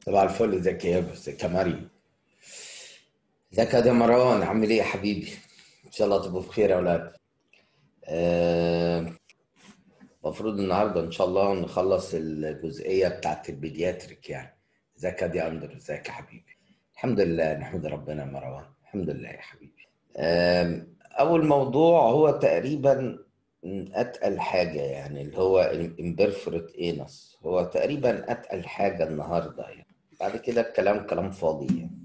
صباح الفل ازيك يا ابو ازيك يا مريم ازيك يا مروان عامل ايه يا حبيبي ان شاء الله تبقوا بخير يا اولاد المفروض النهارده ان شاء الله نخلص الجزئيه بتاعت البيدياتريك يعني ازيك يا دي اندر ازيك يا حبيبي الحمد لله نحمد ربنا يا مروان الحمد لله يا حبيبي آم، اول موضوع هو تقريبا اتقل حاجه يعني اللي هو الامبرفورت انس هو تقريبا اتقل حاجه النهارده يعني بعد كده الكلام كلام فاضي يعني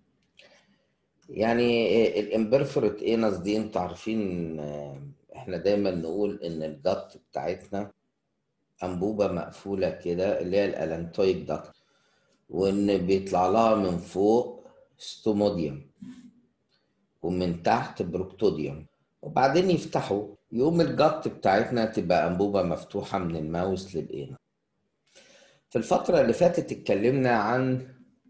يعني الامبرفورت انس دي انتوا عارفين آه، احنا دايما نقول ان الجت بتاعتنا انبوبه مقفوله كده اللي هي الالانتويد داكت وان بيطلع لها من فوق ستوموديوم ومن تحت بروكتوديوم وبعدين يفتحوا يقوم الجت بتاعتنا تبقى انبوبه مفتوحه من الماوس للقينه في الفتره اللي فاتت اتكلمنا عن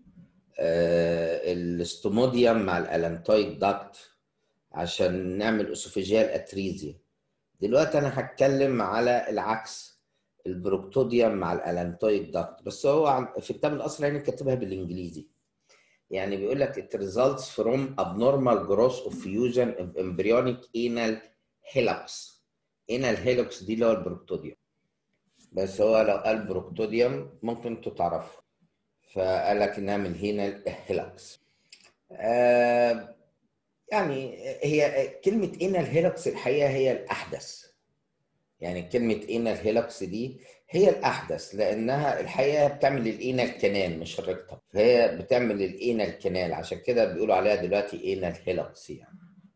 آه، الاستوموديوم مع الالانتويد داكت عشان نعمل اسوفيجيال اتريزيا دلوقتي انا هتكلم على العكس البروكتوديوم مع الالانتويد داكت بس هو عن- في كتاب الاصل يعني كاتبها بالانجليزي يعني بيقول لك it results from abnormal growth of fusion of embryonic anal helix anal helix دي اللي هو البروكتوديوم بس هو لو قال بروكتوديوم ممكن انتوا تعرفوا فقال لك انها من هنا هيلكس آه يعني هي كلمة انال هيلكس الحقيقة هي الأحدث يعني كلمة انال هيلكس دي هي الأحدث لأنها الحقيقة بتعمل الانال كانال مش الريكتم فهي بتعمل الانال كانال عشان كده بيقولوا عليها دلوقتي انال هيلكس يعني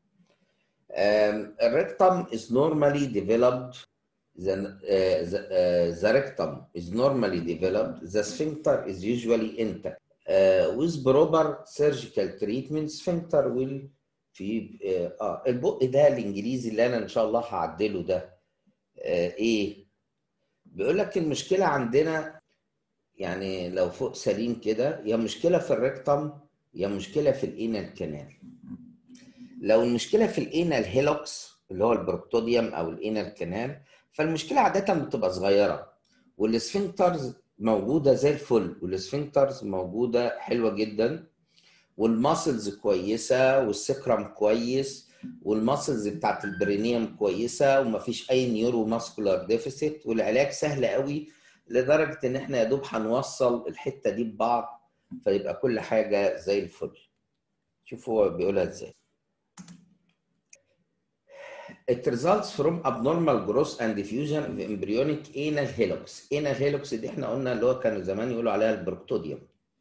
um, الريكتم is normally developed the, uh, the, uh, the rectum is normally developed the sphincter is usually intact uh, with proper surgical treatment sphincter will في اه آه، البق ده الانجليزي اللي انا ان شاء الله هعدله ده آه ايه بيقول لك المشكله عندنا يعني لو فوق سليم كده يا مشكله في الريكتم يا مشكله في الانال كانال لو المشكله في الانال هيلوكس اللي هو البروكتوديوم او الانال كانال فالمشكله عاده بتبقى صغيره والسفنكترز موجوده زي الفل والسفنكترز موجوده حلوه جدا والماسلز كويسه والسكرم كويس والماسلز بتاعت البرينيوم كويسه ومفيش اي نيورو ماسكولار ديفيسيت والعلاج سهل قوي لدرجه ان احنا يا دوب هنوصل الحته دي ببعض فيبقى كل حاجه زي الفل شوفوا هو بيقولها ازاي It results from abnormal growth and diffusion of embryonic anal helix. Anal helix دي احنا قلنا اللي هو كانوا زمان يقولوا عليها البروكتوديوم.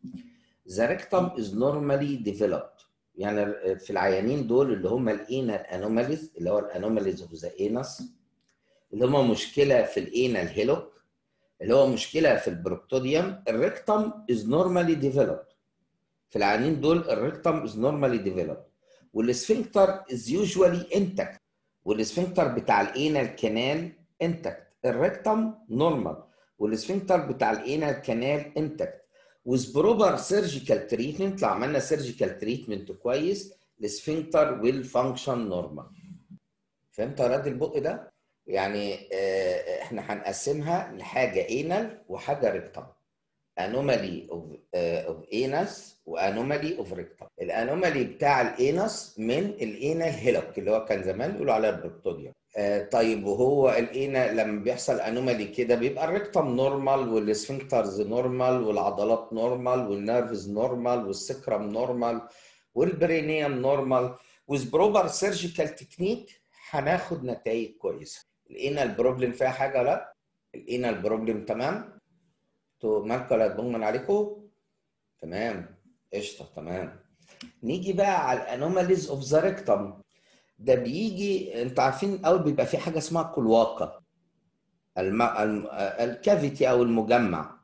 The rectum is normally developed. يعني في العيانين دول اللي هم الانال انوماليز اللي هو الانوماليز اوف ذا انس اللي هم مشكله في الانال هيلوك اللي هو مشكله في البروكتوديوم الريكتم is normally developed. في العيانين دول الريكتم is normally developed. والسفنكتر is usually intact. والسفنكتر بتاع الانال كانال انتكت الريكتم نورمال والسفنكتر بتاع الانال كانال انتكت with proper surgical treatment لو عملنا surgical treatment كويس السفنكتر will function normal فهمت يا ولاد البق ده؟ يعني آه، احنا هنقسمها لحاجه انال وحاجه ريكتم انومالي اوف اوف انس وانومالي اوف ريكتم الانومالي بتاع الانس من الانال هيلوك اللي هو كان زمان يقولوا عليها البروكتوديوم آه طيب وهو الانا لما بيحصل انومالي كده بيبقى الريكتم نورمال والسفنكترز نورمال والعضلات نورمال والنيرفز نورمال والسكرم نورمال والبرينيوم نورمال with proper surgical technique هناخد نتائج كويسه الانال بروبلم فيها حاجه لا الانال بروبلم تمام انتوا مالكم ولا هتبون عليكم تمام قشطه تمام نيجي بقى على الانوماليز اوف ذا ريكتم ده بيجي انتوا عارفين الاول بيبقى في حاجه اسمها كلواقه الم... الم... الكافيتي او المجمع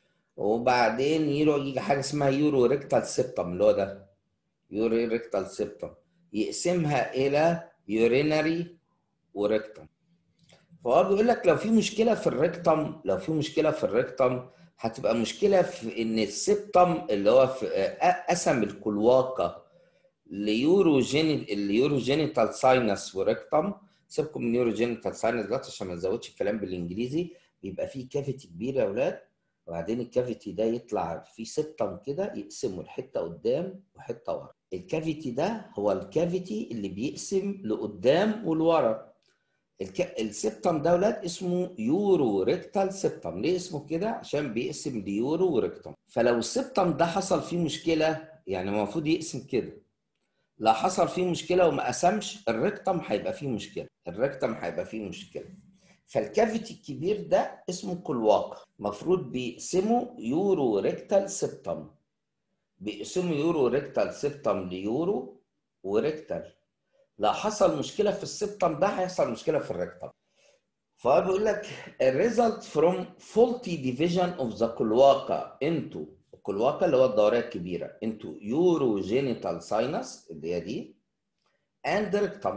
وبعدين يرو يجي حاجه اسمها يورو ريكتال سيبتم اللي هو ده يورو ريكتال سيبتم يقسمها الى يورينري وريكتم فهو بيقول لك لو في مشكله في الريكتم لو في مشكله في الريكتم هتبقى مشكله في ان السبتم اللي هو في آه، قسم الكلواقه ليوروجيني اليوروجينيتال ساينس وريكتم سيبكم من اليوروجينيتال ساينس دلوقتي عشان ما نزودش الكلام بالانجليزي بيبقى فيه كافيتي كبيره يا اولاد وبعدين الكافيتي ده يطلع فيه سبتم كده يقسمه لحته قدام وحته ورا الكافيتي ده هو الكافيتي اللي بيقسم لقدام ولورا الك... السبتم ده ولاد اسمه يورو ريكتال سبتم ليه اسمه كده عشان بيقسم ليورو وريكتم فلو السبتم ده حصل فيه مشكله يعني المفروض يقسم كده لو حصل فيه مشكله وما قسمش الريكتم هيبقى فيه مشكله الريكتم هيبقى فيه مشكله فالكافيتي الكبير ده اسمه كلواقة المفروض بيقسموا يورو ريكتال سبتم بيقسموا يورو ريكتال سبتم ليورو وريكتال لو حصل مشكله في السبتم ده هيحصل مشكله في الريكتم فهو بيقول لك الريزلت فروم faulty division of the كلواقة into الكلواقة اللي هو الدورية الكبيرة into urogenital sinus اللي هي دي and rectum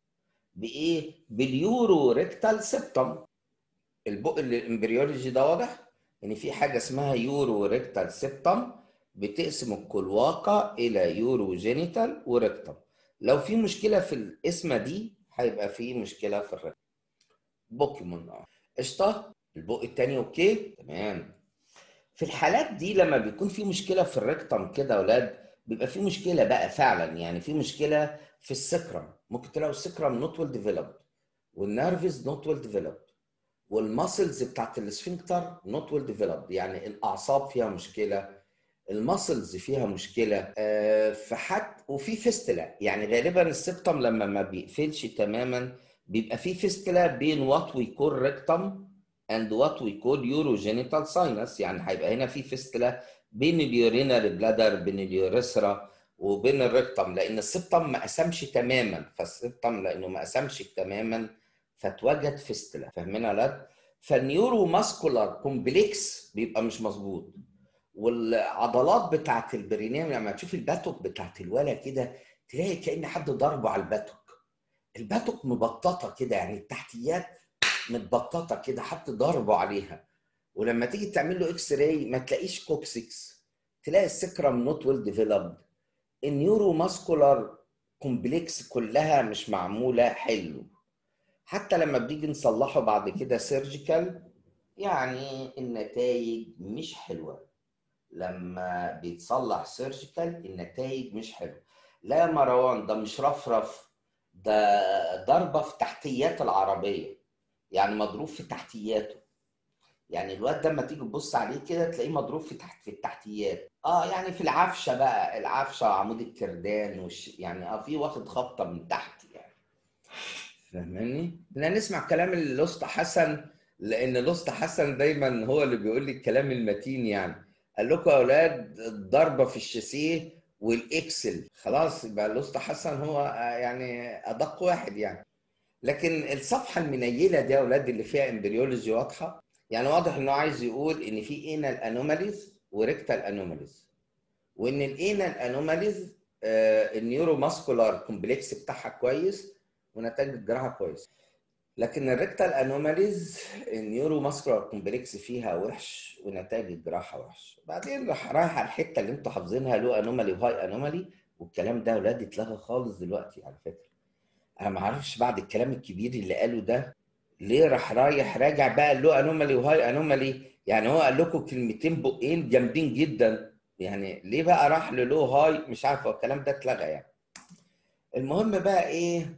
بايه؟ باليورو ريكتال سبتم البق اللي الامبريولوجي ده واضح ان في حاجه اسمها يورو ريكتال سبتم بتقسم الكلواقه الى يورو جينيتال وريكتم لو في مشكله في القسمه دي هيبقى في مشكله في الريكتم بوكيمون اه قشطه البق التاني اوكي تمام في الحالات دي لما بيكون في مشكله في الريكتم كده يا اولاد بيبقى في مشكله بقى فعلا يعني في مشكله في السكرم ممكن تلاقوا السكرم نوت ويل ديفلوبد والنيرفز نوت ويل ديفلوبد والماسلز بتاعت السفنكتر نوت ويل ديفلوبد يعني الاعصاب فيها مشكله الماسلز فيها مشكله آه فحت وفي فيستلا يعني غالبا السبتم لما ما بيقفلش تماما بيبقى في فيستلا بين وات وي كول ريكتم اند وات وي كول يوروجينيتال ساينس يعني هيبقى هنا في فيستلا بين اليورينال بلادر بين اليوريثرا وبين الريكتم لان السبتم ما قسمش تماما فالسبتم لانه ما قسمش تماما فاتوجد فيستلا فاهمين يا ولاد؟ فالنيورو ماسكولار كومبلكس بيبقى مش مظبوط والعضلات بتاعت البرينيم لما تشوف الباتوك بتاعت الولا كده تلاقي كأن حد ضربه على الباتوك الباتوك مبططه كده يعني التحتيات متبططه كده حد ضربه عليها ولما تيجي تعمل له اكس راي ما تلاقيش كوكسكس تلاقي السكرم نوت ويل ديفلوبد النيورو ماسكولار كومبلكس كلها مش معموله حلو حتى لما بنيجي نصلحه بعد كده سيرجيكال يعني النتائج مش حلوه لما بيتصلح سيرجيكال النتائج مش حلوه لا يا مروان ده مش رفرف ده ضربه في تحتيات العربيه يعني مضروب في تحتياته يعني الواد ده لما تيجي تبص عليه كده تلاقيه مضروب في تحت في التحتيات اه يعني في العفشه بقى العفشه عمود الكردان وش يعني اه في واخد خبطه من تحت يعني فاهماني؟ احنا نسمع كلام الاسطى حسن لان الاسطى حسن دايما هو اللي بيقول لي الكلام المتين يعني قال لكم يا اولاد الضربه في الشاسيه والاكسل خلاص يبقى الاسطى حسن هو يعني ادق واحد يعني لكن الصفحه المنيله دي يا اولاد اللي فيها امبريولوجي واضحه يعني واضح انه عايز يقول ان في انال انوماليز وريكتال انوماليز وان الانال انوماليز النيورو ماسكولار كومبلكس بتاعها كويس ونتائج الجراحه كويس لكن الريكتال انوماليز النيورو ماسكولار كومبلكس فيها وحش ونتائج الجراحه وحش بعدين راح رايح على الحته اللي انتوا حافظينها لو انومالي وهاي انومالي والكلام ده اولاد اتلغى خالص دلوقتي على فكره انا ما اعرفش بعد الكلام الكبير اللي قاله ده ليه راح رايح راجع بقى لو انومالي وهاي انومالي يعني هو قال لكم كلمتين بقين جامدين جدا يعني ليه بقى راح للو هاي مش عارف هو الكلام ده اتلغى يعني المهم بقى ايه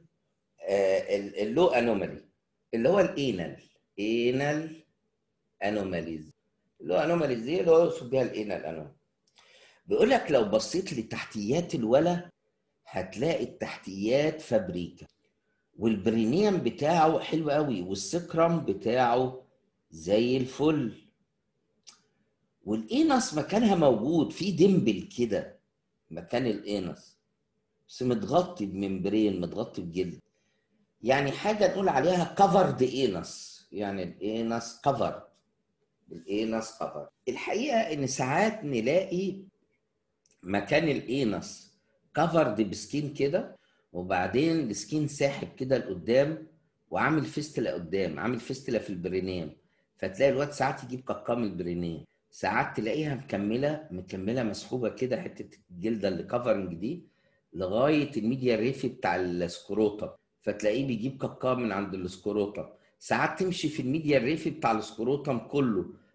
آه اللو انومالي اللي هو الانال انال انوماليز اللو انوماليز دي اللي هو يقصد بيها الانال انومالي بيقول لك لو بصيت لتحتيات الولا هتلاقي التحتيات فابريكا والبرينيوم بتاعه حلو قوي والسكرم بتاعه زي الفل والانس مكانها موجود في دمبل كده مكان الانس بس متغطي بممبرين متغطي بجلد يعني حاجه نقول عليها كفرد انس يعني الانس كفرد الانس كفرد الحقيقه ان ساعات نلاقي مكان الانس كفرد بسكين كده وبعدين السكين ساحب كده لقدام وعامل فيستلا قدام عامل فيستلا في البرينيم فتلاقي الواد ساعات يجيب كقام البرينيم ساعات تلاقيها مكمله مكمله مسحوبه كده حته الجلده اللي كفرنج دي لغايه الميديا ريفي بتاع السكروتا فتلاقيه بيجيب كقام من عند السكروتا ساعات تمشي في الميديا الريفي بتاع السكروتم كله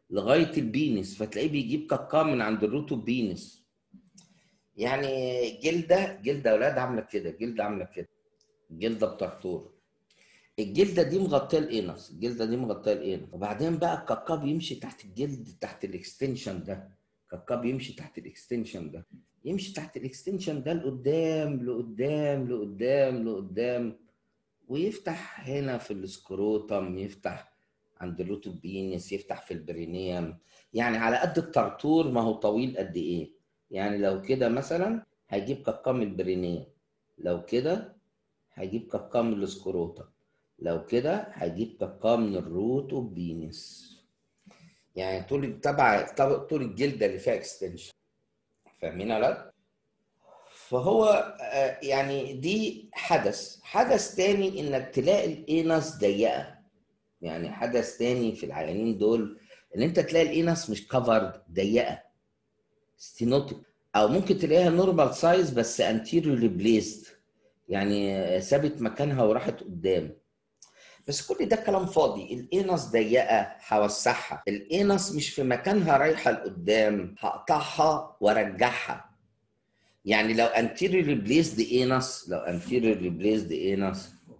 لغايه البينس فتلاقيه بيجيب كاكا من عند الروت بينس يعني جلده جلده يا اولاد عامله كده جلده عامله كده جلده بطرطور الجلده دي مغطيه الانس الجلده دي مغطيه الانس وبعدين بقى الكاكا بيمشي تحت الجلد تحت الاكستنشن ده الكاكا بيمشي تحت الاكستنشن ده يمشي تحت الاكستنشن ده لقدام لقدام لقدام لقدام ويفتح هنا في السكروتم يفتح عند الروتوبينس يفتح في البرينيوم يعني على قد الطرطور ما هو طويل قد ايه يعني لو كده مثلا هيجيب كقام البرينيوم لو كده هيجيب كقام السكروتم لو كده هيجيب كقام من الروتوبينس يعني طول تبع طول الجلده اللي فيها اكستنشن فاهمين يا ولاد؟ فهو يعني دي حدث حدث تاني انك تلاقي الانس ضيقه يعني حدث تاني في العيانين دول ان انت تلاقي الانس مش كفرد ضيقه ستينوتيك او ممكن تلاقيها نورمال سايز بس انتيريور ريبليسد يعني سابت مكانها وراحت قدام بس كل ده كلام فاضي الانس ضيقه هوسعها الانس مش في مكانها رايحه لقدام هقطعها وارجعها يعني لو anterior replaced anus لو anterior replaced anus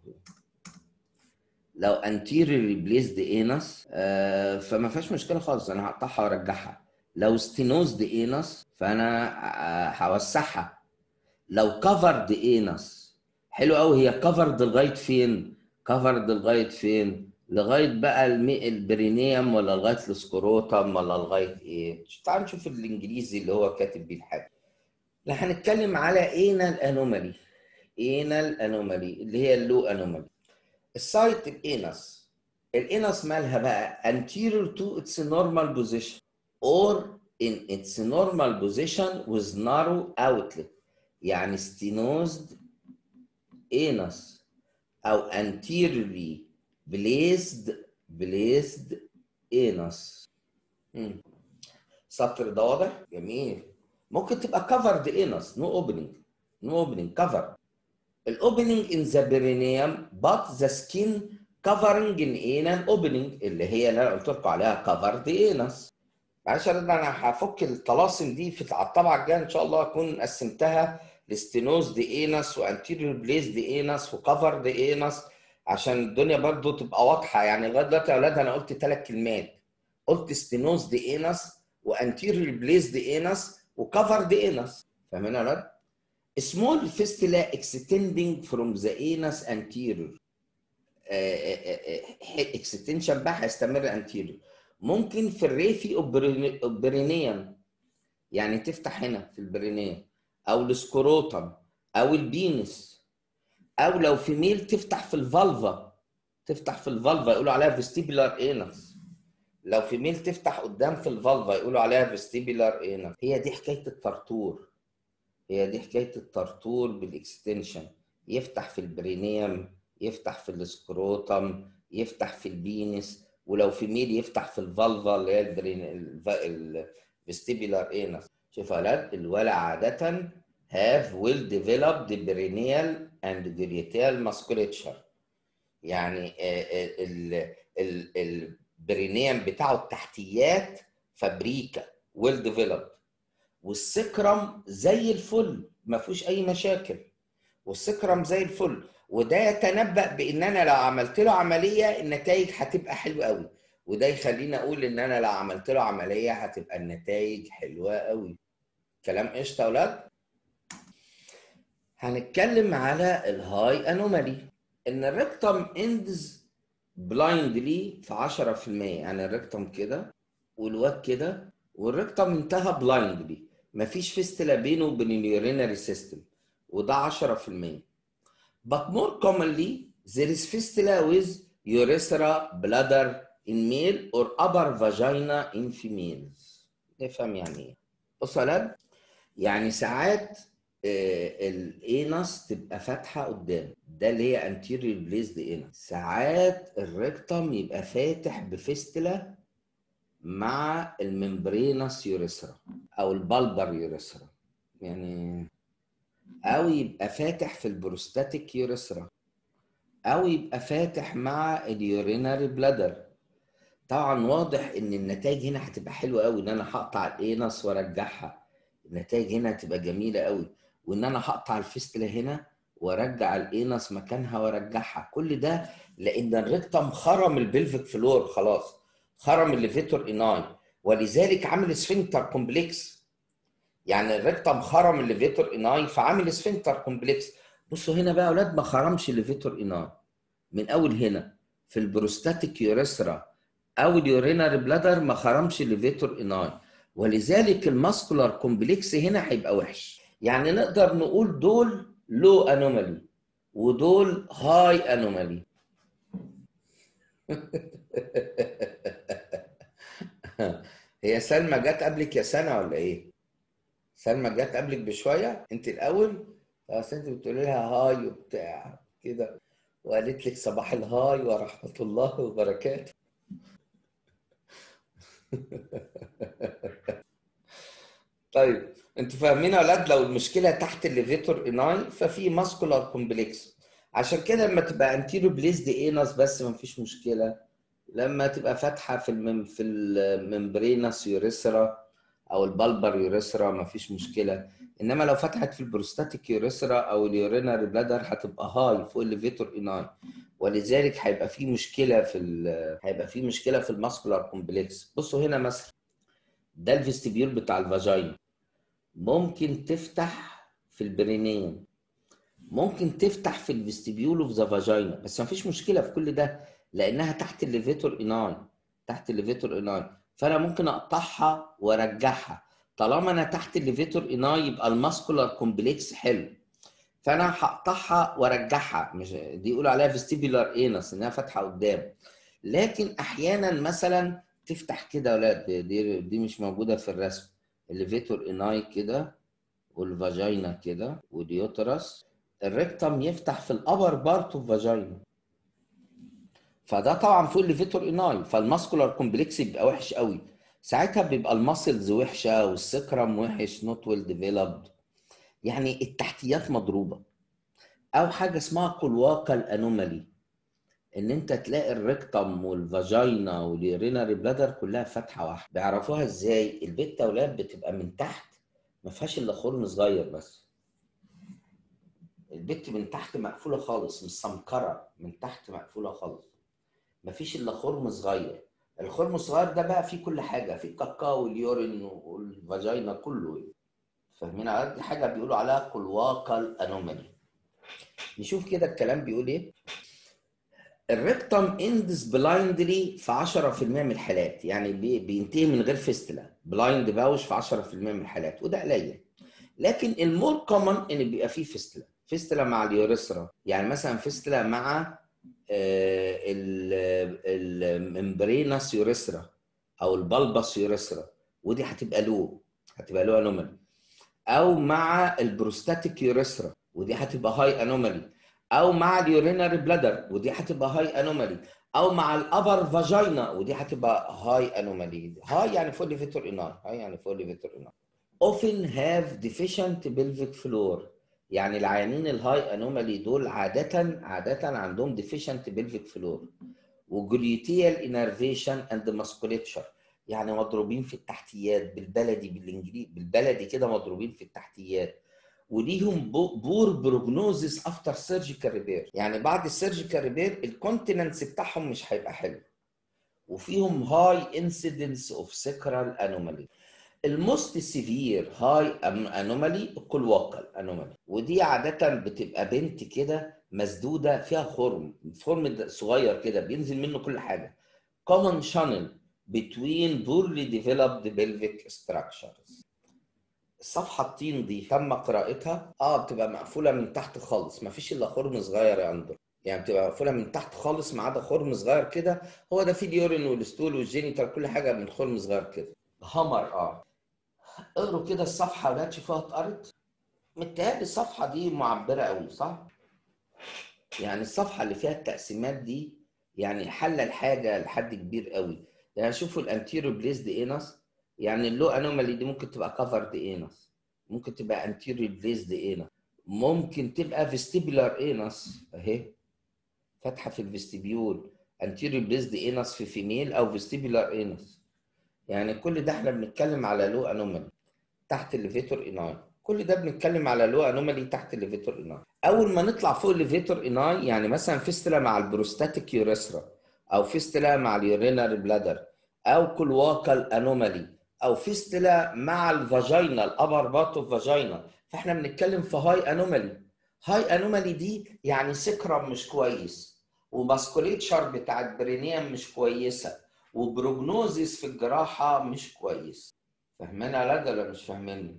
لو anterior replaced anus آه فما فيهاش مشكله خالص انا هقطعها وارجعها لو ستينوزد انس فانا هوسعها لو كفرد انس حلو قوي هي كفرد لغايه فين كفرد لغايه فين لغايه بقى المي البرينيوم ولا لغايه السكروتم ولا لغايه ايه تعال نشوف الانجليزي اللي هو كاتب بيه الحاجه لا هنتكلم على انال انومالي انال انومالي اللي هي اللو انومالي السايت الانس الانس مالها بقى anterior to its normal position or in its normal position with narrow outlet يعني stenosed anus او anteriorly placed placed anus مم. سطر ده واضح جميل ممكن تبقى covered anus no opening no opening cover الاوبننج in the perineum but the skin covering in anal opening اللي هي اللي انا قلت لكم عليها covered anus معلش انا هفك الطلاسم دي في على الطبعه الجايه ان شاء الله اكون قسمتها لستينوز دي انس وانتيريور بليس دي انس وكفر دي انس عشان الدنيا برضو تبقى واضحه يعني لغايه دلوقتي يا اولاد انا قلت ثلاث كلمات قلت ستينوز دي انس وانتيريور بليس دي انس وكفر دي انس فاهمين يا اولاد؟ small fistula extending from the anus anterior اكستنشن بقى هيستمر anterior ممكن في الريفي اوبرينيوم يعني تفتح هنا في البرينيوم او السكروتم او البينس او لو في ميل تفتح في الفالفا تفتح في الفالفا يقولوا عليها فيستيبولار انس لو في ميل تفتح قدام في الفالفا يقولوا عليها فيستيبولار انس هي دي حكايه الطرطور هي دي حكايه الطرطور بالاكستنشن يفتح في البرينيوم يفتح في السكروتم يفتح في البينس ولو في ميل يفتح في الفالفا اللي هي البرين الفيستيبولار انس شوف يا ولاد الولع عاده have well developed perineal and gluteal musculature يعني البرينيوم بتاعه التحتيات فابريكا well developed والسكرم زي الفل ما فيهوش اي مشاكل والسكرم زي الفل وده يتنبأ بان انا لو عملت له عمليه النتائج هتبقى حلوه قوي وده يخليني اقول ان انا لو عملت له عمليه هتبقى النتائج حلوه قوي كلام قشطه يا اولاد هنتكلم على الهاي انومالي ان الريكتم اندز بلايندلي في 10% يعني الريكتم كده والواد كده والريكتم انتهى بلايندلي مفيش فيستلا بينه وبين اليورينري سيستم وده 10% but more commonly there is fistula with urethra bladder in male or upper vagina in females نفهم يعني ايه بص يا يعني ساعات الانس تبقى فاتحه قدام ده اللي هي انتيريور بليزد انس ساعات الريكتم يبقى فاتح بفيستلا مع الممبرينس يوريثرا او البلبر يوريثرا يعني او يبقى فاتح في البروستاتيك يوريثرا او يبقى فاتح مع اليوريناري بلادر طبعا واضح ان النتائج هنا هتبقى حلوه قوي ان انا هقطع الانس وارجعها النتائج هنا هتبقى جميله قوي وان انا هقطع الفيستلا هنا وارجع الانس مكانها وارجعها كل ده لان الريكتم خرم البلفيك فلور خلاص خرم الليفيتور اناي ولذلك عامل سفنكتر كومبلكس يعني الريكتم خرم الليفيتور اناي فعامل سفنكتر كومبلكس بصوا هنا بقى يا اولاد ما خرمش الليفيتور اناي من اول هنا في البروستاتيك يوريثرا او اليوريناري بلادر ما خرمش الليفيتور اناي ولذلك الماسكولار كومبلكس هنا هيبقى وحش يعني نقدر نقول دول لو انومالي ودول هاي انومالي هي سلمى جت قبلك يا سنه ولا ايه؟ سلمى جت قبلك بشويه انت الاول اصل انت بتقولي لها هاي وبتاع كده وقالت لك صباح الهاي ورحمه الله وبركاته طيب انتوا فاهمين يا اولاد لو المشكله تحت الليفيتور اناي ففي ماسكولار كومبلكس عشان كده لما تبقى انتيرو بليزد انس بس ما فيش مشكله لما تبقى فاتحه في المم في الممبرينس يوريثرا او البلبر يوريثرا ما فيش مشكله انما لو فتحت في البروستاتيك يوريثرا او اليوريناري بلادر هتبقى هاي فوق الليفيتور اناي ولذلك هيبقى في مشكله في هيبقى في مشكله في الماسكولار كومبلكس بصوا هنا مثلا ده الفيستبيول بتاع الفاجينا ممكن تفتح في البرينين ممكن تفتح في الفيستبيول اوف ذا فاجينا بس ما فيش مشكله في كل ده لانها تحت الليفيتور اناي تحت الليفيتور اناي فانا ممكن اقطعها وارجعها طالما انا تحت الليفيتور اناي يبقى الماسكولار كومبلكس حلو فانا هقطعها وارجعها مش دي يقولوا عليها فيستيبولار انس انها فاتحه قدام لكن احيانا مثلا تفتح كده يا اولاد دي دي مش موجوده في الرسم الليفيتور اناي كده والفاجينا كده واليوترس الريكتم يفتح في الابر بارت اوف فاجينا فده طبعا فوق الليفيتور اناي فالماسكولار كومبلكس بيبقى وحش قوي ساعتها بيبقى الماسلز وحشه والسكرم وحش نوت ويل ديفلوبد يعني التحتيات مضروبه او حاجه اسمها قلواقه الانومالي ان انت تلاقي الريكتم والفاجينا واليوريناري بلادر كلها فاتحه واحده بيعرفوها ازاي البت اولاد بتبقى من تحت ما فيهاش الا خرم صغير بس البت من تحت مقفوله خالص مش سمكره من تحت مقفوله خالص ما فيش الا خرم صغير الخرم الصغير ده بقى فيه كل حاجه فيه الكاكاو واليورين والفاجينا كله فاهمين دي حاجه بيقولوا عليها قلواقه الانومالي نشوف كده الكلام بيقول ايه الريكتم اندز بلايندلي في 10% من الحالات يعني بينتهي من غير فيستلا بلايند باوش في 10% من الحالات وده قليل لكن المور كومن ان بيبقى فيه فيستلا فيستلا مع اليوريثرا يعني مثلا فيستلا مع الممبرينس يوريثرا او البلبس يوريثرا ودي هتبقى لو هتبقى لو انومالي او مع البروستاتيك يوريثرا ودي هتبقى هاي انومالي او مع اليوريناري بلادر ودي هتبقى هاي انومالي او مع الابر فاجينا ودي هتبقى هاي انومالي هاي يعني فولي فيتور اناي هاي يعني فولي فيتور اناي often have deficient pelvic floor يعني العيانين الهاي انومالي دول عاده عاده عندهم deficient pelvic floor وجلوتيال انرفيشن اند ماسكوليتشر يعني مضروبين في التحتيات بالبلدي بالانجليزي بالبلدي كده مضروبين في التحتيات وليهم بور بروجنوزيس افتر سيرجيكال ريبير يعني بعد السيرجيكال ريبير الكونتيننس بتاعهم مش هيبقى حلو وفيهم هاي انسيدنس اوف سكرال انومالي الموست سيفير هاي انومالي الكلواقل انومالي ودي عاده بتبقى بنت كده مسدوده فيها خرم خرم صغير كده بينزل منه كل حاجه common channel between poorly developed pelvic structures الصفحه الطين دي تم قراءتها اه بتبقى مقفوله من تحت خالص ما فيش الا خرم صغير عنده يعني بتبقى مقفوله من تحت خالص ما عدا خرم صغير كده هو ده فيه اليورين والستول والجينيتال كل حاجه من خرم صغير كده همر اه اقروا كده الصفحه ولا تشوفوها اتقرت متهيألي الصفحه دي معبره قوي صح يعني الصفحه اللي فيها التقسيمات دي يعني حل الحاجه لحد كبير قوي يعني شوفوا الانتيرو بليزد انس يعني اللو انومالي دي ممكن تبقى كفرد انس ممكن تبقى انتيرو بليزد انس ممكن تبقى فيستيبولار انس اهي فاتحه في الفيستيبيول anterior blazed انس في فيميل او vestibular انس يعني كل ده احنا بنتكلم على لو انومالي تحت الليفيتور اناي كل ده بنتكلم على لو انومالي تحت الليفيتور اناي اول ما نطلع فوق الليفيتور اناي يعني مثلا فيستلا مع البروستاتيك يوريثرا او فيستلا مع اليورينال بلادر او كلواكال انومالي او فيستلا مع الفاجينا الابر بارت اوف فاجينا فاحنا بنتكلم في هاي انومالي هاي انومالي دي يعني سكرم مش كويس وماسكوليتشر بتاعت برينيام مش كويسه وبروجنوزيس في الجراحه مش كويس فاهمين على ولا مش فاهمين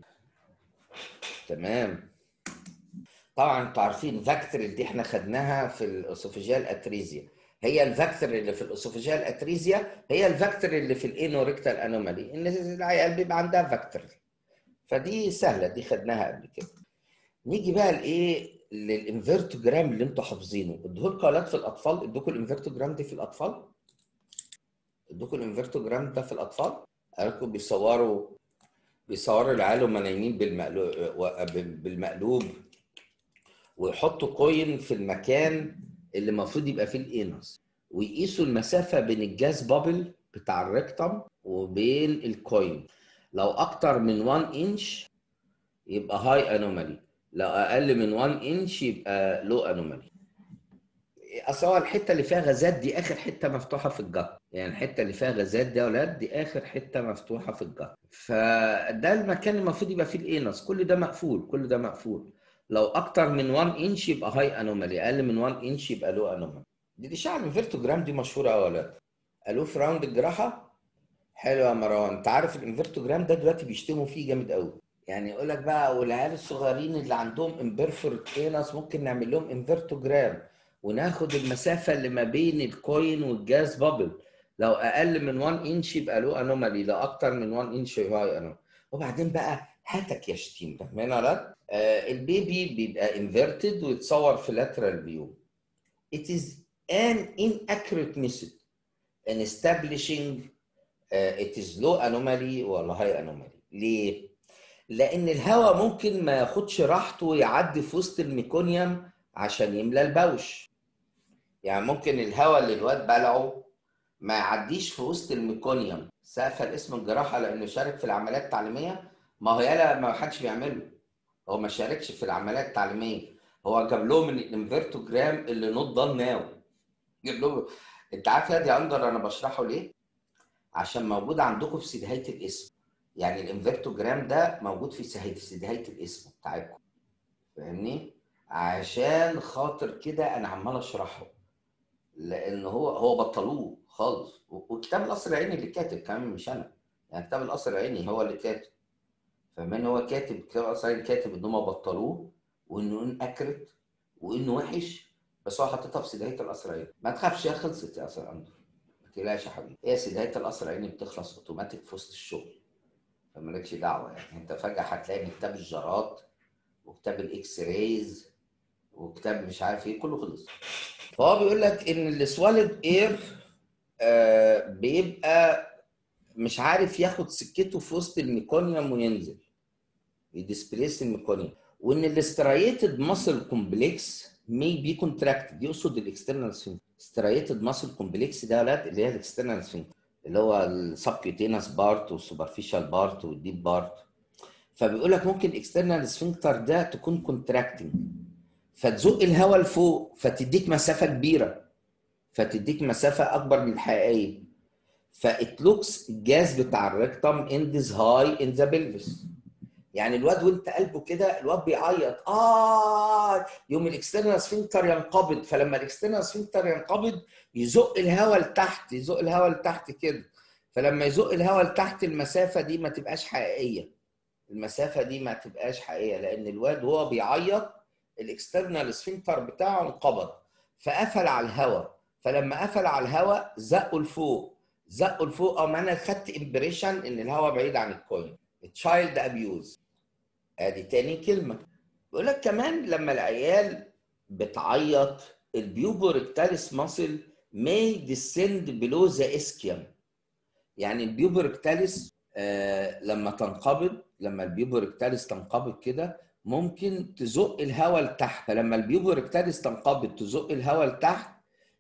تمام طبعا انتوا عارفين فاكتور دي احنا خدناها في الاسوفيجيال اتريزيا هي الفاكتور اللي في الاسوفيجيال اتريزيا هي الفاكتور اللي في الانوريكتال انومالي ان العيال بيبقى عندها فاكتور فدي سهله دي خدناها قبل كده نيجي بقى لايه للانفيرتوجرام اللي انتوا حافظينه ادوه لكم في الاطفال ادوكوا الانفيرتوجرام دي في الاطفال ادوكوا الانفيرتوجرام ده في الاطفال قالكم بيصوروا بيصوروا العيال وهم نايمين بالمقلوب بالمقلوب ويحطوا كوين في المكان اللي المفروض يبقى فيه الانس ويقيسوا المسافه بين الجاز بابل بتاع الريكتم وبين الكوين لو اكتر من 1 انش يبقى هاي انومالي لو اقل من 1 انش يبقى لو انومالي اصل هو الحته اللي فيها غازات دي اخر حته مفتوحه في الجهر يعني الحته اللي فيها غازات دي يا اولاد دي اخر حته مفتوحه في الجهر فده المكان المفروض يبقى فيه الانس كل ده مقفول كل ده مقفول لو اكتر من 1 انش يبقى هاي انومالي اقل من 1 انش يبقى لو انومالي دي دي شعر الانفيرتوجرام دي مشهوره قوي يا ولاد قالوه في راوند الجراحه حلو يا مروان انت عارف الانفيرتوجرام ده دلوقتي بيشتموا فيه جامد قوي يعني يقول لك بقى والعيال الصغيرين اللي عندهم امبيرفورت انس ممكن نعمل لهم انفيرتوجرام وناخد المسافه اللي ما بين الكوين والجاز بابل لو اقل من 1 انش يبقى له انومالي لو اكتر من 1 انش يبقى هاي انومالي وبعدين بقى هاتك يا شتيم فاهمين ولا آه البيبي بيبقى انفيرتد ويتصور في lateral view it is an inaccurate method in establishing uh, it is low anomaly ولا high anomaly ليه؟ لان الهواء ممكن ما ياخدش راحته ويعدي في وسط الميكونيوم عشان يملى البوش يعني ممكن الهواء اللي الواد بلعه ما يعديش في وسط الميكونيوم سقف الاسم الجراحه لانه شارك في العمليات التعليميه ما هو يالا ما حدش بيعمله هو ما شاركش في العمليات التعليميه هو جاب لهم الانفيرتوجرام اللي نوت دان ناو جاب لهم انت عارف يا دي اندر انا بشرحه ليه؟ عشان موجود عندكم في سدهايه الاسم يعني الانفيرتوجرام ده موجود في سدهايه الاسم بتاعتكم فاهمني؟ عشان خاطر كده انا عمال اشرحه لان هو هو بطلوه خالص وكتاب القصر العيني اللي كاتب كمان مش انا يعني كتاب القصر العيني هو اللي كاتب فمان هو كاتب كتاب القصر العيني كاتب ان هم بطلوه وانه ان اكرت وانه وحش بس هو حاططها في سدايه القصر العيني ما تخافش هي خلصت يا قصر عنده ما تقلقش يا حبيبي هي سدايه القصر العيني بتخلص اوتوماتيك في وسط الشغل فمالكش دعوه يعني انت فجاه هتلاقي كتاب الجرات وكتاب الاكس رايز وكتاب مش عارف ايه كله خلص فهو بيقول لك ان السوالد اير آه بيبقى مش عارف ياخد سكته في وسط الميكونيوم وينزل يديسبليس الميكونيوم وان الاستريتد ماسل كومبلكس مي بي كونتراكتد يقصد الاكسترنال سفنكتر استريتد ماسل كومبلكس ده ولاد اللي هي الاكسترنال سفنكتر اللي هو السبكيوتينس بارت والسوبرفيشال بارت والديب بارت فبيقول لك ممكن الاكسترنال سفنكتر ده تكون كونتراكتنج فتزق الهواء لفوق فتديك مسافه كبيره فتديك مسافه اكبر من الحقيقيه فات لوكس الجاز بتاع الريكتم اندز هاي ان ذا بلفس يعني الواد وانت قلبه كده الواد بيعيط اه يوم الاكسترنال سفنكتر ينقبض فلما الاكسترنال سفنكتر ينقبض يزق الهواء لتحت يزق الهواء لتحت كده فلما يزق الهواء لتحت المسافه دي ما تبقاش حقيقيه المسافه دي ما تبقاش حقيقيه لان الواد وهو بيعيط الاكسترنال سفنكتر بتاعه انقبض فقفل على الهواء فلما قفل على الهواء زقه لفوق زقه لفوق او انا خدت امبريشن ان الهواء بعيد عن الكوين تشايلد ابيوز ادي تاني كلمه بيقول لك كمان لما العيال بتعيط البيوبوركتاليس ماسل may descend below the ischium يعني البيوبوركتاليس آه لما تنقبض لما البيوبوركتاليس تنقبض كده ممكن تزق الهواء لتحت فلما البيوبوركتاليس تنقبض تزق الهواء لتحت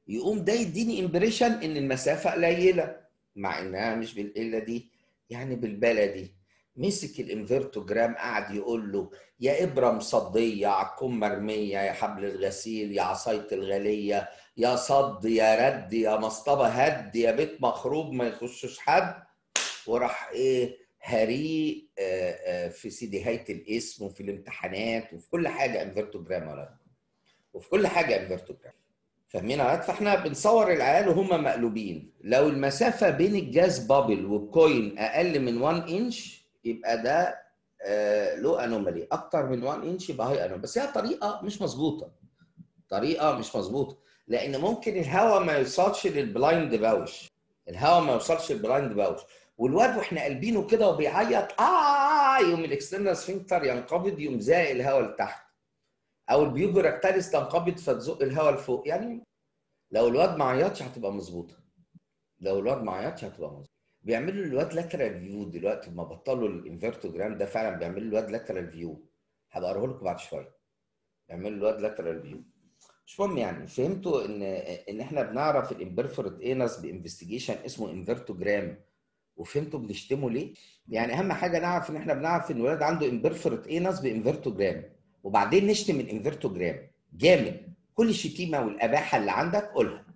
يقوم ده يديني امبريشن ان المسافه قليله مع انها مش بالقله دي يعني بالبلدي مسك الانفرتوجرام قعد يقول له يا ابره مصديه عكم مرميه يا حبل الغسيل يا عصايه الغليه يا صد يا رد يا مصطبه هد يا بيت مخروب ما يخشش حد وراح ايه هريه في سيديهايه الاسم وفي الامتحانات وفي كل حاجه انفرتوجرام ولا وفي كل حاجه انفرتوجرام فاهمين يا فاحنا بنصور العيال وهم مقلوبين لو المسافه بين الجاز بابل والكوين اقل من 1 انش يبقى ده آه له انومالي اكتر من 1 انش يبقى هاي انومالي بس هي طريقه مش مظبوطه طريقه مش مظبوطه لان ممكن الهواء ما يوصلش للبلايند باوش الهواء ما يوصلش للبلايند باوش والواد واحنا قلبينه كده وبيعيط اه يوم الاكسترنال سفنكتر ينقبض يوم زائق الهواء لتحت او البيوبراكتاليس تنقبض فتزق الهواء لفوق يعني لو الواد ما عيطش هتبقى مظبوطه لو الواد ما عيطش هتبقى مظبوطه بيعملوا للواد لاترال فيو دلوقتي لما بطلوا الانفرتوجرام ده فعلا بيعملوا للواد لاترال فيو هبقى اوريه لكم بعد شويه بيعملوا للواد لاترال فيو مش مهم يعني فهمتوا ان ان احنا بنعرف الامبرفورت انس بانفستيجيشن اسمه انفرتوجرام وفهمتوا بنشتمه ليه؟ يعني اهم حاجه نعرف ان احنا بنعرف ان الولد عنده امبرفورت انس بانفرتوجرام وبعدين نشتم الانفرتوجرام جامد كل الشتيمه والاباحه اللي عندك قولها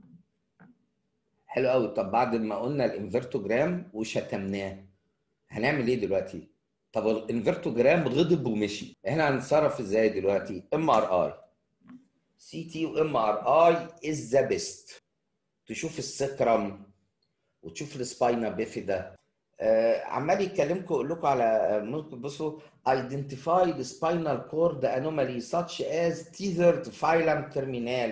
حلو قوي طب بعد ما قلنا الانفرتوجرام وشتمناه هنعمل ايه دلوقتي؟ طب الانفرتوجرام غضب ومشي احنا هنتصرف ازاي دلوقتي؟ ام ار اي سي تي وام ار اي از ذا بيست تشوف السكرم وتشوف السباينا بيفيدا آه عمال يكلمكم يقول لكم على ممكن بصوا identify the spinal cord anomaly such as tethered phylum terminal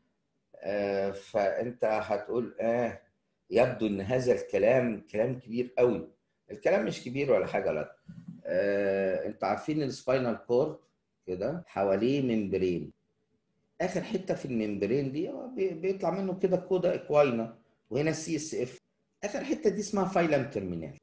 آه فانت هتقول اه يبدو ان هذا الكلام كلام كبير قوي الكلام مش كبير ولا حاجه لا آه انت عارفين السباينال كورد كده حواليه ممبرين اخر حته في الممبرين دي بيطلع منه كده كودا اكواينا وهنا السي اس اف اخر حته دي اسمها فايلم ترمينال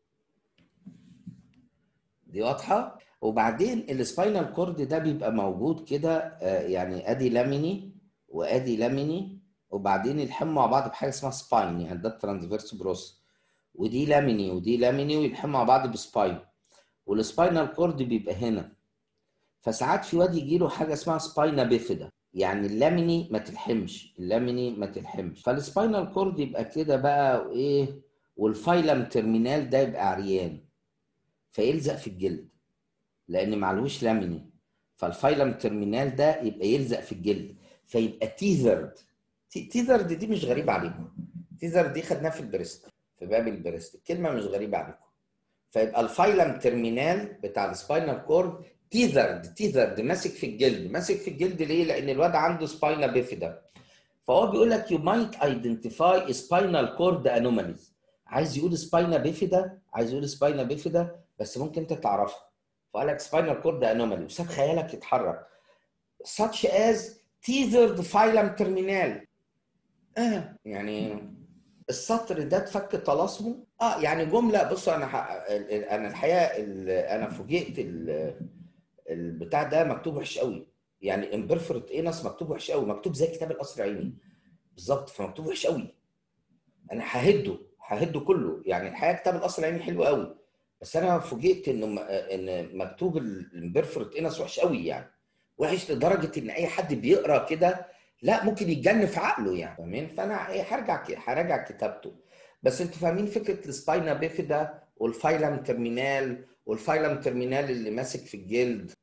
دي واضحه وبعدين السباينال كورد ده بيبقى موجود كده يعني ادي لاميني وادي لاميني وبعدين يلحموا مع بعض بحاجه اسمها سباين يعني ده الترانسفيرس بروس ودي لاميني ودي لاميني ويلحموا مع بعض بسباين والسباينال كورد بيبقى هنا فساعات في واد يجي له حاجه اسمها سباينا بيفيدا يعني اللاميني ما تلحمش اللاميني ما تلحمش فالسباينال كورد يبقى كده بقى وايه والفايلم ترمينال ده يبقى عريان فيلزق في الجلد لان معلوش لاميني فالفايلم ترمينال ده يبقى يلزق في الجلد فيبقى تيزرد تيزرد دي مش غريبه عليكم تيزرد دي خدناها في البريست في باب البريست الكلمه مش غريبه عليكم فيبقى الفايلم ترمينال بتاع السباينال كورد تيزرد تيزرد ماسك في الجلد ماسك في الجلد ليه لان الواد عنده سباينا بيفيدا فهو بيقول لك you might identify spinal cord anomalies عايز يقول سباينا بيفيدا عايز يقول سباينا بيفيدا بس ممكن انت تعرفها فقال لك سباينال كورد انومالي وساب خيالك يتحرك such as tethered phylum terminal اه يعني السطر ده اتفك طلاسمه اه يعني جمله بصوا انا ح... انا الحقيقه انا فوجئت البتاع ده مكتوب وحش قوي يعني امبرفورت انس مكتوب وحش قوي مكتوب زي كتاب القصر العيني بالظبط فمكتوب وحش قوي انا ههده ههده كله يعني الحقيقه كتاب القصر العيني حلو قوي بس انا فوجئت انه ان مكتوب الامبرفورت انس وحش قوي يعني وحش لدرجه ان اي حد بيقرا كده لا ممكن يتجن في عقله يعني فاهمين فانا ايه هرجع هراجع كتابته بس انتوا فاهمين فكره السباينا بيفيدا والفايلم ترمينال والفايلم ترمينال اللي ماسك في الجلد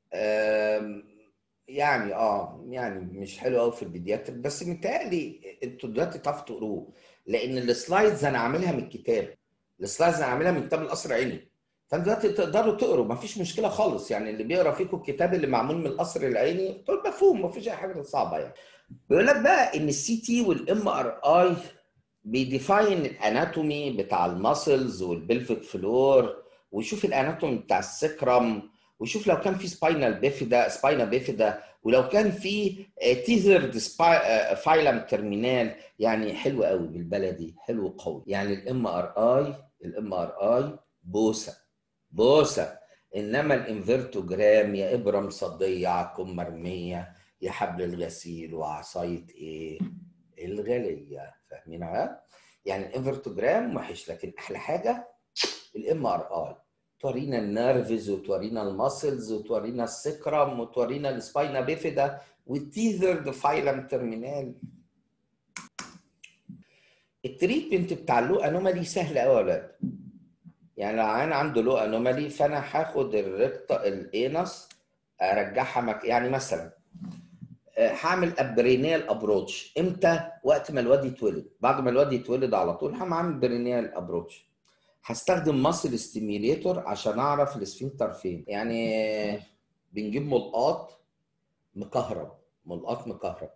يعني اه يعني مش حلو قوي في البيدياتر بس متهيألي انتوا دلوقتي تعرفوا تقروه لان السلايدز انا عاملها من الكتاب السلايدز انا عاملها من كتاب القصر العيني فانت دلوقتي تقدروا تقروا ما فيش مشكله خالص يعني اللي بيقرا فيكم الكتاب اللي معمول من القصر العيني تقول مفهوم ما فيش اي حاجه صعبه يعني بيقول لك بقى ان السي تي والام ار اي بيديفاين الاناتومي بتاع الماسلز والبلفيك فلور ويشوف الاناتومي بتاع السكرم ويشوف لو كان في سباينال بيفيدا سباينا بيفيدا ولو كان في تيزرد فايلم ترمينال يعني حلو قوي بالبلدي حلو قوي يعني الام ار اي الام ار اي بوسه بوسه انما الانفرتوجرام يا ابره مصديه عكم مرميه يا حبل الغسيل وعصايه ايه الغاليه فاهمين ها يعني الانفرتوجرام وحش لكن احلى حاجه الام ار اي تورينا النيرفز وتورينا الماسلز وتورينا السكرم وتورينا السباينا بيفيدا والتيذرد فايلم ترمينال التريتمنت بتاع اللو انومالي سهل قوي يا ولاد يعني لو انا عنده لو انومالي فانا هاخد الريكتا الانس ارجعها مك... يعني مثلا هعمل ابرينيال ابروتش امتى وقت ما الواد يتولد بعد ما الواد يتولد على طول هعمل برينيال ابروتش هستخدم ماسل ستيميليتور عشان اعرف السفنكتر فين يعني بنجيب ملقاط مكهرب ملقاط مكهرب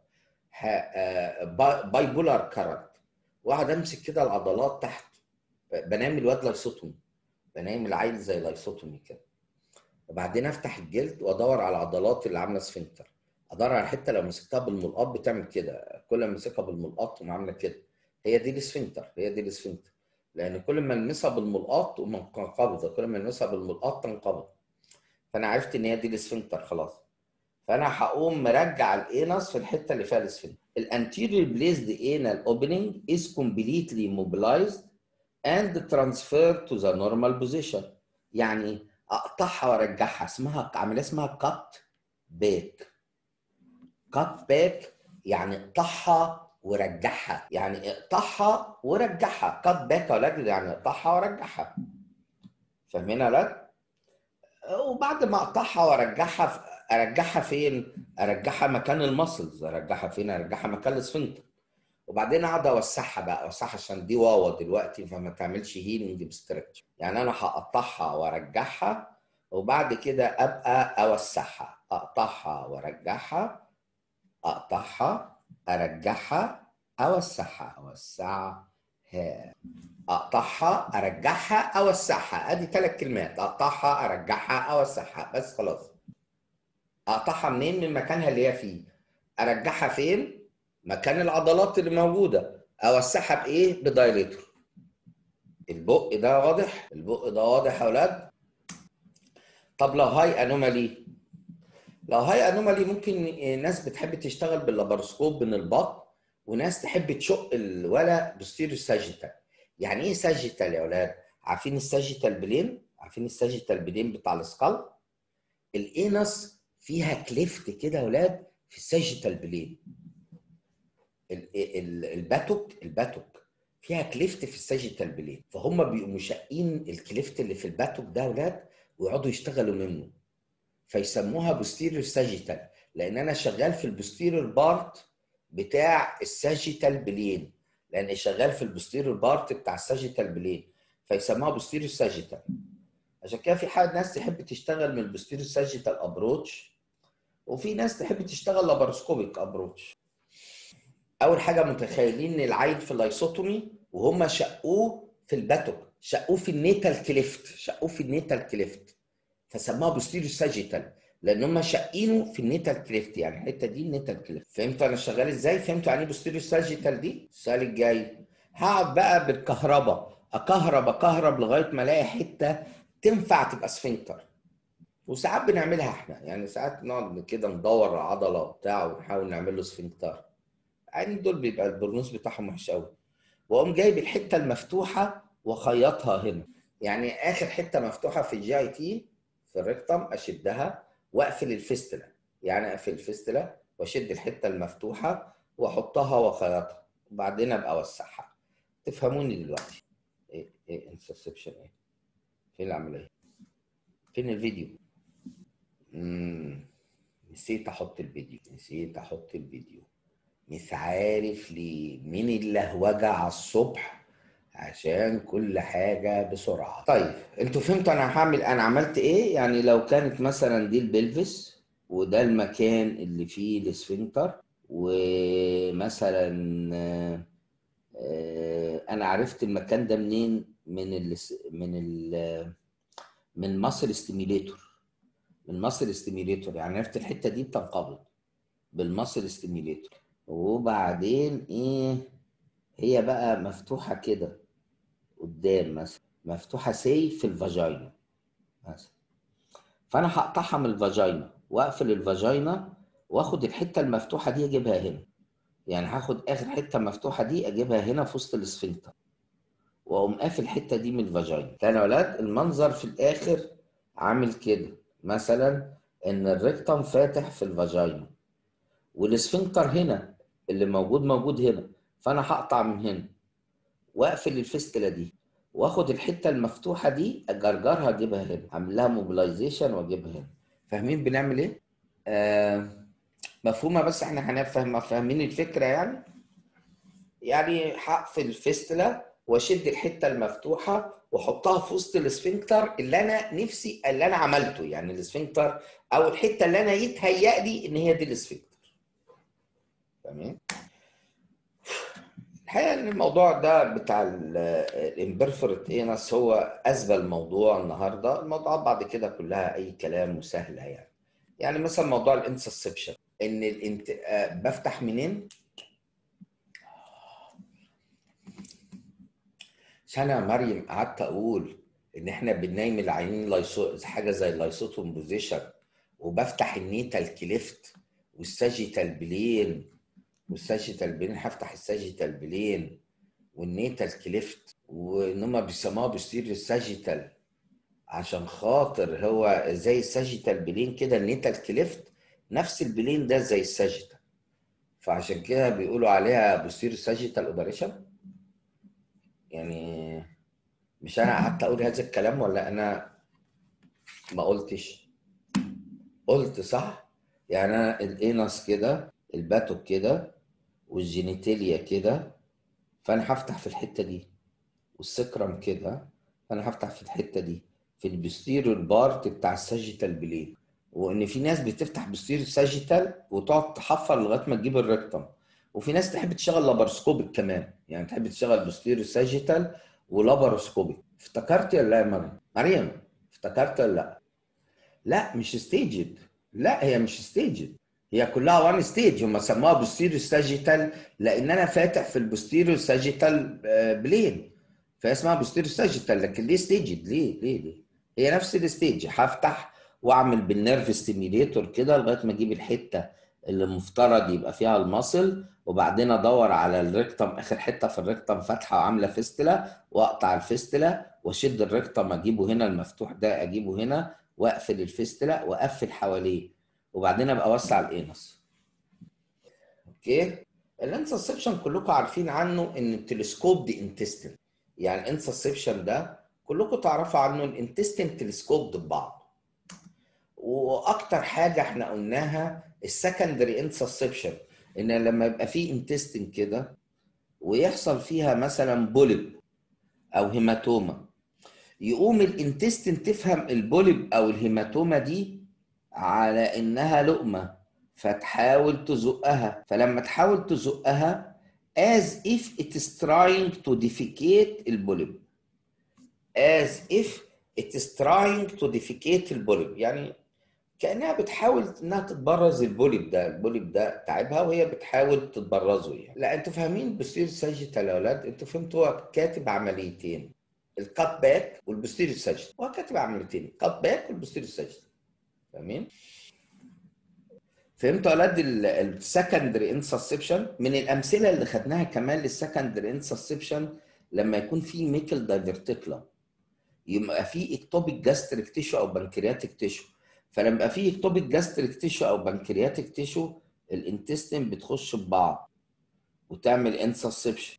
باي بولار كارنت واحد امسك كده العضلات تحت بنام الواد لايسوتومي بنام العيل زي لايسوتومي كده وبعدين افتح الجلد وادور على العضلات اللي عامله سفنكتر ادور على الحته لو مسكتها بالملقاط بتعمل كده كل ما امسكها بالملقاط تقوم عامله كده هي دي السفنكتر هي دي السفنكتر لان كل ما المسها بالملقاط تقوم منقبضه كل ما المسها بالملقاط تنقبض فانا عرفت ان هي دي السفنكتر خلاص فانا هقوم مرجع الانس في الحته اللي فيها السفنكتر الانتيريور بليزد انال اوبننج از كومبليتلي موبلايزد and transferred to the normal position يعني اقطعها وارجعها اسمها عمليه اسمها كات باك كات باك يعني اقطعها ورجعها يعني اقطعها ورجعها كات باك يا ولاد يعني اقطعها ورجعها فاهمين يا ولاد؟ وبعد ما اقطعها وارجعها ارجعها فين؟ ارجعها مكان المسلز ارجعها فين؟ ارجعها مكان السفنكتر وبعدين اقعد اوسعها بقى اوسعها عشان دي واوا دلوقتي فما تعملش هيلينج بستركتشر يعني انا هقطعها وارجعها وبعد كده ابقى اوسعها اقطعها وارجعها اقطعها ارجعها اوسعها اوسعها اقطعها ارجعها اوسعها ادي ثلاث كلمات اقطعها ارجعها اوسعها بس خلاص اقطعها منين من مكانها اللي هي فيه ارجعها فين مكان العضلات اللي موجوده اوسعها بايه بدايليتور البق ده واضح البق ده واضح يا اولاد طب لو هاي انومالي لو هاي انومالي ممكن ناس بتحب تشتغل باللابروسكوب من البطن وناس تحب تشق الولا بوستيريو ساجيتال يعني ايه ساجيتال يا اولاد عارفين الساجيتال بلين عارفين الساجيتال بلين بتاع السكال الانس فيها كليفت كده يا اولاد في الساجيتال بلين الباتوك الباتوك فيها كليفت في الساجيتال بلين فهم بيقوموا شاقين الكليفت اللي في الباتوك ده يا اولاد ويقعدوا يشتغلوا منه فيسموها بوستيريور ساجيتال لان انا شغال في البوستيريور بارت بتاع الساجيتال بلين لان شغال في البوستيريور بارت بتاع الساجيتال بلين فيسموها بوستيريور ساجيتال عشان كده في حد ناس تحب تشتغل من البوستيريور ساجيتال ابروتش وفي ناس تحب تشتغل لاباروسكوبيك ابروتش اول حاجه متخيلين ان العيل في اللايسوتومي وهم شقوه في الباتوك شقوه في النيتال كليفت شقوه في النيتال كليفت فسموها بوستيريو ساجيتال لان هم شقينه في النيتال كليفت يعني الحته دي النيتال كليفت فهمتوا انا شغال ازاي فهمتوا يعني ايه بوستيريو ساجيتال دي السؤال الجاي هقعد بقى بالكهرباء اكهرب اكهرب لغايه ما الاقي حته تنفع تبقى سفنكتر وساعات بنعملها احنا يعني ساعات نقعد كده ندور العضله وبتاع ونحاول نعمل له سفنكتر يعني دول بيبقى البرنوس بتاعهم وحش قوي واقوم جايب الحته المفتوحه واخيطها هنا يعني اخر حته مفتوحه في الجي اي تي في الريكتم اشدها واقفل الفيستلا يعني اقفل الفيستلا واشد الحته المفتوحه واحطها واخيطها وبعدين ابقى اوسعها تفهموني دلوقتي ايه ايه انسسبشن ايه فين العمليه فين الفيديو امم نسيت احط الفيديو نسيت احط الفيديو مش عارف ليه مين اللهوجه على الصبح عشان كل حاجه بسرعه طيب انتوا فهمتوا انا هعمل انا عملت ايه يعني لو كانت مثلا دي البلفس وده المكان اللي فيه السفنكتر ومثلا انا عرفت المكان ده منين من ال من ال من مصر ستيميليتور من مصر ستيميليتور يعني عرفت الحته دي بتنقبض بالمصر ستيميليتور وبعدين ايه هي بقى مفتوحه كده قدام مثلا مفتوحه سي في الفاجينا مثلا فانا هقطعها من الفاجينا واقفل الفاجينا واخد الحته المفتوحه دي اجيبها هنا يعني هاخد اخر حته مفتوحه دي اجيبها هنا في وسط الاسفنكتر واقوم قافل الحته دي من الفاجينا كان يا ولاد المنظر في الاخر عامل كده مثلا ان الريكتم فاتح في الفاجينا والاسفنكتر هنا اللي موجود موجود هنا فانا هقطع من هنا واقفل الفستله دي واخد الحته المفتوحه دي اجرجرها اجيبها هنا اعمل لها موبلايزيشن واجيبها هنا فاهمين بنعمل ايه آه مفهومه بس احنا هنفهم فاهمين الفكره يعني يعني هقفل الفستله واشد الحته المفتوحه واحطها في وسط الاسفنكتر اللي انا نفسي اللي انا عملته يعني الاسفنكتر او الحته اللي انا يتهيأ لي ان هي دي الاسفنكتر تمام الحقيقه ان الموضوع ده بتاع الامبرفورت انس هو اثبل موضوع النهارده الموضوعات بعد كده كلها اي كلام وسهله يعني يعني مثلا موضوع الانسسبشن ان الانت... بفتح منين مش انا مريم قعدت اقول ان احنا بننيم العينين لايسو حاجه زي اللايسوتوم بوزيشن وبفتح النيتال كليفت والساجيتال بلين والساجيتال بلين هفتح الساجيتال بلين والنيتال كليفت وان هم بيسموها بيستير الساجيتال عشان خاطر هو زي الساجيتال بلين كده النيتال كليفت نفس البلين ده زي الساجيتال فعشان كده بيقولوا عليها بوستير ساجيتال اوبريشن يعني مش انا قعدت اقول هذا الكلام ولا انا ما قلتش قلت صح يعني انا الانس كده الباتوك كده والجينيتاليا كده فانا هفتح في الحته دي والسكرم كده فانا هفتح في الحته دي في البستيريور بارت بتاع الساجيتال بلين وان في ناس بتفتح بستيريور ساجيتال وتقعد تحفر لغايه ما تجيب الريكتم وفي ناس تحب تشتغل لاباروسكوبيك كمان يعني تحب تشتغل بستيريو ساجيتال ولاباروسكوبيك افتكرت ولا لا يا مريم؟ مريم افتكرت ولا لا؟ لا مش ستيجد لا هي مش ستيجد هي كلها وان ستيج هم سموها بوستيريو ساجيتال لان انا فاتح في البوستيريو ساجيتال بلين فاسمها بوستيريو ساجيتال لكن ليه ستيجد ليه ليه ليه هي نفس الستيج هفتح واعمل بالنيرف ستيميليتور كده لغايه ما اجيب الحته اللي المفترض يبقى فيها المصل وبعدين ادور على الريكتم اخر حته في الريكتم فاتحه وعامله فيستلا واقطع الفيستلا واشد الريكتم اجيبه هنا المفتوح ده اجيبه هنا واقفل الفيستلا واقفل حواليه وبعدين ابقى اوسع الانس اوكي الانسسبشن كلكم عارفين عنه ان التلسكوب دي انتستين يعني الانسسبشن ده كلكم تعرفوا عنه الانتستين تلسكوب ببعض واكتر حاجه احنا قلناها السكندري انسسبشن ان لما يبقى في انتستين كده ويحصل فيها مثلا بولب او هيماتوما يقوم الانتستين تفهم البولب او الهيماتوما دي على انها لقمه فتحاول تزقها فلما تحاول تزقها as if it is trying to defecate البولب as if it is trying to defecate البولب يعني كانها بتحاول انها تتبرز البوليب ده البوليب ده تعبها وهي بتحاول تتبرزه يعني لا انتوا فاهمين بوستير ساجيتال يا اولاد انتوا فهمتوا هو كاتب عمليتين الكات باك والبوستير ساجيتال هو كاتب عمليتين الكات باك والبوستير ساجيتال فاهمين فهمتوا يا اولاد السكندري انسسبشن من الامثله اللي خدناها كمان للسكندري انسسبشن لما يكون في ميكل دايفرتيكلا يبقى في اكتوبيك جاستريك تيشو او بنكرياتيك تيشو فلما يبقى في اكتوبيك جاستريك تيشو او بنكرياتيك تيشو الانتستين بتخش ببعض وتعمل انسسبشن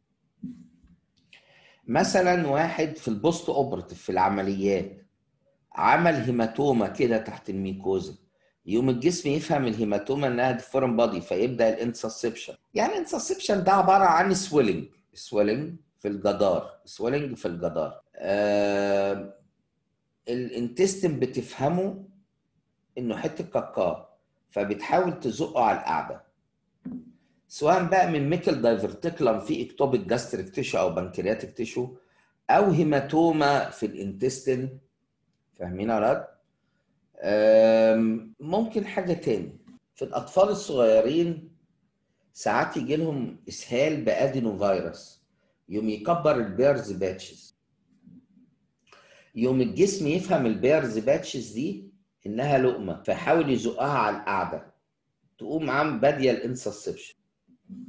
مثلا واحد في البوست اوبرتيف في العمليات عمل هيماتوما كده تحت الميكوزا يوم الجسم يفهم الهيماتوما انها ديفورم بادي فيبدا الانسسبشن يعني الانسسبشن ده عباره عن سويلنج سويلنج في الجدار سويلنج في الجدار آه الانتستين بتفهمه انه حته كاكا فبتحاول تزقه على القعده سواء بقى من ميكل دايفرتيكلم في اكتوبيك جاستريك تيشو او بنكرياتيك تيشو او هيماتوما في الانتستين فاهمين يا ولاد؟ ممكن حاجه تاني في الاطفال الصغيرين ساعات يجي لهم اسهال بادينو فيروس يوم يكبر البيرز باتشز يوم الجسم يفهم البيرز باتشز دي انها لقمه فيحاول يزقها على القعده تقوم عم باديه الانسسبشن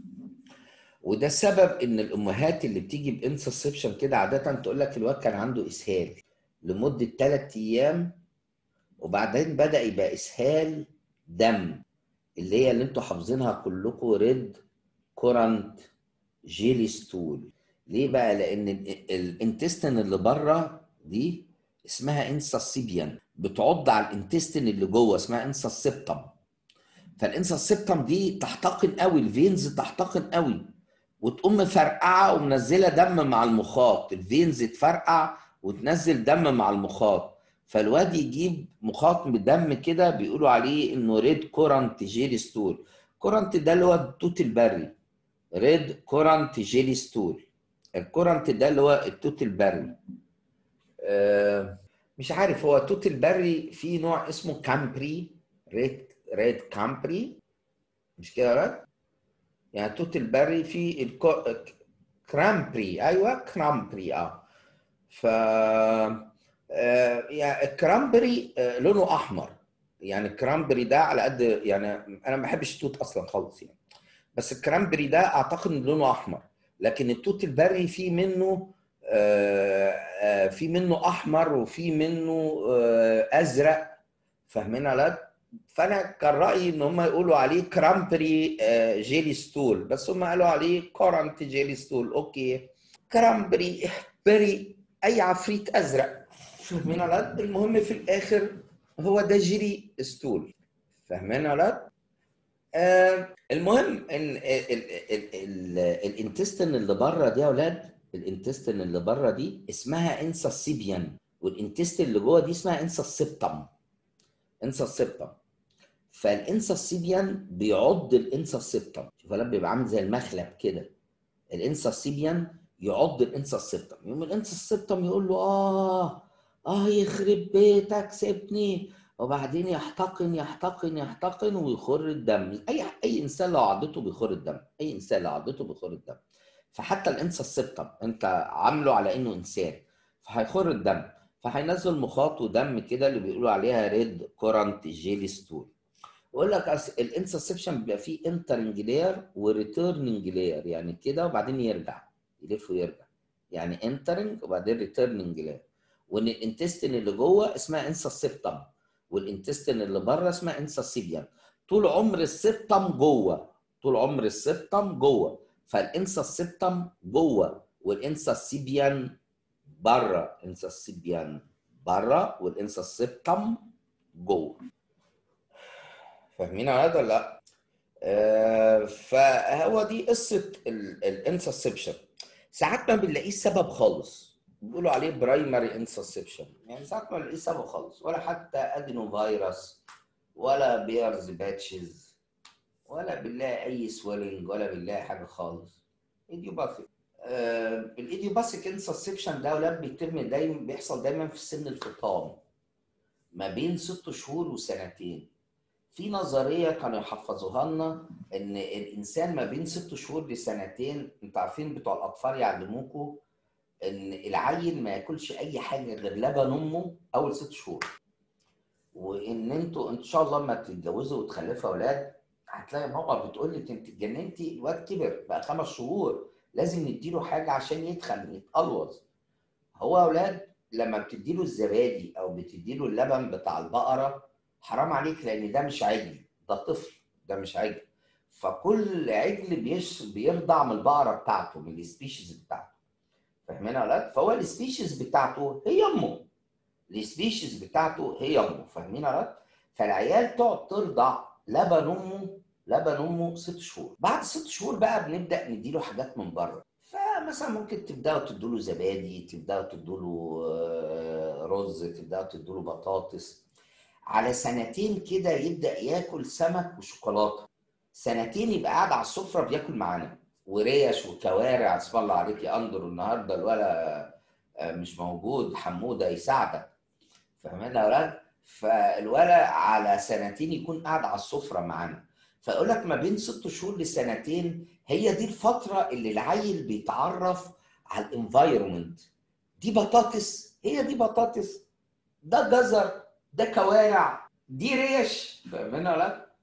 وده سبب ان الامهات اللي بتيجي بانسسبشن كده عاده تقول لك الواد كان عنده اسهال لمده ثلاث ايام وبعدين بدا يبقى اسهال دم اللي هي اللي انتوا حافظينها كلكم ريد كورنت جيلي ستول ليه بقى لان الانتستين اللي بره دي اسمها انساسيبيان بتعض على الانتستين اللي جوه اسمها انساسيبتم فالانساسيبتم دي تحتقن قوي الفينز تحتقن قوي وتقوم مفرقعه ومنزله دم مع المخاط الفينز تفرقع وتنزل دم مع المخاط فالواد يجيب مخاط بدم كده بيقولوا عليه انه ريد كورنت جيلي ستول كورنت ده اللي هو التوت البري ريد كورنت جيلي ستول الكورنت ده اللي هو التوت البري آه مش عارف هو التوت البري في نوع اسمه كامبري ريد ريد كامبري مش كده بقى يعني توت البري في الكو... كرامبري ايوه كرامبري اه ف آه يعني الكرامبري آه لونه احمر يعني الكرامبري ده على قد يعني انا ما بحبش التوت اصلا خالص يعني بس الكرامبري ده اعتقد ان لونه احمر لكن التوت البري في منه آه في منه احمر وفي منه ازرق فاهمين ولا فانا كان رايي ان هم يقولوا عليه كرامبري جيلي ستول بس هم قالوا عليه كورنت جيلي ستول اوكي كرامبري بري اي عفريت ازرق فاهمين ولا المهم في الاخر هو ده جيلي ستول فاهمين ولا آه المهم ان الانتستين اللي بره دي يا اولاد الانتستين اللي بره دي اسمها انساسيبيان والانتستين اللي جوه دي اسمها انساسيبتم انساسيبتم فالانساسيبيان بيعض الانساسيبتم شوف لما بيبقى عامل زي المخلب كده الانساسيبيان يعض الانساسيبتم يقوم الانساسيبتم يقول له اه اه يخرب بيتك سيبني وبعدين يحتقن يحتقن يحتقن ويخر الدم اي اي انسان لو عضته بيخر الدم اي انسان لو عضته بيخر الدم فحتى الانساسيبتم انت عامله على انه انسان فهيخر الدم فهينزل مخاط ودم كده اللي بيقولوا عليها ريد كورنت جيلي ستول يقول لك الانسسبشن بيبقى فيه انترنج لاير وريتيرننج لاير يعني كده وبعدين يرجع يلف ويرجع يعني انترنج وبعدين ريتيرننج لاير وان الانتستين اللي جوه اسمها انسسبتم والانتستين اللي بره اسمها انسسيبيان طول عمر السبتم جوه طول عمر السبتم جوه فالانسسبتم جوه والانسسيبيان بره انسسيبيان بره والانسسبتم جوه فاهمين على هذا ولا لا؟ آه فهو دي قصه الانسسبشن ساعات ما بنلاقيه سبب خالص بيقولوا عليه برايمري انسسبشن يعني ساعات ما بنلاقيه سبب خالص ولا حتى ادينو فيروس ولا بيرز باتشز ولا بنلاقي اي سويلنج ولا بنلاقي حاجه خالص ايديوباثيك آه الايديوباثيك انسسبشن ده ولاد بيتم دايما بيحصل دايما في سن الفطام ما بين ست شهور وسنتين في نظريه كانوا يحفظوها لنا ان الانسان ما بين ست شهور لسنتين انتوا عارفين بتوع الاطفال يعلموكوا ان العيل ما ياكلش اي حاجه غير لبن امه اول ست شهور وان انتوا ان شاء الله لما تتجوزوا وتخلفوا اولاد هتلاقي ماما بتقول لك انت اتجننتي الواد كبر بقى خمس شهور لازم نديله حاجه عشان يتخن يتقلوظ هو يا اولاد لما بتديله الزبادي او بتديله اللبن بتاع البقره حرام عليك لان ده مش عجل ده طفل ده مش عجل فكل عجل بيش بيرضع من البقره بتاعته من السبيشيز بتاعته فاهمين يا اولاد فهو السبيشيز بتاعته هي امه السبيشيز بتاعته هي امه فاهمين يا اولاد فالعيال تقعد ترضع لبن امه لبن امه ست شهور بعد ست شهور بقى بنبدا نديله حاجات من بره فمثلا ممكن تبداوا تدوا له زبادي تبداوا تدوا له رز تبداوا تدوا له بطاطس على سنتين كده يبدا ياكل سمك وشوكولاته سنتين يبقى قاعد على السفره بياكل معانا وريش وكوارع اسم الله عليك يا اندر النهارده الولا مش موجود حموده يساعدك فاهمين يا اولاد فالولا على سنتين يكون قاعد على السفره معانا فيقول لك ما بين ست شهور لسنتين هي دي الفتره اللي العيل بيتعرف على الانفايرمنت دي بطاطس هي دي بطاطس ده جزر ده كوارع دي ريش فاهمين ولا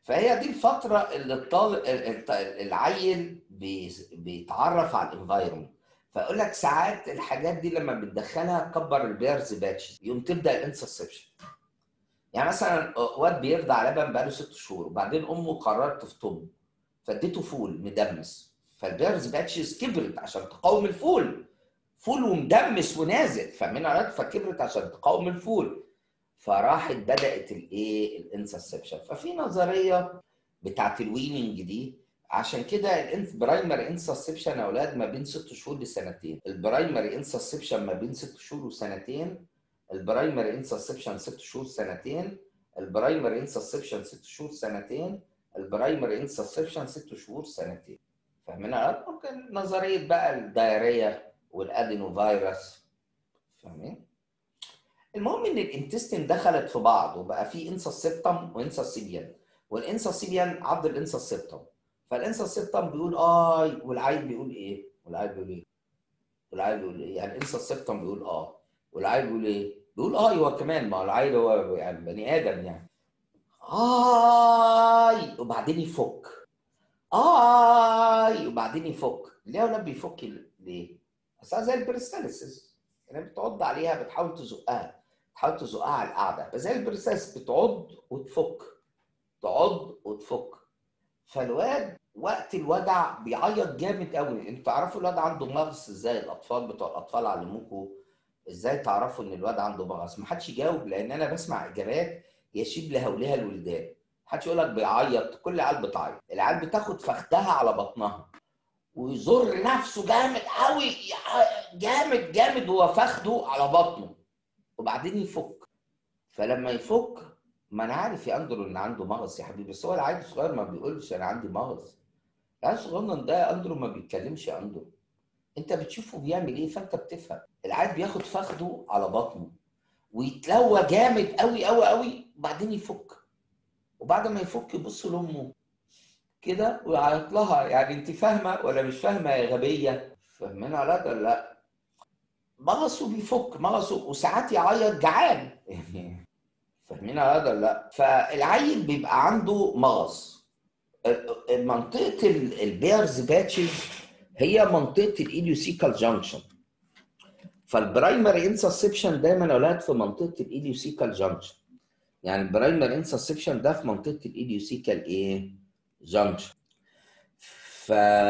فهي دي الفتره اللي الطالب العيل بيتعرف على الانفايرمنت فاقول لك ساعات الحاجات دي لما بتدخلها كبر البيرز باتش يوم تبدا الانسسبشن يعني مثلا واد بيرضع لبن بقاله ست شهور وبعدين امه قررت تفطمه فاديته فول مدمس فالبيرز باتشز كبرت عشان تقاوم الفول فول ومدمس ونازل فاهمين على فكبرت عشان تقاوم الفول فراحت بدات الايه الانسسبشن ففي نظريه بتاعت الويننج دي عشان كده البرايمري انسسبشن يا اولاد ما بين ست شهور لسنتين البرايمري انسسبشن ما بين ست شهور وسنتين البرايمري انسسبشن ست شهور سنتين البرايمري انسسبشن ست شهور سنتين البرايمري انسسبشن ست شهور سنتين فاهمين ممكن نظريه بقى الدايريه والادينو فيروس فاهمين المهم ان الانتستين دخلت في بعض وبقى في انسا سيبتم وانسا سيبيان والانسا سيبيان عض الانسا سيبتم فالانسا سيبتم بيقول اي والعيل بيقول ايه والعيل بيقول ايه والعيل بيقول ايه يعني الانسا سيبتم بيقول اه والعيل بيقول ايه بيقول اه هو كمان ما هو العيل هو يعني بني ادم يعني اي وبعدين يفك اي وبعدين يفك ليه ولا بيفك ليه؟ اصل زي البريستاليسيس يعني بتعض عليها بتحاول تزقها تحاول تزقها على القعده فزي البريستاليسيس بتعض وتفك تعض وتفك فالواد وقت الوجع بيعيط جامد قوي انتوا تعرفوا الواد عنده مغص ازاي الاطفال بتوع الاطفال علموكوا ازاي تعرفوا ان الواد عنده مغص ما حدش يجاوب لان انا بسمع اجابات يشيب لهولها الولدان محدش يقول لك بيعيط كل العيال بتعيط العيال بتاخد فخدها على بطنها ويزر نفسه جامد قوي جامد جامد هو فخده على بطنه وبعدين يفك فلما يفك ما انا عارف يا اندرو ان عنده مغص يا حبيبي بس هو العيل الصغير ما بيقولش انا عندي مغص العيل الصغير ده يا اندرو ما بيتكلمش يا اندرو انت بتشوفه بيعمل ايه فانت بتفهم العيل بياخد فخده على بطنه ويتلوى جامد قوي قوي قوي وبعدين يفك وبعد ما يفك يبص لامه كده ويعيط لها يعني انت فاهمه ولا مش فاهمه يا غبيه فاهمين على ده لا مغصه بيفك مغصه وساعات يعيط جعان يعني فاهمين على ده لا فالعيل بيبقى عنده مغص منطقه البيرز باتشز هي منطقه الايديوسيكال جانكشن فالبرايمري انسسبشن دايما يا اولاد في منطقه الايديوسيكال جانكشن يعني البرايمري انسسبشن ده في منطقه الايديوسيكال ايه جانكشن ف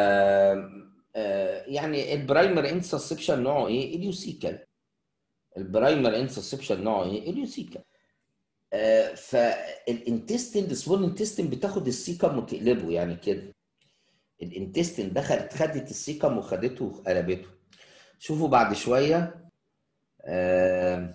يعني البرايمري انسسبشن نوعه ايه ايديوسيكال البرايمري انسسبشن نوعه ايه ايديوسيكال فالانتستين السمول انتستين بتاخد السيكم وتقلبه يعني كده الانتستين دخلت خدت السيكم وخدته وقلبته شوفوا بعد شويه آه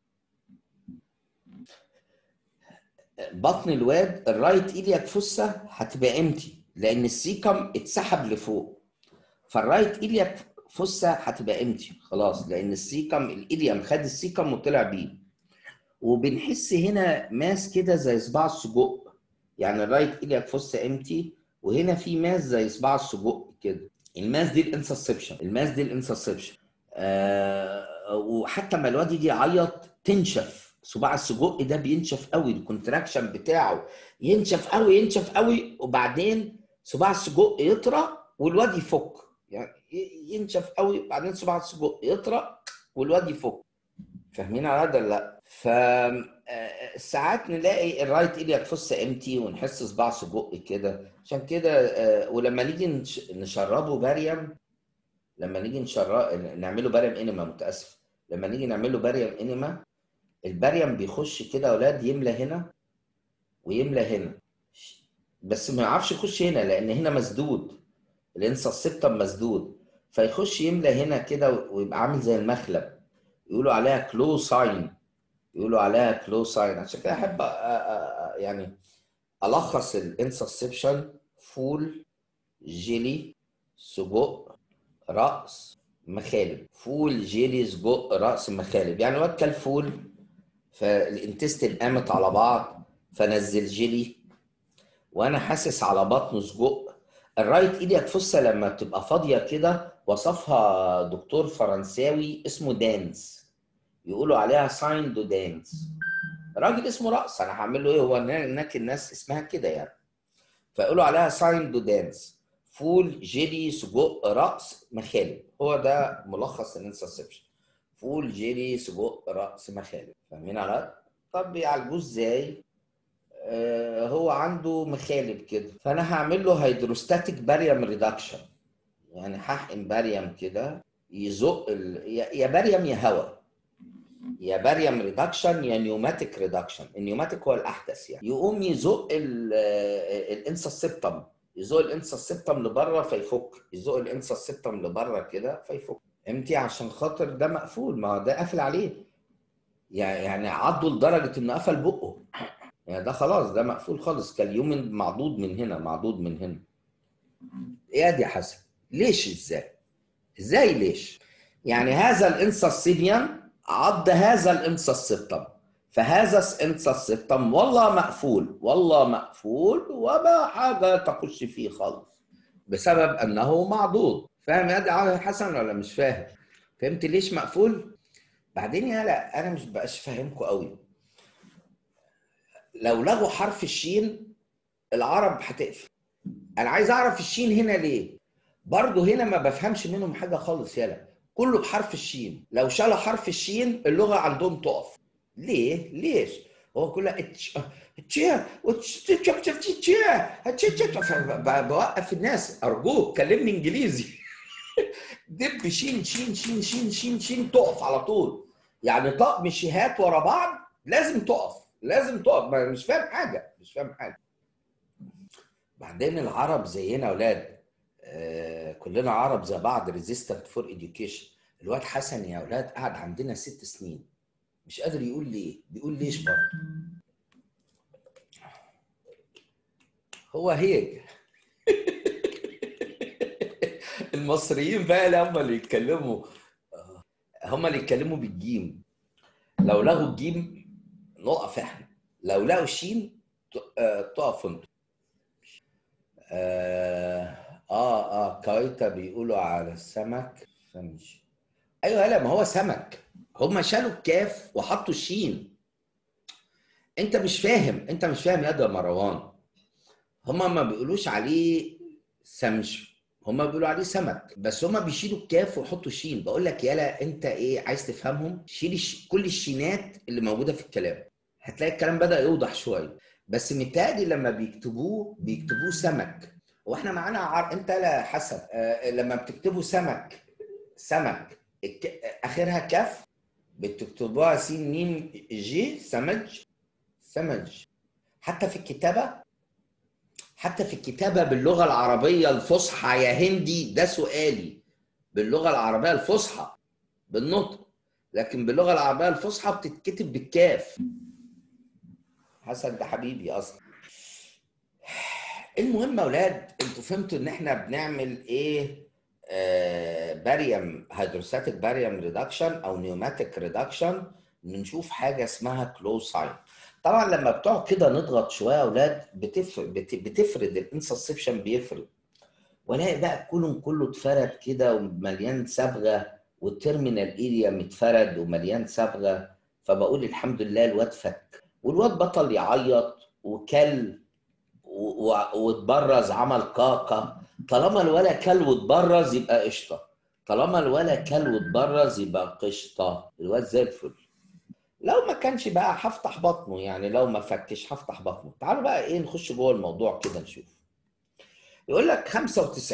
بطن الواد الرايت ايلياك فوسا هتبقى امتي لان السيكم اتسحب لفوق فالرايت ايلياك فوسا هتبقى امتي خلاص لان السيكم الايليام خد السيكم وطلع بيه وبنحس هنا ماس كده زي صباع السجق يعني الرايت ايلياك فوسا امتي وهنا في ماس زي صباع السجق كده الماس دي الانسسبشن الماس دي الانسسبشن آه وحتى ما الواد يجي يعيط تنشف صباع السجق ده بينشف قوي الكونتراكشن بتاعه ينشف قوي ينشف قوي وبعدين صباع السجق يطرى والواد يفك يعني ينشف قوي بعدين صباع السجق يطرى والواد يفك فاهمين على هذا لا ف ساعات نلاقي الرايت ايلياك فص امتي ونحس صباع سجق كده عشان كده ولما نيجي نشربه باريم لما نيجي نشرب نعمله باريم انما متاسف لما نيجي نعمله باريم انما الباريم بيخش كده اولاد يملى هنا ويملى هنا بس ما يعرفش يخش هنا لان هنا مسدود الانسا السبتم مسدود فيخش يملى هنا كده ويبقى عامل زي المخلب يقولوا عليها كلو ساين يقولوا عليها كلو ساين عشان كده احب يعني الخص الانسسبشن فول جيلي سجق راس مخالب فول جيلي سجق راس مخالب يعني الواد كل فول فالانتستين قامت على بعض فنزل جيلي وانا حاسس على بطنه سجق الرايت ايديك فصة لما بتبقى فاضيه كده وصفها دكتور فرنساوي اسمه دانس يقولوا عليها ساين دو دانس راجل اسمه رقص انا هعمل له ايه هو هناك الناس اسمها كده يعني فيقولوا عليها ساين دو دانس فول جيلي سجق رأس مخالب هو ده ملخص الانسسبشن فول جيلي سجق رأس مخالب فاهمين على طب بيعالجوه ازاي آه هو عنده مخالب كده فانا هعمل له هيدروستاتيك باريوم ريدكشن يعني هحقن باريوم كده يزق ال... يا يا باريوم يا هواء يا باريوم ريدكشن يا نيوماتيك ريدكشن النيوماتيك هو الاحدث يعني يقوم يزق الانسسبتم يزق الانسسبتم لبره فيفك يزق الانسسبتم لبره كده فيفك امتى عشان خاطر ده مقفول ما هو ده قافل عليه يعني يعني عضه لدرجه انه قفل بقه يعني ده خلاص ده مقفول خالص كاليومن معضود من هنا معضود من هنا ايه دي يا حسن ليش ازاي ازاي ليش يعني هذا الانسسيبيان عض هذا الانسسبتم فهذا الانسسبتم والله مقفول والله مقفول وما حاجه تخش فيه خالص بسبب انه معضود فاهم يا حسن ولا مش فاهم فهمت ليش مقفول بعدين يا لا انا مش بقاش فاهمكم قوي لو لغوا حرف الشين العرب هتقفل انا عايز اعرف الشين هنا ليه برضه هنا ما بفهمش منهم حاجه خالص يالا كله بحرف الشين لو شالوا حرف الشين اللغه عندهم تقف ليه ليش هو كلها اتش تشيا بوقف الناس ارجوك كلمني انجليزي دب شين شين شين شين شين شين تقف على طول يعني طقم شيهات ورا بعض لازم تقف لازم تقف مش فاهم حاجه مش فاهم حاجه بعدين العرب زينا اولاد آه كلنا عرب زي بعض ريزيستنت فور اديوكيشن الواد حسن يا اولاد قعد عندنا ست سنين مش قادر يقول ليه بيقول ليش برضه هو هيك المصريين بقى اللي هم اللي يتكلموا هم اللي يتكلموا بالجيم لو لغوا الجيم نقف احنا لو لقوا الشين تقف انتوا آه, اه اه كايتا بيقولوا على السمك فمش ايوه لا ما هو سمك هم شالوا الكاف وحطوا الشين انت مش فاهم انت مش فاهم يا مروان هم ما بيقولوش عليه سمش هم بيقولوا عليه سمك بس هم بيشيلوا الكاف ويحطوا الشين بقول لك يالا انت ايه عايز تفهمهم شيل الش... كل الشينات اللي موجوده في الكلام هتلاقي الكلام بدا يوضح شويه بس متهيألي لما بيكتبوه بيكتبوه سمك واحنا معانا عر... انت لا حسب آه لما بتكتبوا سمك سمك الك... اخرها كف بتكتبوها س م ج سمج سمج حتى في الكتابه حتى في الكتابه باللغه العربيه الفصحى يا هندي ده سؤالي باللغه العربيه الفصحى بالنطق لكن باللغه العربيه الفصحى بتتكتب بالكاف حسن ده حبيبي اصلا المهم يا اولاد انتوا فهمتوا ان احنا بنعمل ايه آه باريوم هيدروستاتيك باريوم ريدكشن او نيوماتيك ريدكشن بنشوف حاجه اسمها كلوز ساين طبعا لما بتقعد كده نضغط شويه يا اولاد بتف... بت... بتفرد الانسسبشن بيفرد والاقي بقى الكولون كله اتفرد كده ومليان صبغه والتيرمينال اريا متفرد ومليان صبغه فبقول الحمد لله الواد فك والواد بطل يعيط وكل و... واتبرز عمل كاكا طالما الولا كل واتبرز يبقى قشطه طالما الولا كل واتبرز يبقى قشطه الواد زي الفل لو ما كانش بقى هفتح بطنه يعني لو ما فكش هفتح بطنه تعالوا بقى ايه نخش جوه الموضوع كده نشوف يقول لك 95%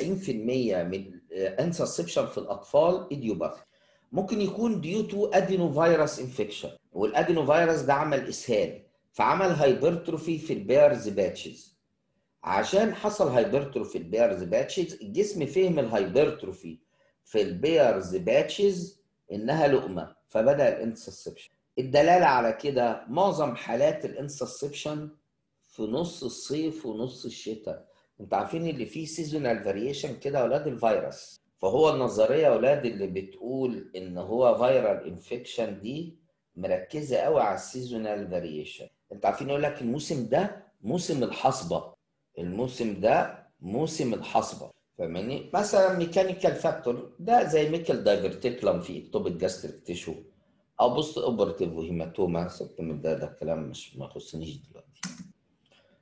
من انسسبشن في الاطفال ايديوباثي ممكن يكون ديو تو ادينو فيروس انفكشن والادينو فيروس ده عمل اسهال فعمل هايبرتروفي في البيرز باتشز عشان حصل هايبرتروفي في البيرز باتشز الجسم فهم الهايبرتروفي في البيرز باتشز انها لقمه فبدا الانسسبشن الدلاله على كده معظم حالات الانسسبشن في نص الصيف ونص الشتاء انتوا عارفين اللي فيه سيزونال فاريشن كده يا اولاد الفيروس فهو النظريه يا اولاد اللي بتقول ان هو فيرال انفكشن دي مركزه قوي على السيزونال فاريشن انتوا عارفين يقول لك الموسم ده موسم الحصبه الموسم ده موسم الحصبه فاهماني مثلا ميكانيكال فاكتور ده زي ميكل دايفرتيكلم في اكتوبيك جاستريك تيشو او بوست اوبرتيف وهيماتوما سبت من ده ده الكلام مش ما يخصنيش دلوقتي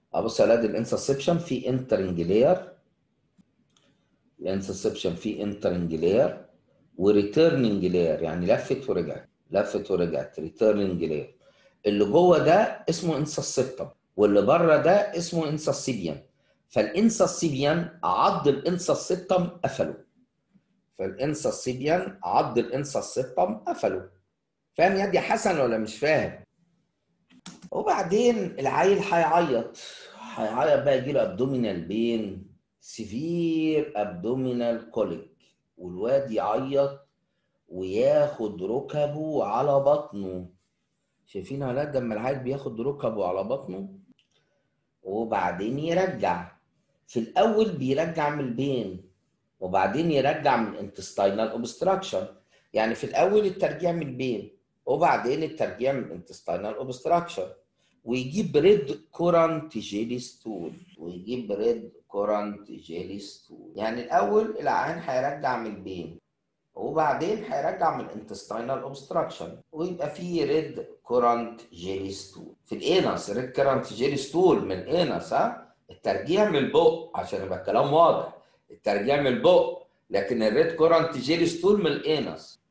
ابص على الانسسبشن في انترنج لاير الانسسبشن في انترنج لاير وريتيرننج لاير يعني لفت ورجعت لفت ورجعت ريتيرننج لاير اللي جوه ده اسمه انسسبتم واللي بره ده اسمه انسسيبيان فالانسسيبيان عض الانسسبتم قفله فالانسسيبيان عض الانسسبتم قفله فاهم يا دي حسن ولا مش فاهم وبعدين العيل هيعيط هيعيط بقى يجي له ابدومينال بين سيفير ابدومينال كوليك والواد يعيط وياخد ركبه على بطنه شايفين يا ولاد لما العيل بياخد ركبه على بطنه وبعدين يرجع في الاول بيرجع من البين وبعدين يرجع من انتستينال اوبستراكشن يعني في الاول الترجيع من البين وبعدين الترجيع من انتستينال اوبستراكشن ويجيب ريد كورانت جيلي ستول ويجيب ريد كورانت جيلي ستول يعني الاول العيان هيرجع من البين وبعدين هيرجع من الانتستينال اوبستراكشن ويبقى فيه ريد كورانت جيلي ستول في الانس ريد كورانت جيلي ستول من الانس ها الترجيع من البق عشان يبقى الكلام واضح الترجيع من البق لكن الريد كورانت جيلي ستول من الانس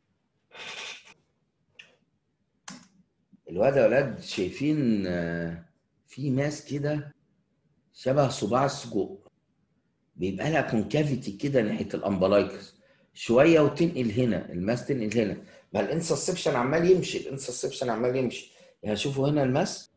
الواد يا ولاد شايفين في ماس كده شبه صباع السجق بيبقى لها كونكافيتي كده ناحيه الامبلايكس شويه وتنقل هنا الماس تنقل هنا ما الانسسبشن عمال يمشي الانسسبشن عمال يمشي يعني شوفوا هنا الماس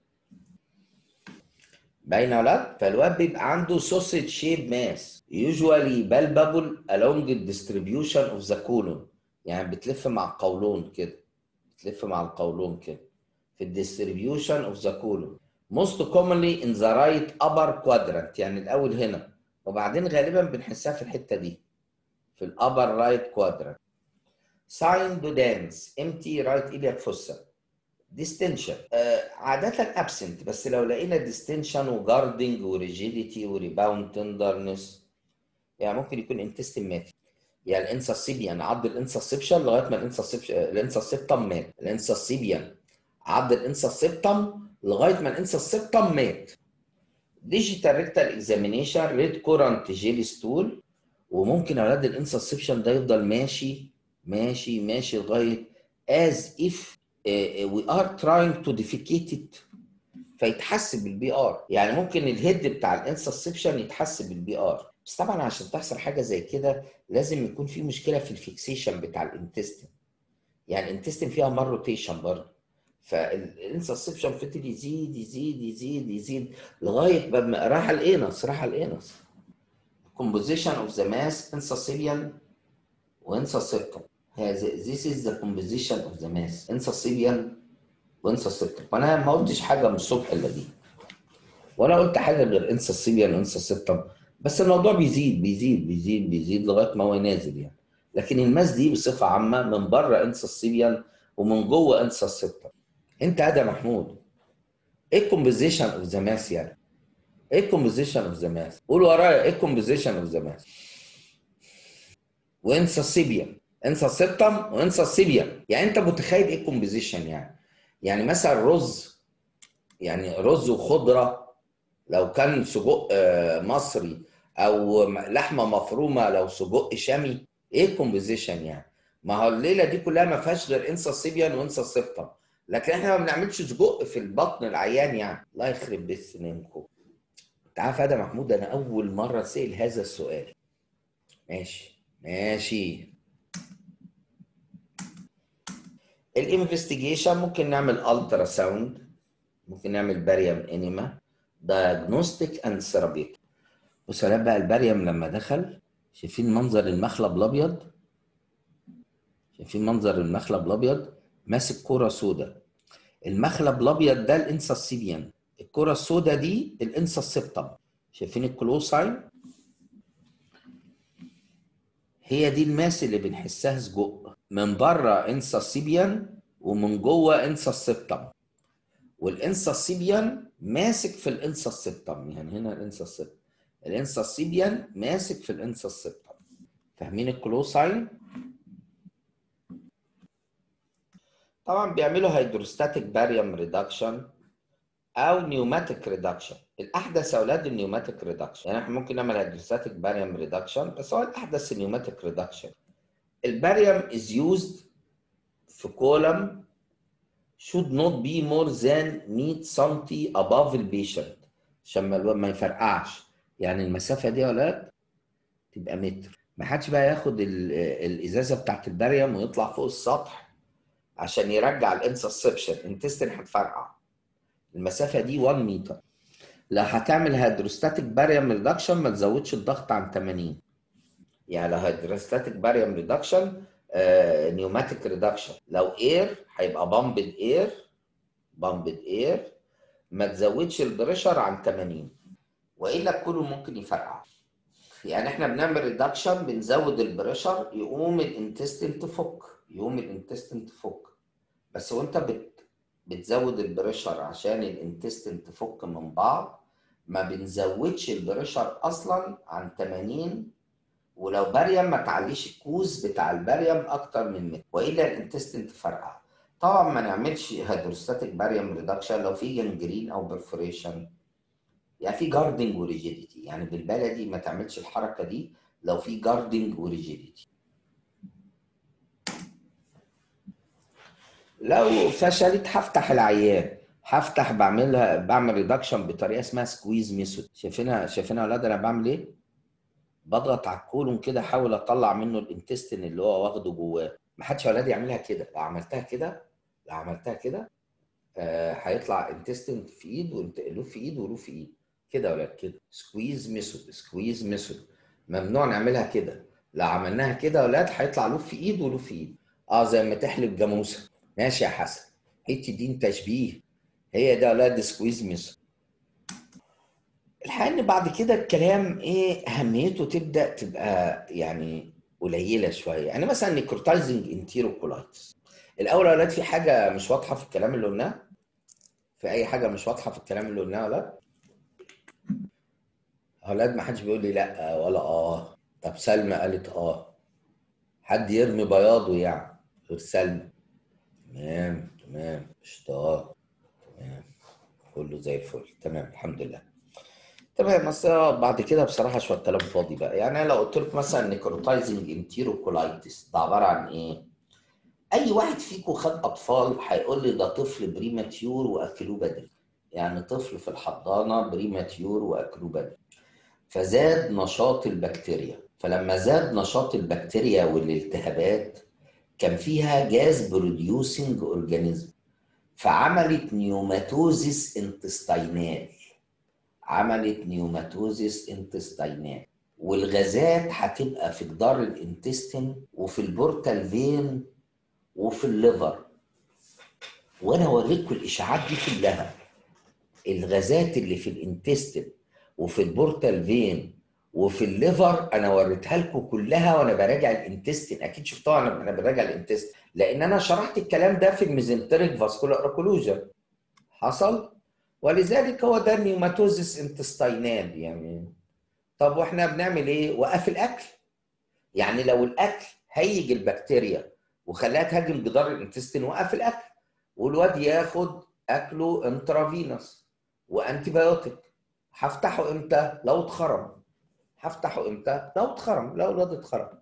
باينه يا ولاد فالواد بيبقى عنده سوسيج شيب ماس يوجوالي بالبابل along the distribution of the colon يعني بتلف مع القولون كده بتلف مع القولون كده في الديستريبيوشن اوف ذا كولون most commonly in the right upper quadrant يعني الاول هنا وبعدين غالبا بنحسها في الحته دي في الابر رايت كوادرانت ساين دودانس امتي رايت ايلياك فوسا ديستنشن آه عادة ابسنت بس لو لقينا ديستنشن وجاردنج وريجيديتي وريباوند تندرنس يعني ممكن يكون انتستين مات يعني الانسسيبيان عض الانسسبشن لغايه ما الانسسبشن الانسسبتم مات الانسسيبيان عض الانسسبتم لغايه ما الانسسبتم مات ديجيتال ريكتال اكزامينيشن ريد كورنت جيلي ستول وممكن اولاد الانسسبشن ده يفضل ماشي ماشي ماشي لغايه as if uh, we are trying to defecate it فيتحسب بالبي ار يعني ممكن الهيد بتاع الانسسبشن يتحسب بالبي ار بس طبعا عشان تحصل حاجه زي كده لازم يكون في مشكله في الفيكسيشن بتاع الانتستين يعني الانتستين فيها مار روتيشن برضه فالانسسبشن فضل يزيد يزيد يزيد يزيد لغايه ما راح الانس راح الانس composition of the mass insussibian وانسسبتم هذا this is the composition of the mass insussibian وانسسبتم وانا ما قلتش حاجه من الصبح الا دي ولا قلت حاجه غير انسسيبيان وانسسبتم بس الموضوع بيزيد بيزيد بيزيد بيزيد لغايه ما هو نازل يعني لكن الماس دي بصفه عامه من بره انسسيبيان ومن جوه انسسبتم انت ادم محمود ايه الكومبوزيشن اوف ذا ماس يعني ايه الكومبوزيشن اوف ذا ماس قول ورايا ايه الكومبوزيشن اوف ذا ماس وانسسيبيان انسسبتم وانسسيبيان يعني انت متخيل ايه الكومبوزيشن يعني يعني مثلا رز يعني رز وخضره لو كان سجق مصري او لحمه مفرومه لو سجق شامي ايه الكومبوزيشن يعني ما هو الليله دي كلها ما فيهاش غير انسسيبيان وانسسبتم لكن احنا ما بنعملش سجق في البطن العيان يعني الله يخرب بيت سنينكم انت عارف يا محمود انا اول مره سال هذا السؤال ماشي ماشي الانفستيجيشن ممكن نعمل الترا ساوند ممكن نعمل باريوم انيما دايجنوستيك اند ثيرابيوتيك بصوا يا بقى الباريوم لما دخل شايفين منظر المخلب الابيض شايفين منظر المخلب الابيض ماسك كرة سودا المخلب الابيض ده الانسسيبيان الكرة السودا دي الانسسبتم شايفين الكلوساين هي دي الماس اللي بنحسها سجق من بره انسسيبيان ومن جوه انسسبتم والانسسيبيان ماسك في الانسسبتم يعني هنا الانسسبتم الانسسيبيان ماسك في الانسسبتم فاهمين الكلوساين طبعا بيعملوا هيدروستاتيك باريوم ريدكشن او نيوماتيك ريدكشن الاحدث يا اولاد النيوماتيك ريدكشن يعني احنا ممكن نعمل هيدروستاتيك باريوم ريدكشن بس هو الاحدث النيوماتيك ريدكشن الباريوم از يوزد في كولم should not be more than 100 سم above البيشنت عشان ما ما يفرقعش يعني المسافه دي يا اولاد تبقى متر ما حدش بقى ياخد ال- الازازه بتاعت الباريوم ويطلع فوق السطح عشان يرجع الانسسبشن انتستين هتفرقع المسافه دي 1 متر لو هتعمل هيدروستاتيك باريوم ريدكشن ما تزودش الضغط عن 80 يعني لو هيدروستاتيك باريوم ريدكشن نيوماتيك ريدكشن لو اير هيبقى بامبد اير بامبد اير ما تزودش البريشر عن 80 والا كله ممكن يفرقع يعني احنا بنعمل ريدكشن بنزود البريشر يقوم الانتستين تفك يقوم الانتستين تفك بس وانت بت بتزود البريشر عشان الانتستين تفك من بعض ما بنزودش البريشر اصلا عن 80 ولو باريوم ما تعليش الكوز بتاع الباريوم اكتر من متر والا الانتستين تفرقع طبعا ما نعملش هيدروستاتيك باريوم ريدكشن لو في جنجرين او برفوريشن يعني في جاردنج وريجيديتي يعني بالبلدي ما تعملش الحركه دي لو في جاردنج وريجيديتي لو فشلت هفتح العيان هفتح بعملها بعمل ريدكشن بطريقه اسمها سكويز ميثود شايفينها شايفينها يا اولاد انا بعمل ايه؟ بضغط على الكولون كده احاول اطلع منه الانتستين اللي هو واخده جواه ما حدش يا اولاد يعملها كده لو عملتها كده لو عملتها كده آه، هيطلع انتستين في ايد ولوب في ايد ولوب في ايد كده يا ولاد كده سكويز ميثود سكويز ميثود ممنوع نعملها كده لو عملناها كده يا ولاد هيطلع لوب في ايد ولوب في ايد اه زي ما تحلب جاموسه ماشي يا حسن حته دين تشبيه هي ده يا ولاد سكويز ميثود الحقيقه ان بعد كده الكلام ايه اهميته تبدا تبقى يعني قليله شويه يعني مثلا نيكروتايزنج انتيروكولايتس الاول يا ولاد في حاجه مش واضحه في الكلام اللي قلناه في اي حاجه مش واضحه في الكلام اللي قلناه ولا اولاد ما حدش بيقول لي لا ولا اه طب سلمى قالت اه حد يرمي بياضه يعني غير سلمى تمام تمام قشطه تمام كله زي الفل تمام الحمد لله تمام بس بعد كده بصراحه شويه كلام فاضي بقى يعني أنا لو قلت لك مثلا نيكروتايزنج انتيروكولايتس ده عباره عن ايه؟ اي واحد فيكم خد اطفال هيقول لي ده طفل بريماتيور واكلوه بدري يعني طفل في الحضانه بريماتيور واكلوه بدري فزاد نشاط البكتيريا فلما زاد نشاط البكتيريا والالتهابات كان فيها جاز بروديوسنج اورجانيزم فعملت نيوماتوزيس انتستينال عملت نيوماتوزيس انتستينال والغازات هتبقى في جدار الانتستين وفي البورتال فين وفي الليفر وانا اوريكم الاشاعات دي كلها الغازات اللي في الانتستين وفي البورتال فين وفي الليفر انا وريتها لكم كلها وانا براجع الانتستين اكيد شفتوها انا انا براجع الانتستين لان انا شرحت الكلام ده في الميزنتريك فاسكولار اكولوجن حصل ولذلك هو ده النيوماتوزيس انتستينال يعني طب واحنا بنعمل ايه؟ وقف الاكل يعني لو الاكل هيج البكتيريا وخلاها تهاجم جدار الانتستين وقف الاكل والواد ياخد اكله انترافينوس وانتي بايوتيك هفتحه امتى؟ لو اتخرم هفتحه امتى؟ لو اتخرم لو الواد اتخرم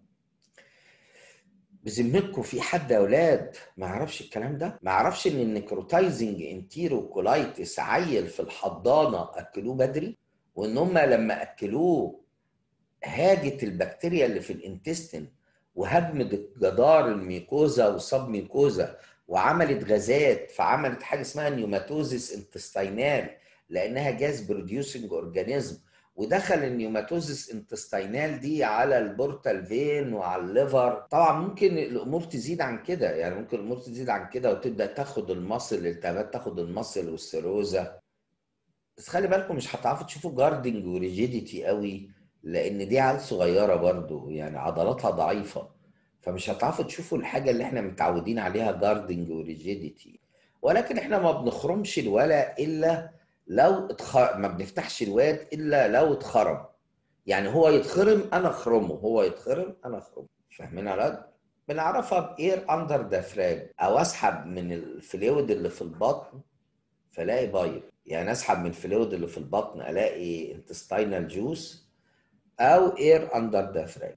بذمتكم في حد يا اولاد ما يعرفش الكلام ده؟ ما يعرفش ان النيكروتايزنج انتيروكولايتس عيل في الحضانه اكلوه بدري وان هم لما اكلوه هاجت البكتيريا اللي في الانتستين وهجمت جدار الميكوزا والسب ميكوزا وعملت غازات فعملت حاجه اسمها نيوماتوزيس انتستينال لانها جاز بروديوسنج اورجانيزم ودخل النيوماتوزيس انتستينال دي على البورتال فين وعلى الليفر طبعا ممكن الامور تزيد عن كده يعني ممكن الامور تزيد عن كده وتبدا تاخد المصل الالتهابات تاخد المصل والسيروزا بس خلي بالكم مش هتعرفوا تشوفوا جاردنج وريجيديتي قوي لان دي عيال صغيره برضو يعني عضلاتها ضعيفه فمش هتعرفوا تشوفوا الحاجه اللي احنا متعودين عليها جاردنج وريجيديتي ولكن احنا ما بنخرمش الولا الا لو اتخ... ما بنفتحش الواد الا لو اتخرم يعني هو يتخرم انا اخرمه هو يتخرم انا اخرمه فاهمين يا ولاد بنعرفها باير اندر دافراج او اسحب من الفلويد اللي في البطن فالاقي بايل يعني اسحب من الفلويد اللي في البطن الاقي انتستينال جوس او اير اندر داثراج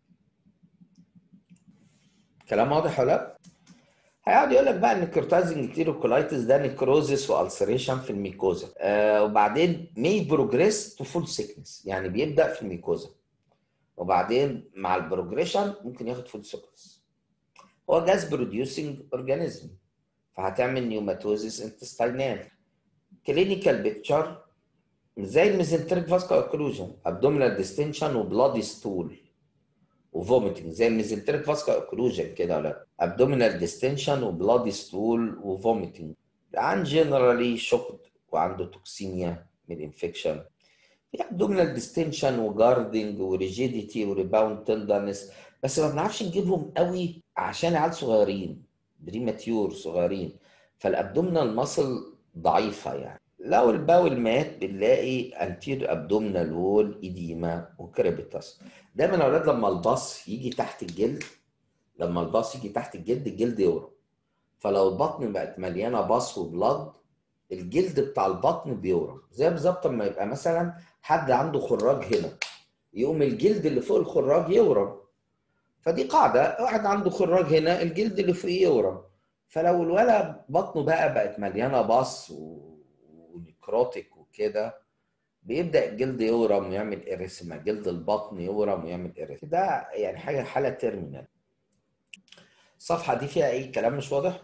كلام واضح ولا لا؟ هيقعد يقول لك بقى ان الكورتايزنج كتيروكولايتس ده نيكروزس والسريشن في الميكوزا آه وبعدين مي بروجريس تو فول سيكنس يعني بيبدا في الميكوزا وبعدين مع البروجريشن ممكن ياخد فول سيكنس هو جاز بروديوسنج اورجانيزم فهتعمل نيوماتوزيس انتستينال كلينيكال بيكتشر زي الميزنتريك فاسكو اوكلوجن ابدومينال ديستنشن وبلادي ستول وفوميتنج زي الميزنتريك فاسكو اوكلوجن كده ولا ابدومينال ديستنشن وبلادي ستول وفوميتنج عن جنرالي شوكد وعنده توكسيميا من الانفكشن في ابدومينال ديستنشن وجاردنج وريجيديتي وريباوند تندرنس بس ما بنعرفش نجيبهم قوي عشان عيال صغيرين بريماتيور صغيرين فالابدومينال ماسل ضعيفه يعني لو الباول مات بنلاقي انتير ابدومينال وول ايديما وكريبيتاس دايما يا اولاد لما الباص يجي تحت الجلد لما الباص يجي تحت الجلد الجلد يورم فلو البطن بقت مليانه باص وبلاد الجلد بتاع البطن بيورم زي بالظبط لما يبقى مثلا حد عنده خراج هنا يقوم الجلد اللي فوق الخراج يورم فدي قاعده واحد عنده خراج هنا الجلد اللي فوقيه يورم فلو الولد بطنه بقى بقت مليانه باص ونكروتيك وكده بيبدا الجلد يورم ويعمل اريثما جلد البطن يورم ويعمل اريثما ده يعني حاجه حاله تيرمينال الصفحه دي فيها اي كلام مش واضح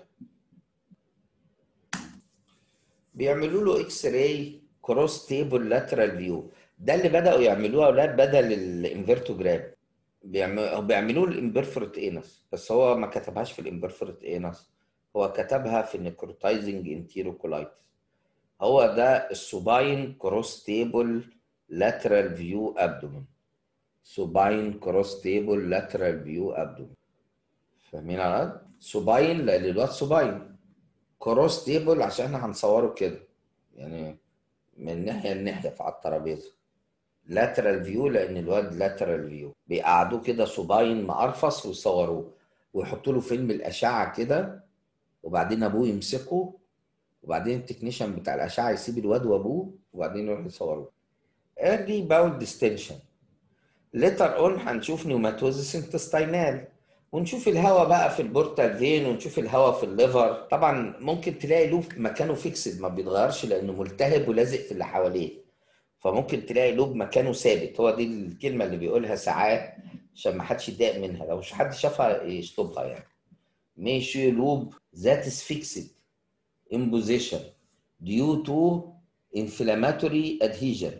بيعملوا له اكس راي كروس تيبل لاترال فيو ده اللي بداوا يعملوه اولاد بدل الانفيرتوجرام بيعملوا بيعملوه الامبرفورت انس بس هو ما كتبهاش في الامبرفورت انس هو كتبها في النيكروتايزنج انتيروكولايتس هو ده السوباين كروس تيبل لاترال فيو ابدومين سوباين كروس تيبل لاترال فيو ابدومين فاهمين على سوباين لان الواد سوباين كروس تيبل عشان احنا هنصوره كده يعني من ناحيه لناحيه على الترابيزه لاترال فيو لان الواد لاترال فيو بيقعدوه كده سوباين مقرفص ويصوروه ويحطوا له فيلم الاشعه كده وبعدين ابوه يمسكه وبعدين التكنيشن بتاع الاشعه يسيب الواد وابوه وبعدين يروح يصوروه early bowel distension later on هنشوف نيوماتوزيس انتستينال ونشوف الهواء بقى في البورتال فين ونشوف الهواء في الليفر طبعا ممكن تلاقي لوب مكانه فيكسد ما بيتغيرش لانه ملتهب ولازق في اللي حواليه فممكن تلاقي لوب مكانه ثابت هو دي الكلمه اللي بيقولها ساعات عشان ما حدش يتضايق منها لو مش حد شافها يشطبها يعني ماشي لوب ذات is fixed in position due to inflammatory adhesion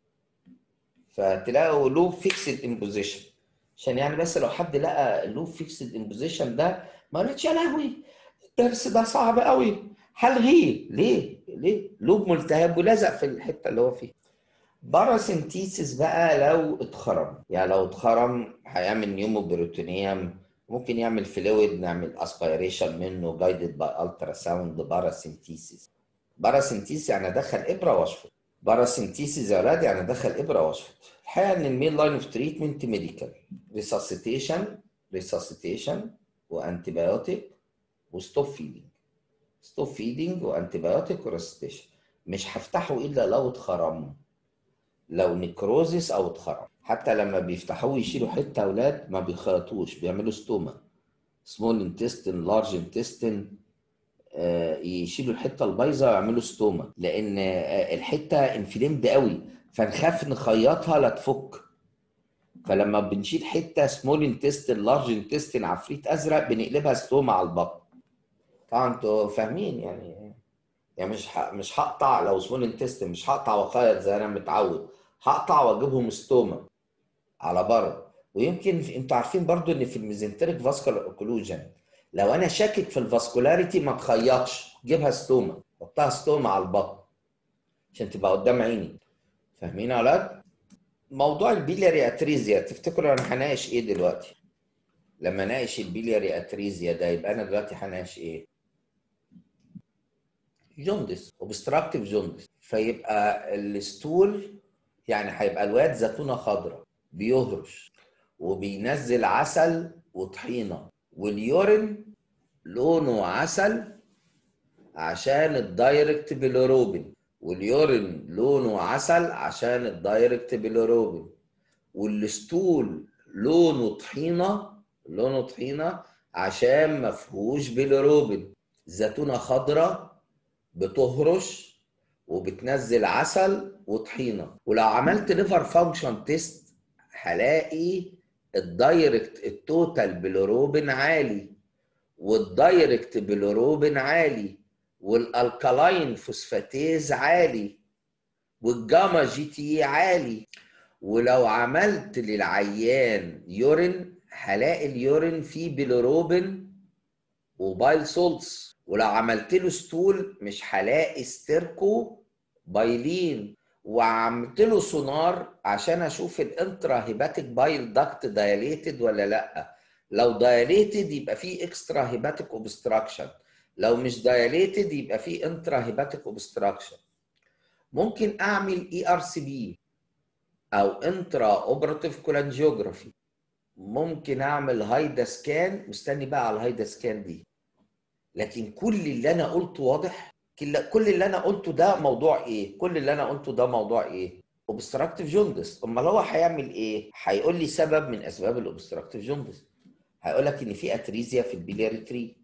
فتلاقوا لوب فيكسد ان بوزيشن عشان يعني بس لو حد لقى اللوب فيكسد ان بوزيشن ده ما قالتش يا لهوي الدرس ده صعب قوي هلغيه ليه؟ ليه؟ لوب ملتهب ولزق في الحته اللي هو فيها باراسينتيسيس بقى لو اتخرم يعني لو اتخرم هيعمل نيومو بروتونيوم ممكن يعمل فلويد نعمل اسبيريشن منه جايدد باي الترا ساوند باراسينتيسيس باراسينتيسيس يعني ادخل ابره واشفط باراسينتيسيس يا اولاد يعني ادخل ابره واشفط الحقيقه ان المين لاين اوف تريتمنت ميديكال ريساسيتيشن ريساسيتيشن وانتيبيوتيك وستوب فيدنج ستوب فيدنج وانتيبيوتيك وريساسيتيشن مش هفتحه الا لو اتخرم لو نيكروزيس او اتخرم حتى لما بيفتحوه يشيلوا حته اولاد ما بيخيطوش بيعملوا ستوما سمول انتستين لارج انتستين يشيلوا الحته البايظه ويعملوا ستوما لان الحته انفليمد قوي فنخاف نخيطها لا تفك فلما بنشيل حته سمول انتستين لارج انتستين عفريت ازرق بنقلبها ستوما على البطن طبعا انتوا فاهمين يعني يعني مش ه... مش هقطع لو سمول انتستين مش هقطع واخيط زي انا متعود هقطع واجيبهم ستوما على بره ويمكن انتوا عارفين برضو ان في الميزنتريك فاسكولار اوكلوجن لو انا شاكك في الفاسكولاريتي ما تخيطش جيبها ستوما حطها ستوما على البطن عشان تبقى قدام عيني فاهمين يا اولاد موضوع البيلياري اتريزيا تفتكروا انا هناقش ايه دلوقتي لما ناقش البيلياري اتريزيا ده يبقى انا دلوقتي هناقش ايه جوندس اوبستراكتيف جوندس فيبقى الستول يعني هيبقى الواد زيتونه خضراء بيهرش وبينزل عسل وطحينه واليورين لونه عسل عشان الدايركت بيلوروبين واليورين لونه عسل عشان الدايركت بيلوروبين والستول لونه طحينه لونه طحينه عشان ما فيهوش بيلوروبين زيتونه خضراء بتهرش وبتنزل عسل وطحينه ولو عملت ليفر فانكشن تيست هلاقي الدايركت التوتال بيلوروبين عالي والدايركت بيلوروبين عالي والالكالاين فوسفاتيز عالي والجاما جي تي عالي ولو عملت للعيان يورين هلاقي اليورين فيه بيلوروبين وبايل سولتس ولو عملت له ستول مش هلاقي ستيركو بايلين وعملت له سونار عشان اشوف الانترا هيباتيك بايل داكت دايليتد ولا لا لو دايليتد يبقى في اكسترا هيباتيك اوبستراكشن لو مش دايليتد يبقى في انترا هيباتيك اوبستراكشن ممكن اعمل اي ار سي بي او انترا اوبراتيف كولانجيوجرافي ممكن اعمل هايدا سكان مستني بقى على الهايدا سكان دي لكن كل اللي انا قلته واضح كل اللي انا قلته ده موضوع ايه كل اللي انا قلته ده موضوع ايه اوبستراكتيف جوندس امال هو هيعمل ايه هيقول لي سبب من اسباب الاوبستراكتيف جوندس هيقول لك ان في اتريزيا في البيلياري تري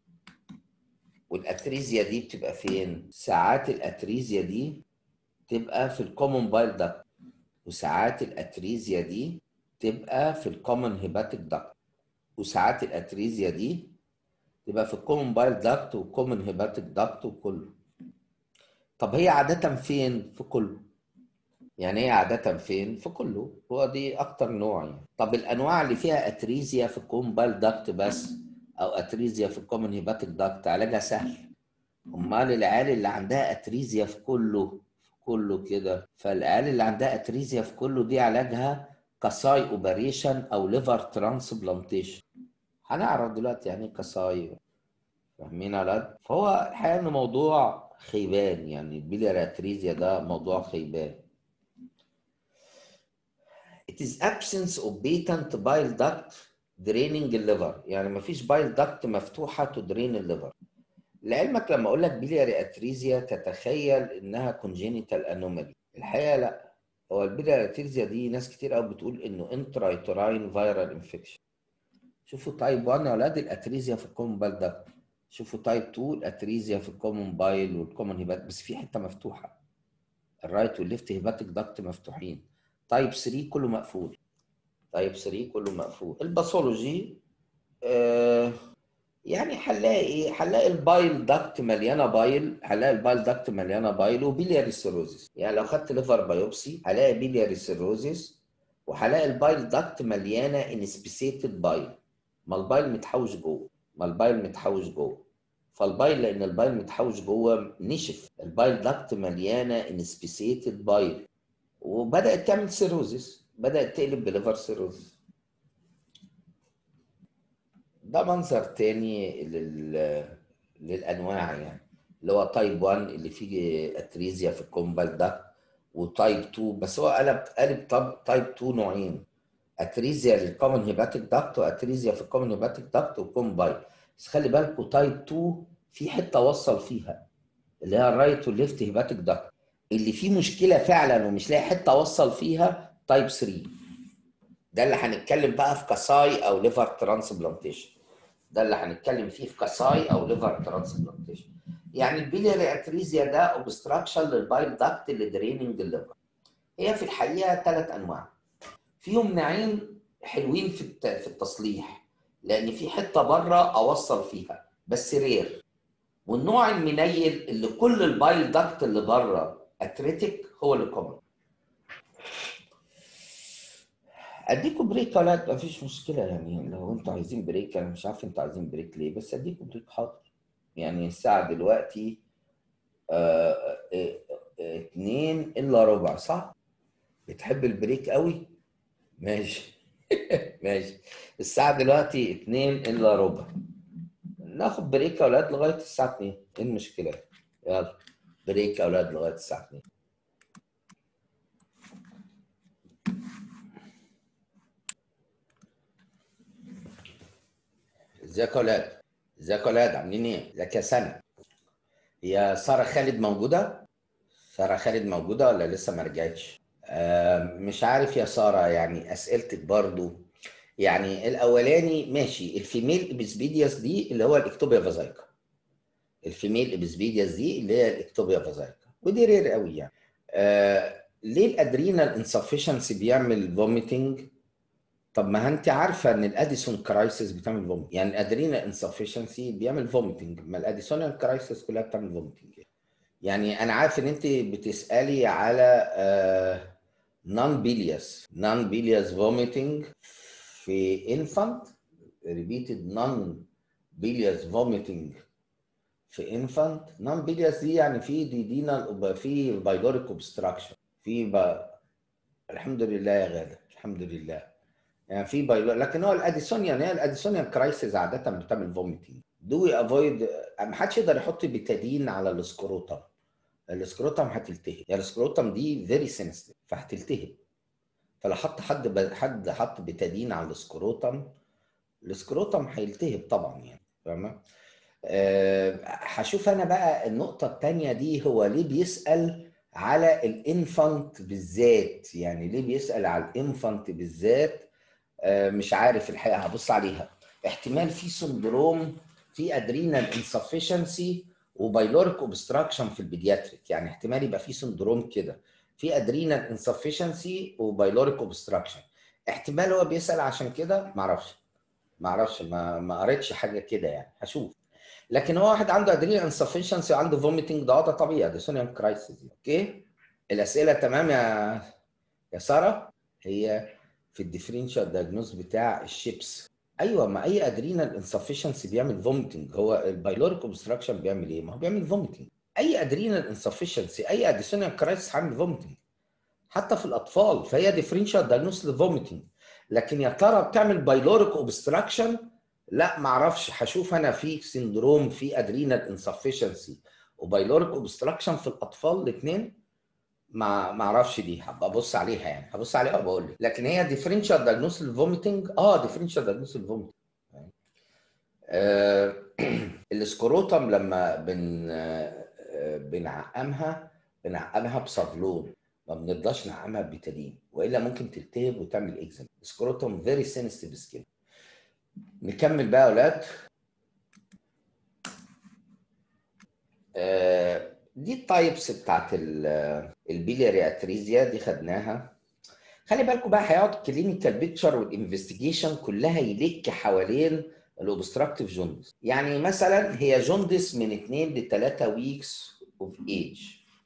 والاتريزيا دي بتبقى فين ساعات الاتريزيا دي تبقى في الكومون بايل داكت وساعات الاتريزيا دي تبقى في الكومن هيباتيك داكت وساعات الاتريزيا دي تبقى في الكومن بايل داكت والكومن هيباتيك داكت وكله طب هي عادة فين؟ في كله يعني هي عادة فين؟ في كله هو دي أكتر نوع يعني طب الأنواع اللي فيها أتريزيا في الكومن بايل داكت بس أو أتريزيا في الكومن هيباتيك داكت علاجها سهل أمال العيال اللي عندها أتريزيا في كله في كله كده فالعيال اللي عندها أتريزيا في كله دي علاجها كاساي اوبريشن او ليفر ترانسبلانتيشن هنعرف دلوقتي يعني ايه كاساي فاهمين يا ولاد فهو الحقيقه انه موضوع خيبان يعني البيلياراتريزيا ده موضوع خيبان It is absence of patent bile duct draining the liver يعني مفيش بايل داكت مفتوحة تدرين الليفر لعلمك لما اقول لك بيلياري اتريزيا تتخيل انها كونجينيتال انومالي الحقيقه لا هو البيلياريتيرزيا دي ناس كتير قوي بتقول انه انترايتوراين فيرال انفكشن شوفوا تايب 1 يا اولاد الاتريزيا في الكومن بايل ده شوفوا تايب 2 الاتريزيا في الكومن بايل والكومن هيبات بس في حته مفتوحه الرايت والليفت هيباتيك داكت مفتوحين تايب 3 كله مقفول تايب 3 كله مقفول الباثولوجي آه يعني هنلاقي ايه؟ هنلاقي البايل داكت مليانه بايل، هنلاقي البايل داكت مليانه بايل وبيلياري سيروزيس، يعني لو خدت ليفر بايوبسي هلاقي بيلياري سيروزيس وهلاقي البايل داكت مليانه انسبيسيتد بايل. ما البايل متحوش جوه، ما البايل متحوش جوه. فالبايل لان البايل متحوش جوه نشف، البايل داكت مليانه انسبيسيتد بايل. وبدات تعمل سيروزيس، بدات تقلب بليفر سيروزيس. ده منظر تاني لل... للانواع يعني اللي هو تايب 1 اللي فيه اتريزيا في الكومبال ده وتايب 2 بس هو قلب قلب تايب 2 نوعين اتريزيا للكومن هيباتيك داكت واتريزيا في الكومن هيباتيك داكت وكومبايل بس خلي بالكوا تايب 2 في حته وصل فيها اللي هي الرايت والليفت هيباتيك داكت اللي فيه مشكله فعلا ومش لاقي حته وصل فيها تايب 3 ده اللي هنتكلم بقى في كاساي او ليفر ترانسبلانتيشن ده اللي هنتكلم فيه في كاساي او ليفر ترانسبلانتيشن يعني البيلياري اتريزيا ده اوبستراكشن للبايل داكت اللي دريننج الليفر هي في الحقيقه ثلاث انواع فيهم نوعين حلوين في في التصليح لان في حته بره اوصل فيها بس رير والنوع المنيل اللي كل البايل داكت اللي بره اتريتيك هو اللي كومن اديكم بريك ولا لا مفيش مشكله يعني لو انتوا عايزين بريك انا مش عارف انتوا عايزين بريك ليه بس اديكم بريك حاضر يعني الساعه دلوقتي آه اه اه اتنين الا ربع صح بتحب البريك قوي ماشي ماشي الساعه دلوقتي اتنين الا ربع ناخد بريك يا اولاد لغايه الساعه 2 ايه المشكله يلا بريك يا اولاد لغايه الساعه 2 ازيك يا ولاد ازيك يا ولاد عاملين ايه ازيك يا سنه يا ساره خالد موجوده ساره خالد موجوده ولا لسه ما رجعتش آه، مش عارف يا ساره يعني اسئلتك برضو يعني الاولاني ماشي الفيميل ابيسبيدياس دي اللي هو الاكتوبيا فازايكا الفيميل ابيسبيدياس دي اللي هي الاكتوبيا فازايكا ودي رير قوي يعني آه ليه الادرينال انسفشنسي بيعمل فوميتنج طب ما انت عارفه ان الاديسون كرايسيس بتعمل فوميتنج يعني الادرينال انسفشنسي بيعمل فوميتنج ما الاديسونال كرايسيس كلها بتعمل فوميتنج يعني انا عارف ان انت بتسالي على نون بيلياس نون بيلياس فوميتنج في انفانت ريبيتد نون بيلياس فوميتنج في انفانت نون بيلياس دي يعني في ديدينال في بايلوريك اوبستراكشن في ب... الحمد لله يا غاده الحمد لله يعني في بايلو لكن هو الاديسونيان هي الاديسونيان كرايسيس عاده بتعمل فوميتنج دو افويد ما حدش يقدر يحط بتادين على السكروتم السكروتم هتلتهب يعني السكروتم دي فيري سينستيف فهتلتهب فلو حط حد ب... حد حط بتادين على السكروتم السكروتم هيلتهب طبعا يعني فاهمه؟ أه هشوف انا بقى النقطه الثانيه دي هو ليه بيسال على الانفانت بالذات يعني ليه بيسال على الانفانت بالذات أه مش عارف الحقيقه هبص عليها احتمال في سندروم في ادرينال انسفشنسي وبايلوريك اوبستراكشن في البيدياتريك يعني احتمال يبقى في سندروم كده في ادرينال انسفشنسي وبايلوريك اوبستراكشن احتمال هو بيسال عشان كده معرفش معرفش ما ما قريتش حاجه كده يعني هشوف لكن هو واحد عنده ادرينال انسفشنسي وعنده فوميتنج ده ده طبيعي ده سونيان كرايسيس اوكي الاسئله تمام يا يا ساره هي في الديفرنشال دايجنوز بتاع الشيبس ايوه ما اي ادرينال انسفشنسي بيعمل فوميتنج هو البايلوريك اوبستراكشن بيعمل ايه؟ ما هو بيعمل فوميتنج اي ادرينال انسفشنسي اي اديسونال كرايسيس هيعمل فوميتنج حتى في الاطفال فهي ديفرنشال دايجنوز للفوميتنج لكن يا ترى بتعمل بايلوريك اوبستراكشن لا ما اعرفش هشوف انا في سندروم في ادرينال انسفشنسي وبايلوريك اوبستراكشن في الاطفال الاثنين ما ما اعرفش دي هبقى ابص عليها يعني هبص عليها وبقول لك لكن هي ديفرنشال دايجنوس للفوميتنج اه ديفرنشال دايجنوس للفوميتنج آه السكروتم لما بن آه بنعقمها بنعقمها بصافلون ما بنرضاش نعقمها ببيتادين والا ممكن تلتهب وتعمل اكزيما سكروتم فيري سينستيف سكين نكمل بقى يا اولاد آه دي التايبس بتاعت البيلياري اتريزيا دي خدناها خلي بالكم بقى هيقعد الكلينيكال بيكتشر والانفستيجيشن كلها يلك حوالين الاوبستراكتيف جوندس يعني مثلا هي جوندس من 2 ل 3 ويكس اوف ايج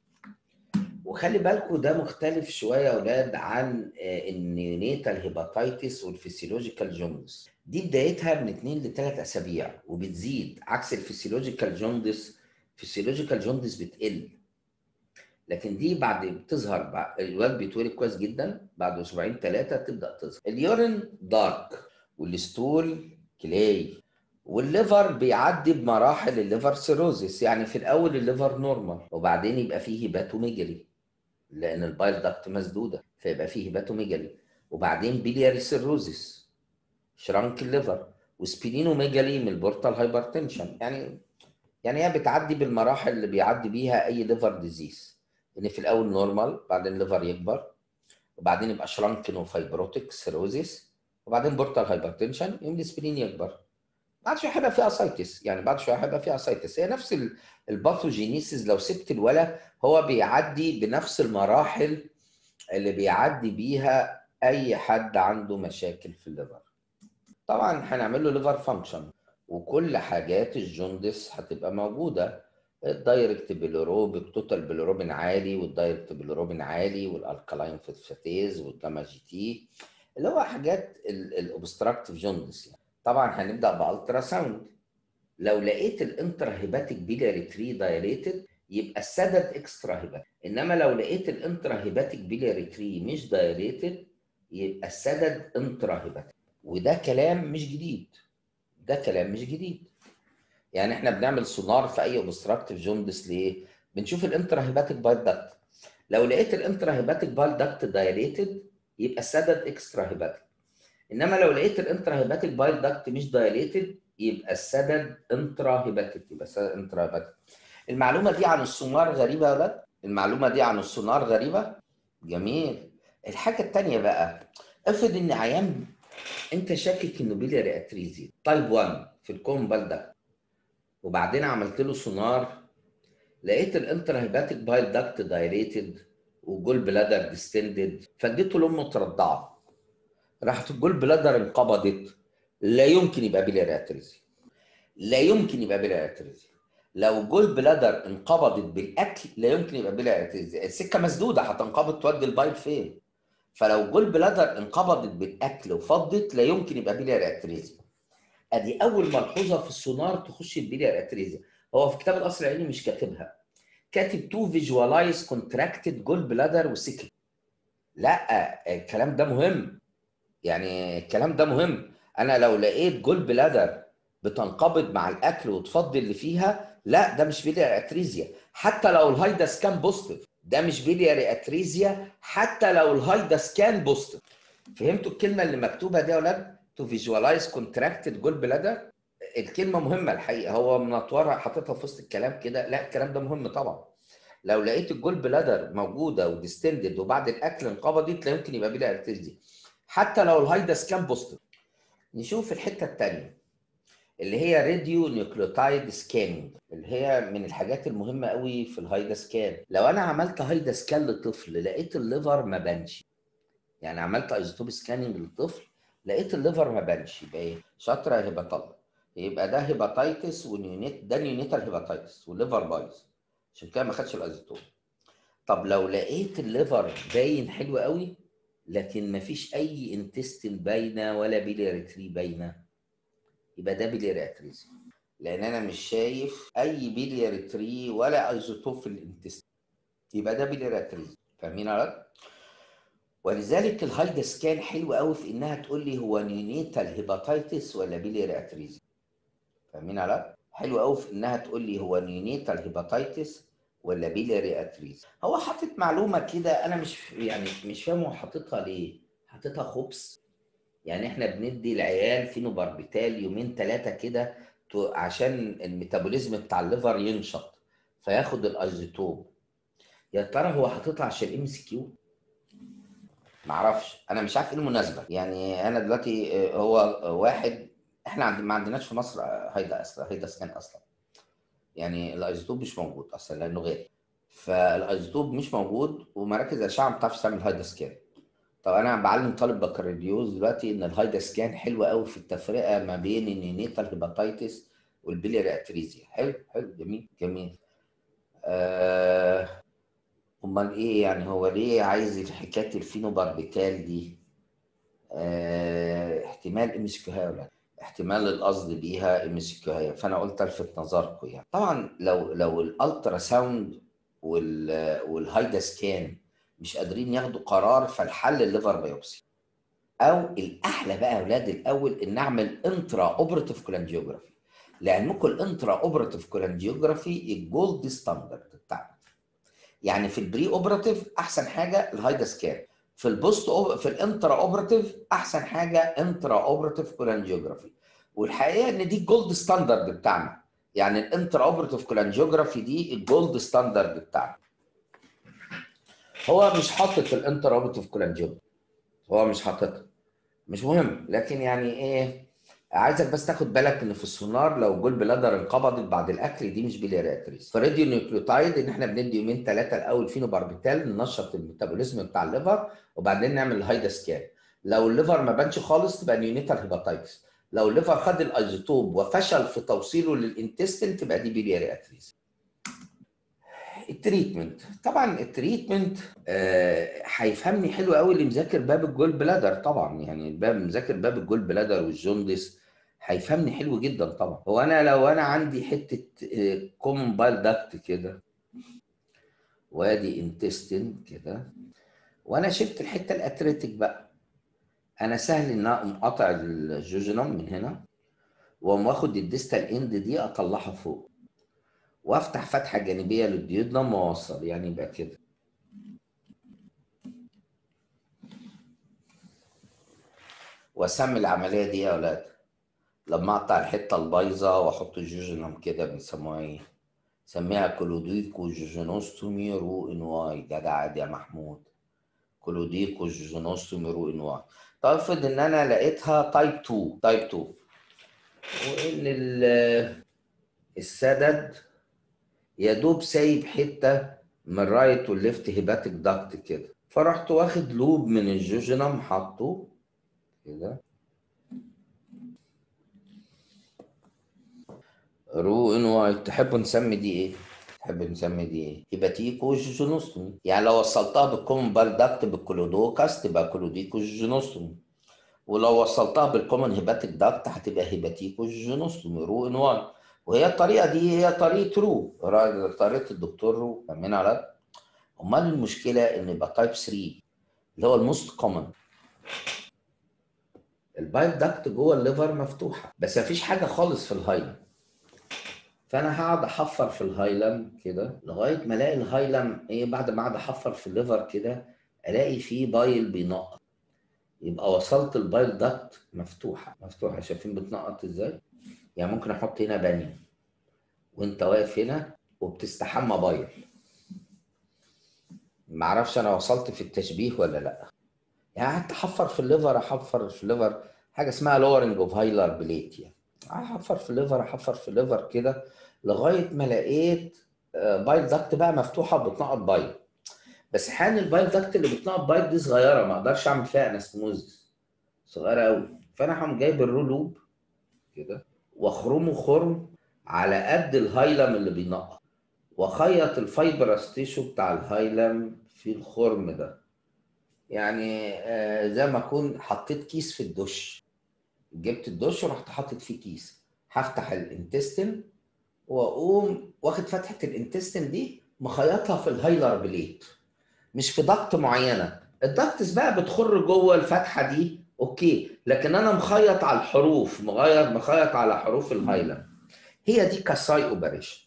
وخلي بالكم ده مختلف شويه يا اولاد عن النيونيتال هيباتيتس والفسيولوجيكال جوندس دي بدايتها من 2 ل 3 اسابيع وبتزيد عكس الفسيولوجيكال جوندس فيسيولوجيكال جوندس بتقل لكن دي بعد بتظهر بعد الواد بيتولد كويس جدا بعد اسبوعين ثلاثه تبدا تظهر اليورين دارك والستول كلاي والليفر بيعدي بمراحل الليفر سيروزيس يعني في الاول الليفر نورمال وبعدين يبقى فيه هيباتوميجري لان البايل داكت مسدوده فيبقى فيه هيباتوميجري وبعدين بيلياري سيروزيس شرانك الليفر وسبلينوميجالي من البورتال هايبرتنشن يعني يعني هي بتعدي بالمراحل اللي بيعدي بيها اي ليفر ديزيز ان في الاول نورمال بعدين الليفر يكبر وبعدين يبقى شرانكن وفايبروتيك سيروزيس وبعدين بورتال هايبرتنشن يوم السبلين يكبر بعد شويه هيبقى في اسايتس يعني بعد شويه هيبقى في اسايتس هي نفس الباثوجينيسيس لو سبت الولا هو بيعدي بنفس المراحل اللي بيعدي بيها اي حد عنده مشاكل في الليفر طبعا هنعمل له ليفر فانكشن وكل حاجات الجوندس هتبقى موجوده الدايركت بيلوروبين توتال بيلوروبين عالي والدايركت بيلوروبين عالي والالكالاين فوسفاتيز والجاما جي تي اللي هو حاجات الاوبستراكتيف جوندس يعني طبعا هنبدا بالترا ساوند لو لقيت الانترا هيباتيك بيلاري تري دايليتد يبقى السدد اكسترا هيباتيك انما لو لقيت الانترا هيباتيك بيلاري تري مش دايليتد يبقى السدد انترا هيباتيك وده كلام مش جديد ده كلام مش جديد يعني احنا بنعمل سونار في اي اوبستراكتيف جوندس ليه بنشوف الانترا هيباتيك بايل داكت لو لقيت الانترا هيباتيك بايل داكت دايليتد يبقى السدد اكسترا هيباتيك انما لو لقيت الانترا هيباتيك بايل داكت مش دايليتد يبقى السدد انترا هيباتيك يبقى السدد انترا هيباتيك المعلومه دي عن السونار غريبه يا ولاد المعلومه دي عن السونار غريبه جميل الحاجه الثانيه بقى افرض ان عيان انت شاكك انه بيلياري اتريزي تايب 1 في الكومبال ده وبعدين عملت له سونار لقيت الانتر هيباتيك بايل داكت دايريتد والجول بلادر ديستندد فاديته لامه ترضعه راحت الجول بلادر انقبضت لا يمكن يبقى بيلياري اتريزي لا يمكن يبقى بيلياري اتريزي لو الجول بلادر انقبضت بالاكل لا يمكن يبقى بيلياري اتريزي السكه مسدوده هتنقبض تودي البايل فين فلو جول بلادر انقبضت بالاكل وفضت لا يمكن يبقى بيلياري اتريزي ادي اول ملحوظه في السونار تخش البيلياري اتريزي هو في كتاب الاصل العلمي مش كاتبها كاتب تو فيجوالايز كونتراكتد جول بلادر وسكل لا الكلام ده مهم يعني الكلام ده مهم انا لو لقيت جول بلادر بتنقبض مع الاكل وتفضي اللي فيها لا ده مش بيلياري اتريزيا حتى لو الهايدا سكان بوزيتيف ده مش بيلياري اتريزيا حتى لو الهايدا سكان بوزيتيف فهمتوا الكلمه اللي مكتوبه دي يا اولاد تو فيجوالايز كونتراكتد جول بلادر الكلمه مهمه الحقيقه هو منطورها حاططها في وسط الكلام كده لا الكلام ده مهم طبعا لو لقيت الجول بلادر موجوده وديستندد وبعد الاكل انقبضت لا يمكن يبقى بيلياري اتريزيا حتى لو الهايدا سكان بوزيتيف نشوف الحته الثانيه اللي هي راديو نيوكليوتايد سكاننج اللي هي من الحاجات المهمه قوي في الهايدا سكان لو انا عملت هايدا سكان لطفل لقيت الليفر ما بانش يعني عملت ايزوتوب سكاننج للطفل لقيت الليفر ما بانش يبقى ايه شاطره هيباتال يبقى ده هيباتايتس ونيونيت ده نيونيتال هيباتايتس والليفر بايظ عشان كده ما خدش الايزوتوب طب لو لقيت الليفر باين حلو قوي لكن ما فيش اي انتستين باينه ولا بيلياري تري باينه يبقى ده بيلياري اتريزي لان انا مش شايف اي بيلياري تري ولا ايزوتوب في الانتستين يبقى ده بيلياري اتريزي فاهمين يا ولذلك الهايدا سكان حلو قوي في انها تقول لي هو نيونيتال هيباتايتس ولا بيلياري اتريزي فاهمين على حلو قوي في انها تقول لي هو نيونيتال هيباتايتس ولا بيلياري اتريزي هو حاطط معلومه كده انا مش يعني مش فاهم هو حاططها ليه حاططها خبز يعني احنا بندي العيال فينوباربيتال يومين ثلاثه كده عشان الميتابوليزم بتاع الليفر ينشط فياخد الايزوتوب يا ترى هو حاططها عشان ام سي كيو معرفش انا مش عارف ايه المناسبه يعني انا دلوقتي هو واحد احنا عند ما عندناش في مصر هيدا اصلا هيدا سكان اصلا يعني الايزوتوب مش موجود اصلا لانه غالي فالايزوتوب مش موجود ومراكز الاشعه ما بتعرفش تعمل هيدا سكان طب انا بعلم طالب بكالوريوس دلوقتي ان الهايدا سكان حلوه قوي في التفرقه ما بين النينيتال هيباتايتس والبيلياري اتريزيا حلو حلو جميل جميل آه امال ايه يعني هو ليه عايز حكايه الفينوباربيتال دي آه احتمال ام اس ولا احتمال القصد بيها ام اس فانا قلت الفت نظركم يعني طبعا لو لو الالترا ساوند وال والهايدا سكان مش قادرين ياخدوا قرار فالحل الليفر بايوبسي او الاحلى بقى يا اولاد الاول ان اعمل انترا اوبراتيف كولانجيوجرافي لعلمكم الانترا اوبراتيف كولانجيوجرافي الجولد ستاندرد بتاعنا يعني في البري اوبراتيف احسن حاجه الهايدا سكان في البوست أوب... في الانترا اوبراتيف احسن حاجه انترا اوبراتيف كولانجيوجرافي والحقيقه ان دي الجولد ستاندرد بتاعنا يعني الانترا اوبراتيف كولانجيوجرافي دي الجولد ستاندرد بتاعنا هو مش حاطط الانترا اوبراتيف كولانجيوجرافي هو مش حاططها مش مهم لكن يعني ايه عايزك بس تاخد بالك ان في السونار لو جول بلادر انقبضت بعد الاكل دي مش بيلياري اتريس فراديو نيوكليوتايد ان احنا بندي يومين ثلاثه الاول فينوباربيتال ننشط الميتابوليزم بتاع الليفر وبعدين نعمل الهايدا سكان لو الليفر ما بانش خالص تبقى نيونيتال هيباتايتس لو الليفر خد الايزوتوب وفشل في توصيله للانتستين تبقى دي بيلياري اتريس التريتمنت طبعا التريتمنت هيفهمني آه حلو قوي اللي مذاكر باب الجول بلادر طبعا يعني الباب مذاكر باب الجول بلادر والجوندس هيفهمني حلو جدا طبعا هو انا لو انا عندي حته كومن بايل داكت كده وادي انتستين كده وانا شلت الحته الاتريتيك بقى انا سهل ان اقوم قاطع الجوجنم من هنا واقوم واخد الديستال اند دي اطلعها فوق وافتح فتحه جانبيه للديودنم واوصل يعني يبقى كده واسمي العمليه دي يا اولاد لما اقطع الحته البايظه واحط الجوجنم كده بنسموها ايه سميها كلوديكو جوجينوستومي رو ان واي ده عادي يا محمود كلوديكو جوجينوستومي رو ان واي طيب افرض ان انا لقيتها تايب 2 تايب 2 وان ال- السدد يا دوب سايب حته من الرايت والليفت هيباتيك داكت كده فرحت واخد لوب من الجوجينم حاطه كده رو ان واي تحبوا نسمي دي ايه؟ تحب نسمي دي ايه؟ هيباتيكو جوجينوستومي يعني لو وصلتها بالكومن بالدكت بالكلودوكاس تبقى كلوديكو جوجينوستومي ولو وصلتها بالكومن هيباتيك داكت هتبقى هيباتيكو جوجينوستومي رو ان واي وهي الطريقه دي هي طريقه رو را- طريقه الدكتور رو فاهمين على امال المشكله ان يبقى تايب 3 اللي هو الموست كومن البايل داكت جوه الليفر مفتوحه بس مفيش حاجه خالص في الهايلم فانا هقعد احفر في الهايلم كده لغايه ما الاقي الهايلم ايه بعد ما اقعد احفر في الليفر كده الاقي فيه بايل بينقط يبقى وصلت البايل داكت مفتوحه مفتوحه شايفين بتنقط ازاي يعني ممكن احط هنا بانيو وانت واقف هنا وبتستحمى بايل معرفش انا وصلت في التشبيه ولا لا يعني قعدت احفر في الليفر احفر في الليفر حاجه اسمها لورنج اوف هايلر بليت يعني احفر في الليفر احفر في الليفر كده لغايه ما لقيت آه، بايل داكت بقى مفتوحه وبتنقط بايل بس حان البايل داكت اللي بتنقط بايل دي صغيره ما اقدرش اعمل فيها انستموزس صغيره قوي فانا هقوم جايب الرولوب كده واخرمه خرم على قد الهايلم اللي بينقط واخيط الفايبرس تيشو بتاع الهايلم في الخرم ده يعني آه، زي ما اكون حطيت كيس في الدش جبت الدش ورحت حاطط فيه كيس هفتح الانتستين واقوم واخد فتحه الانتستين دي مخيطها في الهايلر بليت مش في ضغط معينه الضغط بقى بتخر جوه الفتحه دي اوكي لكن انا مخيط على الحروف مغير مخيط على حروف الهايلم هي دي كاساي اوبريشن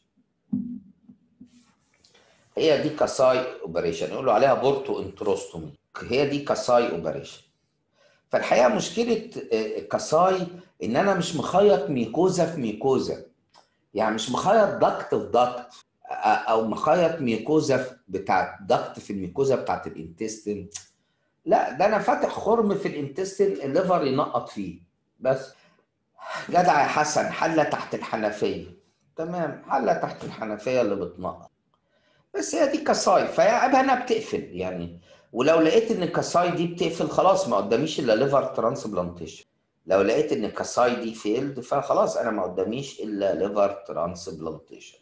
هي دي كاساي اوبريشن يقولوا عليها بورتو انتروستومي هي دي كاساي اوبريشن فالحقيقه مشكله آه، كاساي ان انا مش مخيط ميكوزا في ميكوزا يعني مش مخيط ضغط في ضغط او مخيط ميكوزا في- بتاعت ضغط في الميكوزا بتاعت الانتستين لا ده انا فاتح خرم في الانتستين الليفر ينقط فيه بس جدع يا حسن حله تحت الحنفيه تمام حله تحت الحنفيه اللي بتنقط بس هي دي كساي فهي عيبها انها بتقفل يعني ولو لقيت ان الكساي دي بتقفل خلاص ما قداميش الا ليفر ترانسبلانتيشن لو لقيت ان الكساي دي فيلد فخلاص انا ما قداميش الا ليفر ترانسبلانتيشن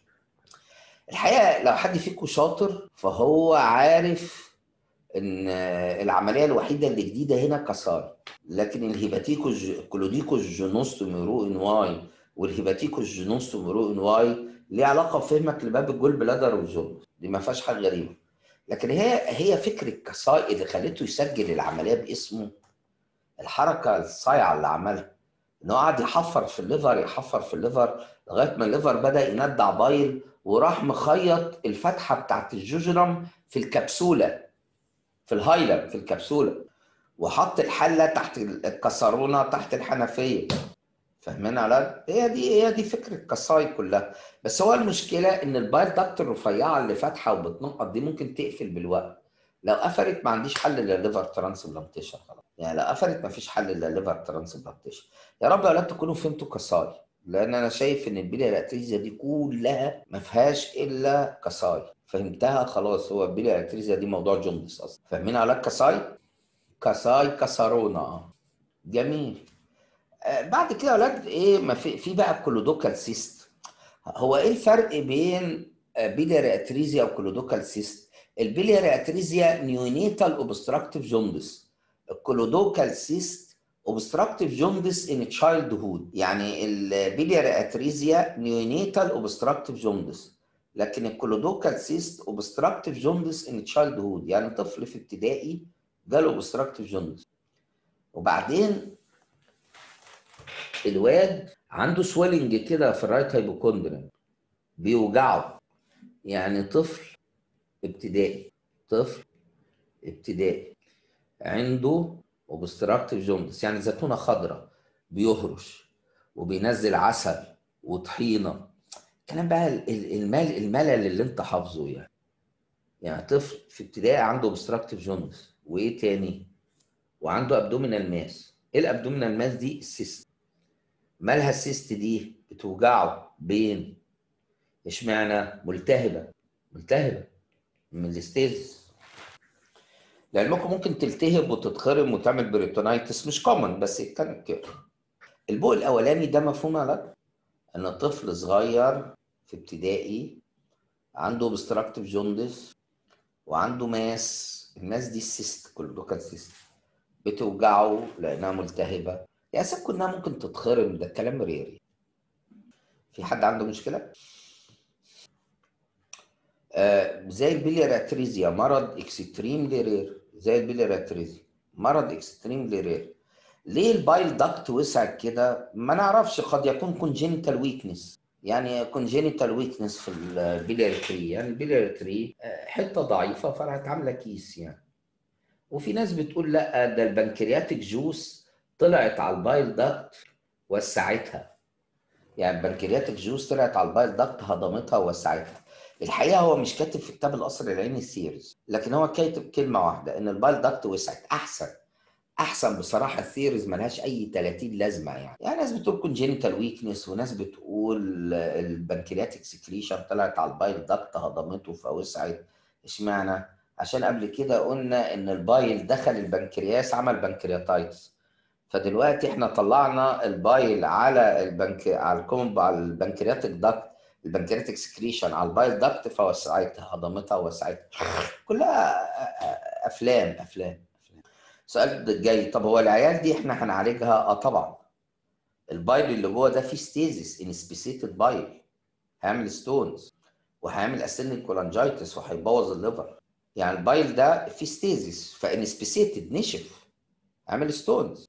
الحقيقه لو حد فيكم شاطر فهو عارف ان العمليه الوحيده اللي جديده هنا كساي لكن الهيباتيكو كلوديكو جينوستوميرو ان واي والهيباتيكو جينوستوميرو ان واي ليه علاقه بفهمك لباب الجول بلادر والجول دي ما فيهاش حاجه غريبه لكن هي هي فكره كساي اللي خلته يسجل العمليه باسمه الحركه الصايعه اللي عملها ان هو قعد يحفر في الليفر يحفر في الليفر لغايه ما الليفر بدا يندع بايل وراح مخيط الفتحه بتاعت الجوجرم في الكبسوله في الهايلم في الكبسوله وحط الحله تحت الكسرونه تحت الحنفيه فاهمين على هي دي هي دي فكره كساي كلها بس هو المشكله ان البايل داكت الرفيعه اللي فاتحه وبتنقط دي ممكن تقفل بالوقت لو قفلت ما عنديش حل للليفر ترانسبلانتيشن خلاص يعني لو قفلت ما فيش حل للليفر ترانسبلانتيشن يا رب يا اولاد تكونوا فهمتوا كساي لان انا شايف ان البيليا الاتريزيا دي كلها ما فيهاش الا كساي فهمتها خلاص هو البيليا الاتريزيا دي موضوع جندس اصلا فاهمين على كساي كساي كسرونا جميل آه، بعد كده يا اولاد ايه ما في في بقى الكلودوكال سيست هو ايه الفرق بين بيلياري اتريزيا وكلودوكال سيست البيلياري اتريزيا نيونيتال اوبستراكتيف جوندس الكلودوكال سيست اوبستراكتيف جوندس ان تشايلد هود يعني البيلياري اتريزيا نيونيتال اوبستراكتيف جوندس لكن الكلودوكال سيست اوبستراكتيف جوندس ان تشايلد هود يعني طفل في ابتدائي جاله اوبستراكتيف جوندس وبعدين الواد عنده سويلنج كده في الرايت هايبوكوندريم بيوجعه يعني طفل ابتدائي طفل ابتدائي عنده اوبستراكتيف جوندس يعني زيتونه خضراء بيهرش وبينزل عسل وطحينه كلام بقى المال الملل اللي انت حافظه يعني يعني طفل في ابتدائي عنده obstructive جوندس وايه تاني وعنده ابدومينال ماس ايه الابدومينال ماس دي السيست مالها السيست دي بتوجعه بين اشمعنى ملتهبه ملتهبه من الاستيز لعلمكم ممكن تلتهب وتتخرم وتعمل بريتونايتس مش كومن بس كان كده البوق الاولاني ده مفهوم لك ان طفل صغير في ابتدائي عنده obstructive جوندس وعنده ماس الماس دي السيست كل سيست بتوجعه لانها ملتهبه يا سب كلها ممكن تتخرم ده كلام ريري في حد عنده مشكله آه زي البيليراتريزيا مرض اكستريملي رير زي البيليراتريزيا مرض اكستريملي رير ليه البايل داكت وسع كده ما نعرفش قد يكون كونجينيتال ويكنس يعني كونجينيتال ويكنس في البيلياري تري يعني البيلياري تري حته ضعيفه فراحت عامله كيس يعني وفي ناس بتقول لا ده البنكرياتيك جوس طلعت على البايل داكت وسعتها يعني البنكرياتيك جوس طلعت على البايل داكت هضمتها ووسعتها الحقيقه هو مش كاتب في كتاب القصر العيني السيريز لكن هو كاتب كلمه واحده ان البايل داكت وسعت احسن احسن بصراحه الثيريز ملهاش اي 30 لازمه يعني يعني ناس بتقول كونجينيتال ويكنس وناس بتقول البنكرياتيك سكريشن طلعت على البايل داكت هضمته فوسعت اشمعنى عشان قبل كده قلنا ان البايل دخل البنكرياس عمل بنكرياتايتس فدلوقتي احنا طلعنا البايل على البنك على الكومب على البنكرياتيك داكت البنكرياتيك سكريشن على البايل داكت فوسعتها هضمتها ووسعتها كلها افلام افلام السؤال جاي طب هو العيال دي احنا هنعالجها؟ اه طبعا البايل اللي جوه ده فيه ستيزس انسبيسيتد بايل هيعمل ستونز وهيعمل اسينيك كولانجايتس وهيبوظ الليفر يعني البايل ده فيه ستيزس فانسبيسيتد نشف هيعمل ستونز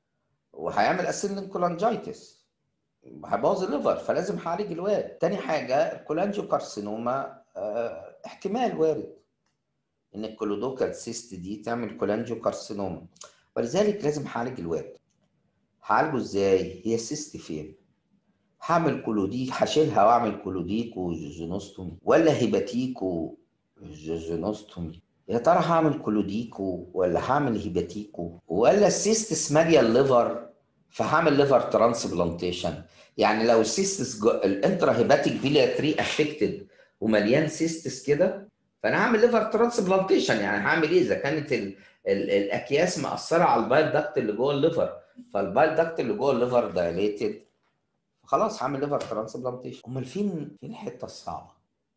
وهيعمل اسينيك كولانجايتس هيبوظ الليفر فلازم هعالج الواد تاني حاجه الكولانجيو كارسينوما اه احتمال وارد ان الكولودوكال سيست دي تعمل كولانجيو كارسينوما ولذلك لازم هعالج الواد هعالجه ازاي هي السيست فين هعمل كولوديك هشيلها واعمل كولوديك وجوجينوستومي ولا هيباتيكو جوجينوستومي يا ترى هعمل كولوديكو ولا هعمل هيباتيكو ولا السيستس ماليه الليفر فهعمل ليفر ترانسبلانتيشن يعني لو السيستس الانترا هيباتيك بيلياتري افكتد ومليان سيستس كده فانا هعمل ليفر ترانسبلانتيشن يعني هعمل ايه اذا كانت ال ال الاكياس مأثره على البايل داكت اللي جوه الليفر فالبايل داكت اللي جوه الليفر دايليتد خلاص هعمل ليفر ترانسبلانتيشن امال فين فين الحته الصعبه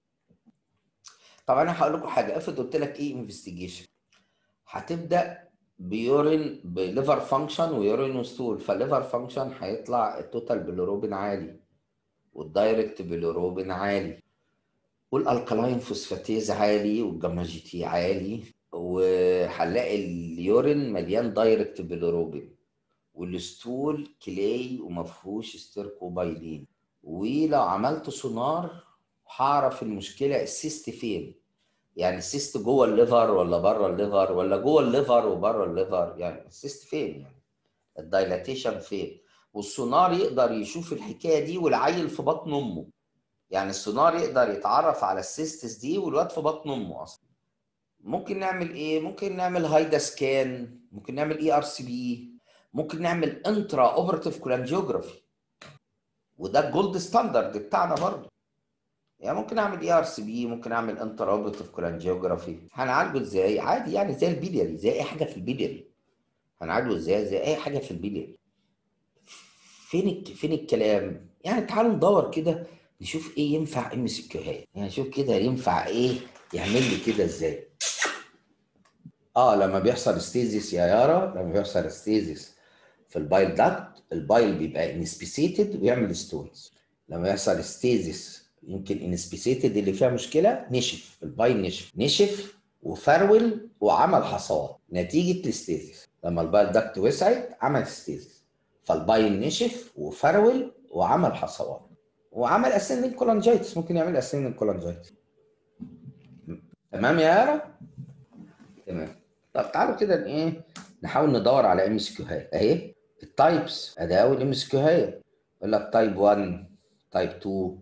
طب انا هقول لكم حاجه افرض قلت لك ايه انفستيجيشن هتبدا بيورين بليفر فانكشن ويورين وستول فالليفر فانكشن هيطلع التوتال بيلوروبين عالي والدايركت بيلوروبين عالي والالكلاين فوسفاتيز عالي والجاما جي تي عالي وهنلاقي اليورين مليان دايركت بيلوروبين والستول كلاي وما فيهوش ستيركوبايلين ولو عملت سونار هعرف المشكله السيست فين يعني السيست جوه الليفر ولا بره الليفر ولا جوه الليفر وبره الليفر يعني السيست فين يعني الدايلاتيشن فين والسونار يقدر يشوف الحكايه دي والعيل في بطن امه يعني السونار يقدر يتعرف على السيستس دي والواد في بطن امه اصلا ممكن نعمل ايه ممكن نعمل هايدا سكان ممكن نعمل اي ار سي بي ممكن نعمل انترا اوبراتيف كولانجيوجرافي وده الجولد ستاندرد بتاعنا برضه يعني ممكن اعمل اي ار سي بي ممكن اعمل انترا اوبراتيف كولانجيوجرافي هنعالجه ازاي عادي يعني زي البيلياري زي اي حاجه في البيلياري هنعالجه ازاي زي اي حاجه في البيلياري فين فين الكلام يعني تعالوا ندور كده نشوف ايه ينفع ام سي كيوهات يعني نشوف كده ينفع ايه يعمل لي كده ازاي اه لما بيحصل ستيزيس يا يارا لما بيحصل ستيزيس في البايل داكت البايل بيبقى انسبيسيتد ويعمل ستونز لما يحصل ستيزيس يمكن انسبيسيتد اللي فيها مشكله نشف البايل نشف نشف وفرول وعمل حصوات نتيجه الستيزيس لما البايل داكت وسعت عمل ستيزيس فالبايل نشف وفرول وعمل حصوات وعمل اسنين كولانجايتس ممكن يعمل اسنين كولانجايتس تمام يا يارا تمام طب تعالوا كده ايه نحاول ندور على ام اس كيوهات اهي التايبس ادي اول ام اس كيوهات يقول لك تايب 1 تايب 2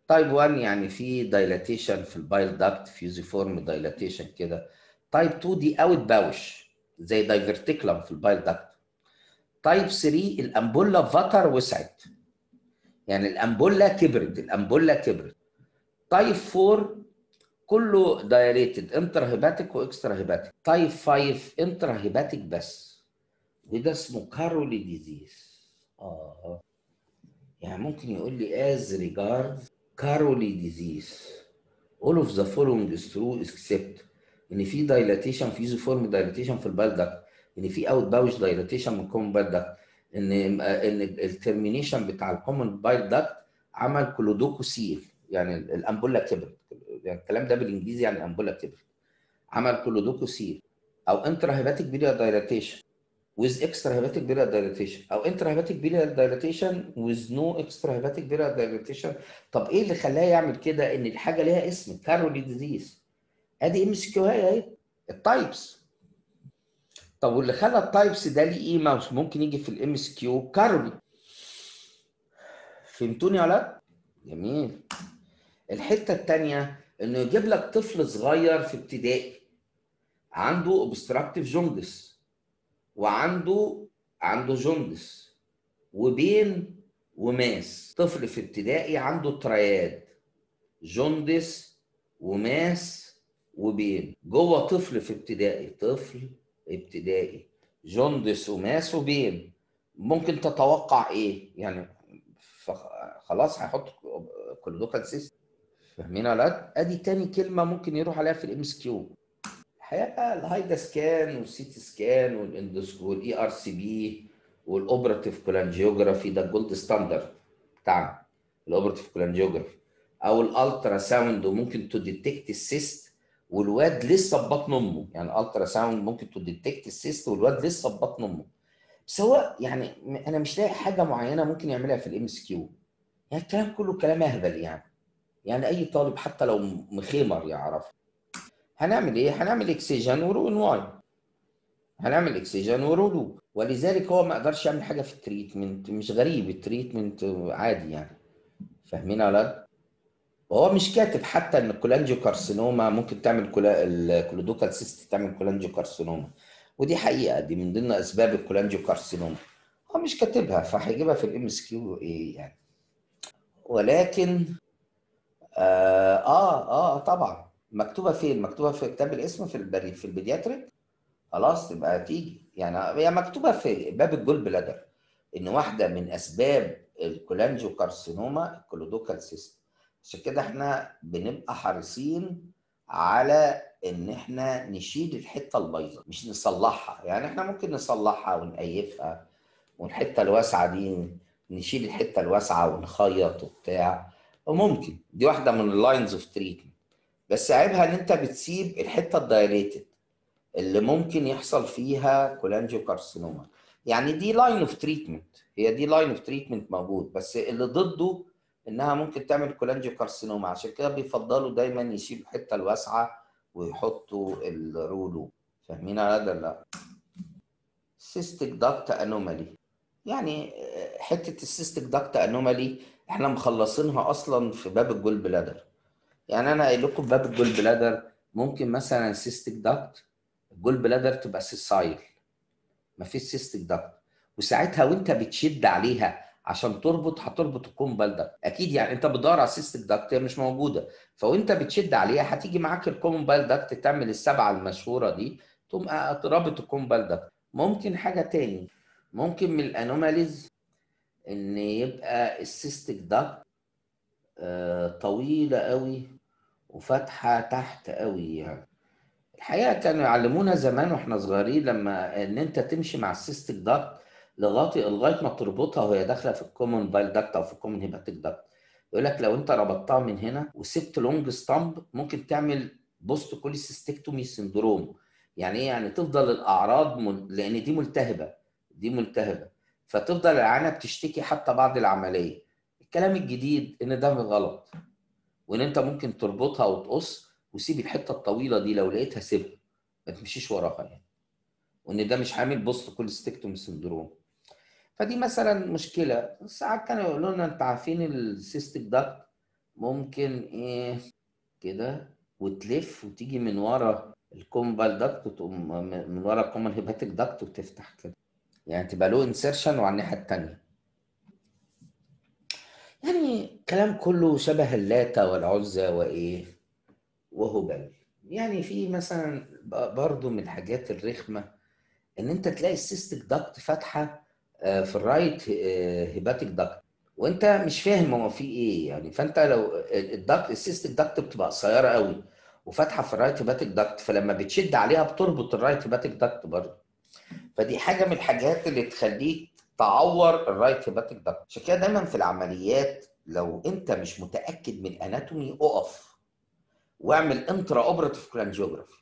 تايب 1 يعني في دايلاتيشن في البايل داكت فيوزيفورم دايلاتيشن كده تايب 2 دي اوت باوش زي دايفرتيكلم في البايل داكت تايب 3 الامبولا فاتر وسعت يعني الامبولا كبرت الامبولا كبرت تايب 4 كله دايليتد انترا هيباتيك واكسترا هيباتيك تايب 5 انترا هيباتيك بس وده اسمه كارولي ديزيز اه يعني ممكن يقول لي as regards كارولي ديزيز all of the following is true except ان في دايلاتيشن في يوزيفورم دايلاتيشن في البال داكت ان في اوت باوش دايلاتيشن من الكومن بايل داكت ان ان الترمينيشن بتاع الكومن بايل داكت عمل كلودوكوسيل يعني الامبولا كبرت يعني الكلام ده بالانجليزي يعني الامبولا كبرت عمل كلودوكوسيل او انترا هيباتيك بيليا دايلاتيشن with extra hepatic biliary dilatation او intra hepatic biliary dilatation with no extra hepatic biliary dilatation طب ايه اللي خلاه يعمل كده ان الحاجه ليها اسم كارولي ديزيز ادي ام اس كيو اهي التايبس طب واللي خلى التايبس ده ليه قيمه ممكن يجي في الام اس كيو كارولي فهمتوني ولا لا؟ جميل الحته الثانيه انه يجيب لك طفل صغير في ابتدائي عنده اوبستراكتيف جوندس وعنده عنده جوندس وبين وماس طفل في ابتدائي عنده ترياد جوندس وماس وبين جوه طفل في ابتدائي طفل ابتدائي جوندس وماس وبين ممكن تتوقع ايه يعني خلاص هيحط كولودوكال سيستم فاهمين ولا لا ادي تاني كلمه ممكن يروح عليها في الام اس كيو الحقيقه الهايدا سكان والسيتي سكان والاندوسكوب والاي ار سي بي والاوبراتيف كولانجيوجرافي ده الجولد ستاندرد بتاعنا الاوبراتيف كولانجيوجرافي او الالترا ساوند وممكن تو ديتكت السيست والواد لسه في بطن امه يعني الالترا ساوند ممكن تو ديتكت السيست والواد لسه في بطن امه بس هو يعني انا مش لاقي حاجه معينه ممكن يعملها في الام اس كيو يعني الكلام كله كلام اهبل يعني يعني اي طالب حتى لو مخيمر يعرفه هنعمل ايه؟ هنعمل اكسجين ورو ان واي هنعمل اكسجين ورولو ولذلك هو ما قدرش يعمل حاجه في التريتمنت مش غريب التريتمنت عادي يعني فاهمين يا ولاد؟ وهو مش كاتب حتى ان الكولانجيو كارسينوما ممكن تعمل كولا... الكلودوكال سيست تعمل كولانجيو كارسينوما ودي حقيقه دي من ضمن اسباب الكولانجيو كارسينوما هو مش كاتبها فهيجيبها في الام اس كيو ايه يعني ولكن آه, اه اه طبعا مكتوبه فين؟ مكتوبه في كتاب الاسم في البري في البيدياتريك خلاص تبقى تيجي يعني هي مكتوبه في باب الجول بلادر ان واحده من اسباب الكولانجيو كارسينوما الكلودوكال سيستم عشان كده احنا بنبقى حريصين على ان احنا نشيل الحته البايظه مش نصلحها يعني احنا ممكن نصلحها ونقيفها والحته الواسعه دي نشيل الحته الواسعه ونخيط وبتاع وممكن دي واحده من اللاينز اوف تريتمنت بس عيبها ان انت بتسيب الحته الدايليتد اللي ممكن يحصل فيها كولانجيو كارسينوما يعني دي لاين اوف تريتمنت هي دي لاين اوف تريتمنت موجود بس اللي ضده انها ممكن تعمل كولانجيو كارسينوما عشان كده بيفضلوا دايما يشيلوا الحته الواسعه ويحطوا الرولو فاهمين هذا لا سيستيك داكت انومالي يعني حته السيستيك داكت انومالي احنا مخلصينها اصلا في باب الجول بلادر يعني انا قايل لكم باب الجول بلادر ممكن مثلا سيستيك داكت الجول بلادر تبقى سيسايل مفيش سيستيك داكت وساعتها وانت بتشد عليها عشان تربط هتربط الكومبال ده اكيد يعني انت بتدور على السيستيك داكت هي مش موجوده فوانت بتشد عليها هتيجي معاك الكومبال داكت تعمل السبعه المشهوره دي تقوم ترابط الكومبال داكت ممكن حاجه تاني ممكن من الانوماليز ان يبقى السيستيك داكت طويله قوي وفاتحه تحت قوي يعني الحقيقه كانوا يعلمونا زمان واحنا صغيرين لما ان انت تمشي مع السيستيك داكت لغايه لغايه ما تربطها وهي داخله في الكومن بايل داكت او في الكومن هيباتيك داكت يقول لك لو انت ربطتها من هنا وسبت لونج ستامب ممكن تعمل بوست كوليسيستكتومي سندروم يعني ايه يعني تفضل الاعراض مل... لان دي ملتهبه دي ملتهبه فتفضل العيانه بتشتكي حتى بعد العمليه الكلام الجديد ان ده غلط وان انت ممكن تربطها وتقص وسيب الحته الطويله دي لو لقيتها سيبها ما تمشيش وراها يعني وان ده مش عامل بوست كوليستكتوم سندروم فدي مثلا مشكله ساعات كانوا يقولوا لنا انت عارفين السيستيك داكت ممكن ايه كده وتلف وتيجي من ورا الكومبال داكت وتقوم من ورا الكومن هيباتيك داكت وتفتح كده يعني تبقى له انسيرشن وعلى الناحيه الثانيه يعني كلام كله شبه اللاتا والعزى وايه وهبل يعني في مثلا برضو من الحاجات الرخمه ان انت تلاقي السيستيك داكت فاتحه في الرايت هيباتيك داكت وانت مش فاهم هو في ايه يعني فانت لو الداكت السيستيك داكت بتبقى قصيره قوي وفاتحه في الرايت هيباتيك داكت فلما بتشد عليها بتربط الرايت هيباتيك داكت برضه فدي حاجه من الحاجات اللي تخليك تعور الرايت هيباتيك داكت عشان كده دايما في العمليات لو انت مش متاكد من الاناتومي اقف واعمل انترا اوبراتيف كلانجيوجرافي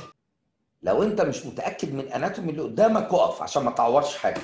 لو انت مش متاكد من الاناتومي اللي قدامك اقف عشان ما تعورش حاجه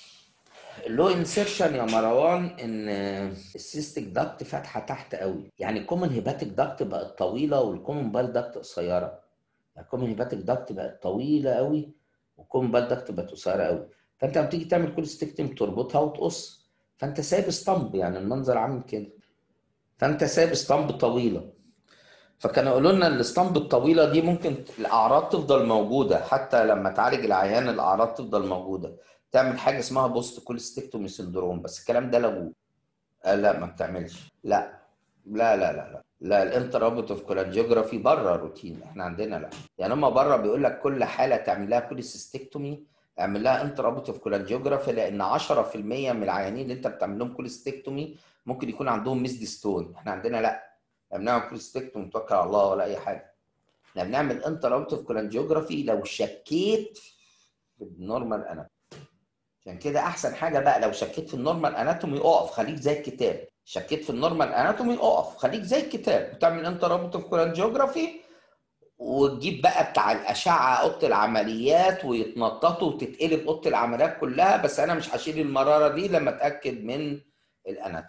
اللو انسيرشن يا مروان ان السيستيك داكت فاتحه تحت قوي يعني الكومن هيباتيك داكت بقت طويله والكومن بال داكت قصيره يعني الكومن هيباتيك داكت بقت طويله قوي والكومن بال داكت بقت قصيره قوي فانت لما تيجي تعمل كل ستيكتم تربطها وتقص فانت سايب ستامب يعني المنظر عامل كده فانت سايب ستامب طويله فكانوا يقولوا لنا الستامب الطويله دي ممكن الاعراض تفضل موجوده حتى لما تعالج العيان الاعراض تفضل موجوده تعمل حاجه اسمها بوست كوليستكتومي سندروم بس الكلام ده لغوه آه لا ما بتعملش لا لا لا لا لا لا الانترابوتيف كولانجيوجرافي بره روتين احنا عندنا لا يعني هم بره بيقول لك كل حاله تعمل لها كوليسيستكتومي اعمل لها انترابوتيف كولانجيوجرافي لان 10% من العيانين اللي انت بتعمل لهم كوليستكتومي ممكن يكون عندهم ميزد ستون احنا عندنا لا بنعمل كوليستكتومي توكل على الله ولا اي حاجه احنا بنعمل انترابوتيف كولانجيوجرافي لو شكيت في النورمال انا عشان كده احسن حاجه بقى لو شكيت في النورمال اناتومي اقف خليك زي الكتاب شكيت في النورمال اناتومي اقف خليك زي الكتاب وتعمل انت رابط كولانجيوجرافي وتجيب بقى بتاع الاشعه اوضه العمليات ويتنططوا وتتقلب اوضه العمليات كلها بس انا مش هشيل المراره دي لما اتاكد من الاناتومي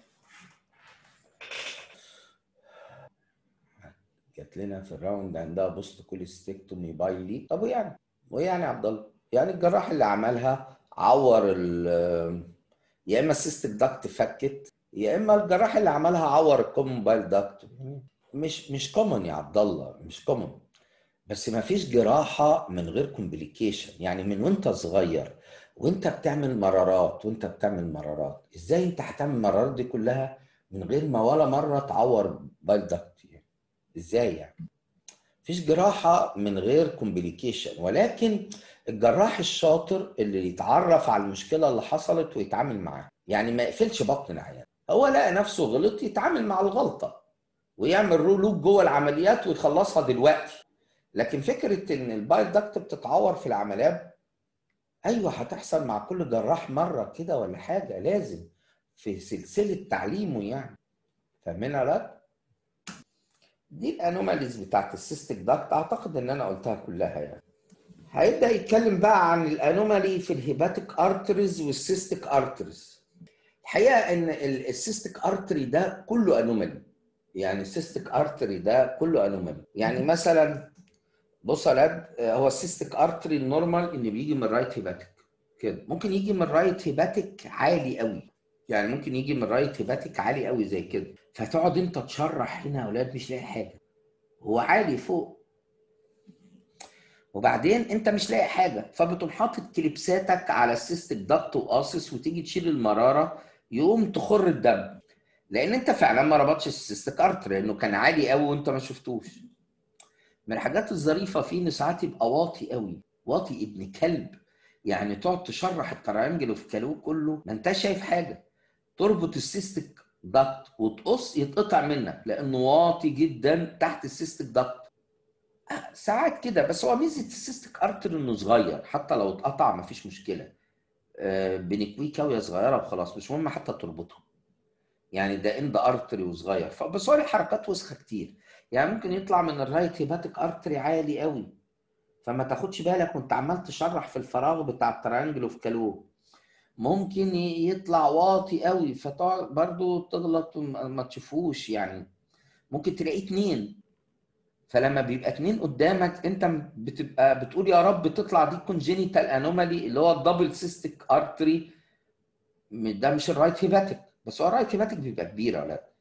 جات لنا في الراوند عندها بوست كوليستكتومي بايلي طب ويعني وايه يعني يا عبد الله يعني الجراح اللي عملها عور ال يا اما السيستيك داكت فكت يا اما الجراح اللي عملها عور الكومن بايل داكت مش مش كومن يا عبد الله مش كومن بس ما فيش جراحه من غير كومبليكيشن يعني من وانت صغير وانت بتعمل مرارات وانت بتعمل مرارات ازاي انت هتعمل المرارات دي كلها من غير ما ولا مره تعور بايل داكت يعني ازاي يعني مفيش جراحه من غير كومبليكيشن ولكن الجراح الشاطر اللي يتعرف على المشكله اللي حصلت ويتعامل معاها يعني ما يقفلش بطن العيان هو لقى نفسه غلط يتعامل مع الغلطه ويعمل رولوب جوه العمليات ويخلصها دلوقتي لكن فكره ان البايل داكت بتتعور في العمليات ايوه هتحصل مع كل جراح مره كده ولا حاجه لازم في سلسله تعليمه يعني فاهمينها لا دي الانوماليز بتاعت السيستيك داكت اعتقد ان انا قلتها كلها يعني هيبدا يتكلم بقى عن الانومالي في الهيباتيك ارتريز والسيستيك ارتريز الحقيقه ان السيستيك ارتري ده كله انومالي يعني السيستيك ارتري ده كله انومالي يعني مثلا بص يا لاد هو السيستيك ارتري النورمال اللي بيجي من الرايت هيباتيك كده ممكن يجي من الرايت هيباتيك عالي قوي يعني ممكن يجي من الرايت هيباتيك عالي قوي زي كده فتقعد انت تشرح هنا يا اولاد مش لاقي حاجه هو عالي فوق وبعدين انت مش لاقي حاجه فبتقوم حاطط كليبساتك على السيستيك دكت وقاصص وتيجي تشيل المراره يقوم تخر الدم لان انت فعلا ما ربطش السيستيك ارتر لانه كان عالي قوي وانت ما شفتوش من الحاجات الظريفه فيه ان ساعات يبقى واطي قوي واطي ابن كلب يعني تقعد تشرح التريانجل اوف كالو كله ما انت شايف حاجه تربط السيستيك دكت وتقص يتقطع منك لانه واطي جدا تحت السيستيك دكت ساعات كده بس هو ميزه السيستيك ارتر انه صغير حتى لو اتقطع مفيش مشكله آه بنكويه كاويه صغيره وخلاص مش مهم حتى تربطه يعني ده اند ارتري وصغير بس هو حركات وسخه كتير يعني ممكن يطلع من الرايت هيباتيك ارتري عالي قوي فما تاخدش بالك وانت عمال تشرح في الفراغ بتاع التريانجل اوف كالو ممكن يطلع واطي قوي فتقعد برضو تغلط ما تشوفوش يعني ممكن تلاقيه اتنين فلما بيبقى اتنين قدامك انت بتبقى بتقول يا رب تطلع دي كونجينيتال انومالي اللي هو الدبل سيستيك ارتري ده مش الرايت هيباتيك بس هو الرايت هيباتيك بيبقى كبير ولا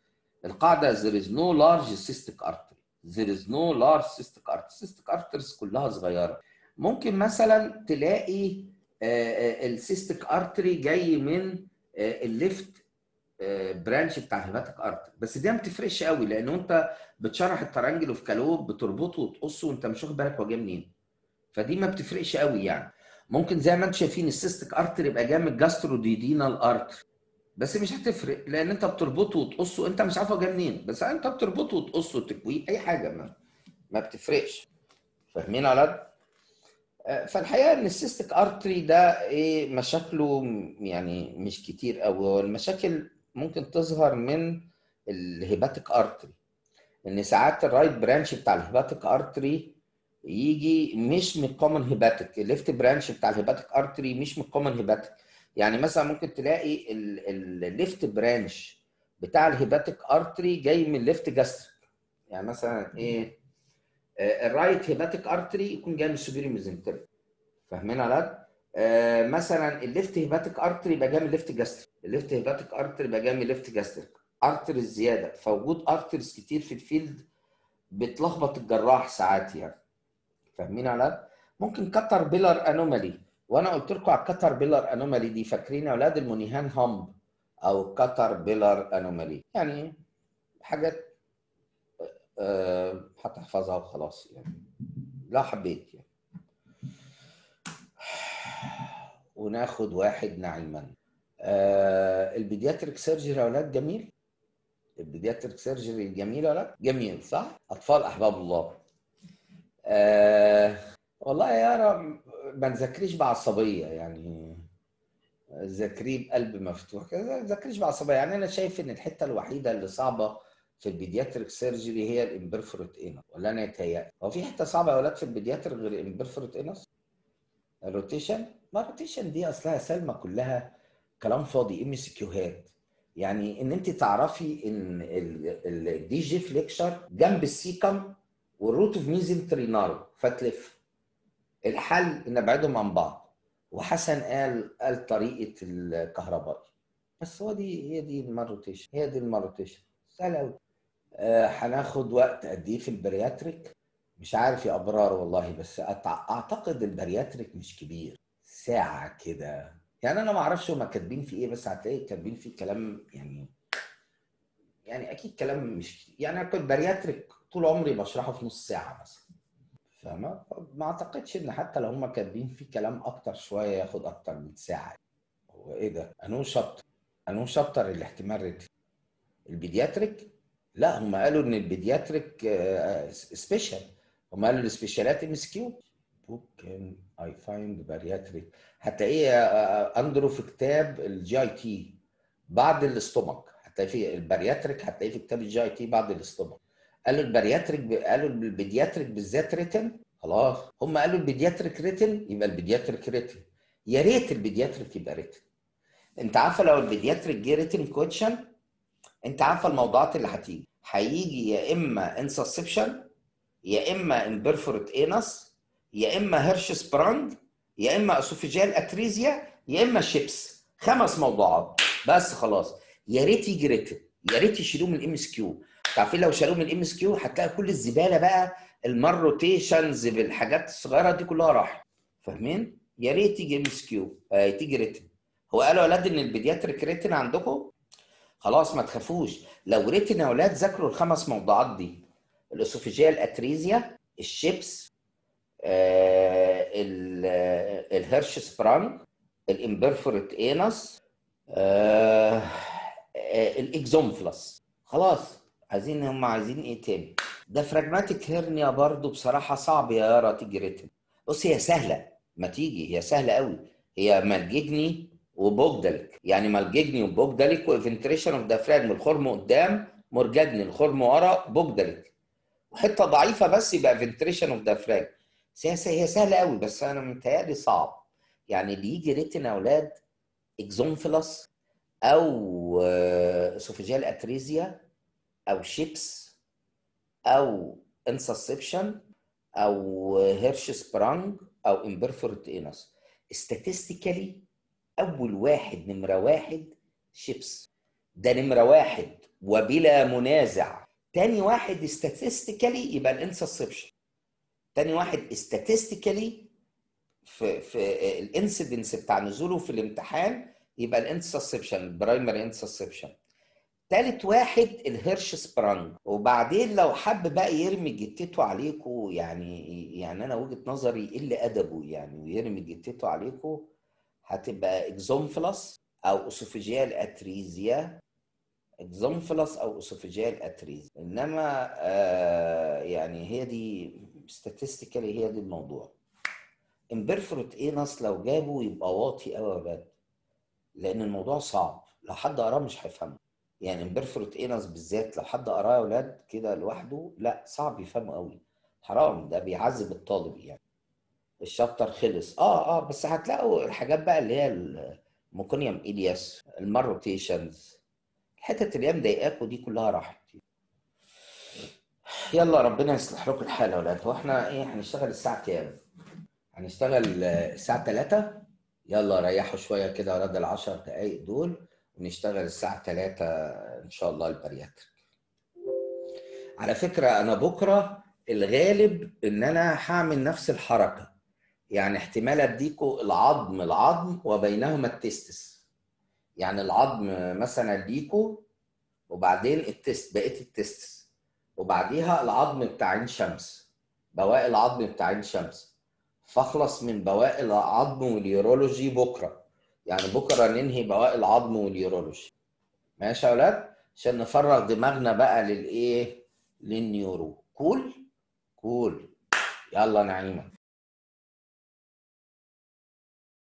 القاعده there is no large cystic artery there is no large cystic artery cystic arteries كلها صغيره ممكن مثلا تلاقي السيستيك ارتري جاي من الليفت برانش بتاع الهيباتيك ارتري بس دي ما بتفرقش قوي لان انت بتشرح الترانجل اوف كالوب بتربطه وتقصه وانت مش واخد بالك هو جاي منين فدي ما بتفرقش قوي يعني ممكن زي ما انتم شايفين السيستيك ارتري يبقى جاي من الجاستروديدينال ارتري بس مش هتفرق لان انت بتربطه وتقصه انت مش عارف هو جاي منين بس انت بتربطه وتقصه وتكويه اي حاجه ما, ما بتفرقش فاهمين يا ولاد؟ فالحقيقه ان السيستيك ارتري ده ايه مشاكله يعني مش كتير قوي والمشاكل ممكن تظهر من الهيباتيك ارتري ان ساعات الرايت برانش بتاع الهيباتيك ارتري يجي مش من الكومن هيباتيك الليفت برانش بتاع الهيباتيك ارتري مش من الكومن هيباتيك يعني مثلا ممكن تلاقي الليفت برانش بتاع الهيباتيك ارتري جاي من الليفت جاستريك يعني مثلا ايه الرايت هيباتيك ارتري يكون جاي من السوبيريور ميزنتريك فاهمين يا ولاد؟ آه مثلا الليفت هيباتيك ارتري يبقى جاي من الليفت جاستريك الليفت هيباتيك ارتري يبقى جاي من الليفت جاستريك ارتري الزياده فوجود ارتريز كتير في الفيلد بتلخبط الجراح ساعات يعني فاهمين يا ولاد؟ ممكن كتر بيلر انومالي وانا قلت لكم على الكتر بيلر انومالي دي فاكرين يا اولاد المونيهان هامب او كتر بيلر انومالي يعني حاجات أه هتحفظها وخلاص يعني لا حبيت يعني وناخد واحد نعيما أه البيدياتريك سيرجري يا اولاد جميل البيدياتريك سيرجري جميل ولا لا؟ جميل صح؟ اطفال احباب الله أه والله يا رب ما نذاكريش بعصبيه يعني ذاكريه بقلب مفتوح كده ذاكريش بعصبيه يعني انا شايف ان الحته الوحيده اللي صعبه في البيدياتريك سيرجري هي الامبرفورت انس ولا انا يتهيألي هو في حته صعبه يا اولاد في البيدياتريك غير الامبرفورت انس الروتيشن ما الروتيشن دي اصلها سلمى كلها كلام فاضي ام سي كيوهات يعني ان انت تعرفي ان الدي جي فليكشر جنب السيكم والروت اوف ميزنترينارو فتلف الحل ان ابعدهم عن بعض وحسن قال قال طريقه الكهربائي بس هو دي هي دي الماروتيشن هي دي الماروتيشن سهل قوي هناخد آه وقت قد ايه في البرياتريك مش عارف يا ابرار والله بس اعتقد البرياتريك مش كبير ساعه كده يعني انا ما اعرفش هما كاتبين فيه ايه بس هتلاقي كاتبين فيه كلام يعني يعني اكيد كلام مش يعني انا كنت برياتريك طول عمري بشرحه في نص ساعه مثلا فاهمه ما اعتقدش ان حتى لو هما كاتبين فيه كلام اكتر شويه ياخد اكتر من ساعه هو ايه ده انو شابتر انو شابتر الاحتمال ريتم البيدياتريك لا هم قالوا ان البيدياتريك سبيشال هم قالوا السبيشالات ام اس كيو بوك كان اي فايند بارياتريك هتلاقيه اندرو في كتاب الجي اي تي بعد الاستومك هتلاقي في البارياتريك هتلاقيه في كتاب الجي اي تي بعد الاستومك قالوا البارياتريك قالوا البيدياتريك بالذات ريتن خلاص هم قالوا البيدياتريك ريتن يبقى البيدياتريك ريتن يا ريت البيدياتريك يبقى ريتن انت عارفه لو البيدياتريك جه ريتن كويتشن انت عارفه الموضوعات اللي هتيجي هيجي يا اما انسسبشن يا اما امبرفورت انس يا اما هيرش سبرانج يا اما اسوفيجيال اتريزيا يا اما شيبس خمس موضوعات بس خلاص يا ريت يجي ريتن يا ريت يشيلوه من الام اس كيو عارفين لو شالوه من الام اس كيو هتلاقي كل الزباله بقى المروتيشنز بالحاجات الصغيره دي كلها راحت فاهمين؟ يا ريت تيجي ام اس كيو آه تيجي ريتن هو قالوا يا اولاد ان البيدياتريك ريتن عندكم خلاص ما تخافوش لو ريتن يا اولاد ذاكروا الخمس موضوعات دي الاسوفيجيال اتريزيا الشيبس آه الهيرش سبرانج الامبرفورت انس آه آه الاكزومفلس خلاص عايزين هم عايزين ايه تاني ده فراجماتيك هيرنيا برضو بصراحه صعب يا يارا تيجي ريتن بص هي سهله ما تيجي هي سهله قوي هي مالجيجني وبوجدلك يعني مالجيجني وبوجدلك وافنتريشن اوف دافراجم الخرم قدام مرججني الخرم ورا بوجدلك وحته ضعيفه بس يبقى افنتريشن اوف دافراجم هي هي سهله قوي بس انا متهيألي صعب يعني اللي يجي ريتن يا اولاد اكزومفيلس او اسوفيجيال اتريزيا او شيبس او انسسبشن او هيرش سبرانج او امبرفورت انس statistically اول واحد نمره واحد شيبس ده نمره واحد وبلا منازع تاني واحد statistically يبقى الانسسبشن تاني واحد statistically في في الانسيدنس بتاع نزوله في الامتحان يبقى الانترسبشن البرايمري انترسبشن تالت واحد الهيرش سبرانج وبعدين لو حب بقى يرمي جتته عليكم يعني يعني انا وجهه نظري قل ادبه يعني ويرمي جتته عليكم هتبقى اكزومفلس او اسوفيجيال اتريزيا اكزومفلس او اسوفيجيال اتريزيا انما آه يعني هي دي statistically هي دي الموضوع امبرفورت انس لو جابه يبقى واطي قوي يا ولاد لان الموضوع صعب لو حد قراه مش هيفهمه يعني امبرفورت انس بالذات لو حد قراه يا ولاد كده لوحده لا صعب يفهمه قوي حرام ده بيعذب الطالب يعني الشابتر خلص اه اه بس هتلاقوا الحاجات بقى اللي هي الميكونيوم الياس الماروتيشنز الحتت اللي هي مضايقاكوا دي كلها راحت يلا ربنا يصلح لكم الحال يا ولاد هو احنا ايه هنشتغل الساعه كام؟ هنشتغل الساعه 3 يلا ريحوا شويه كده يا ولاد ال 10 دقايق دول ونشتغل الساعه 3 ان شاء الله البرياتريك على فكره انا بكره الغالب ان انا هعمل نفس الحركه يعني احتمال اديكوا العظم العظم وبينهما التستس يعني العظم مثلا ليكوا وبعدين التست بقيه التستس وبعديها العظم بتاع عين شمس بواقي العظم بتاع عين شمس فاخلص من بواقي العظم واليورولوجي بكره يعني بكره ننهي بواقي العظم واليورولوجي ماشي يا اولاد عشان نفرغ دماغنا بقى للايه للنيورو كول كول يلا نعيمه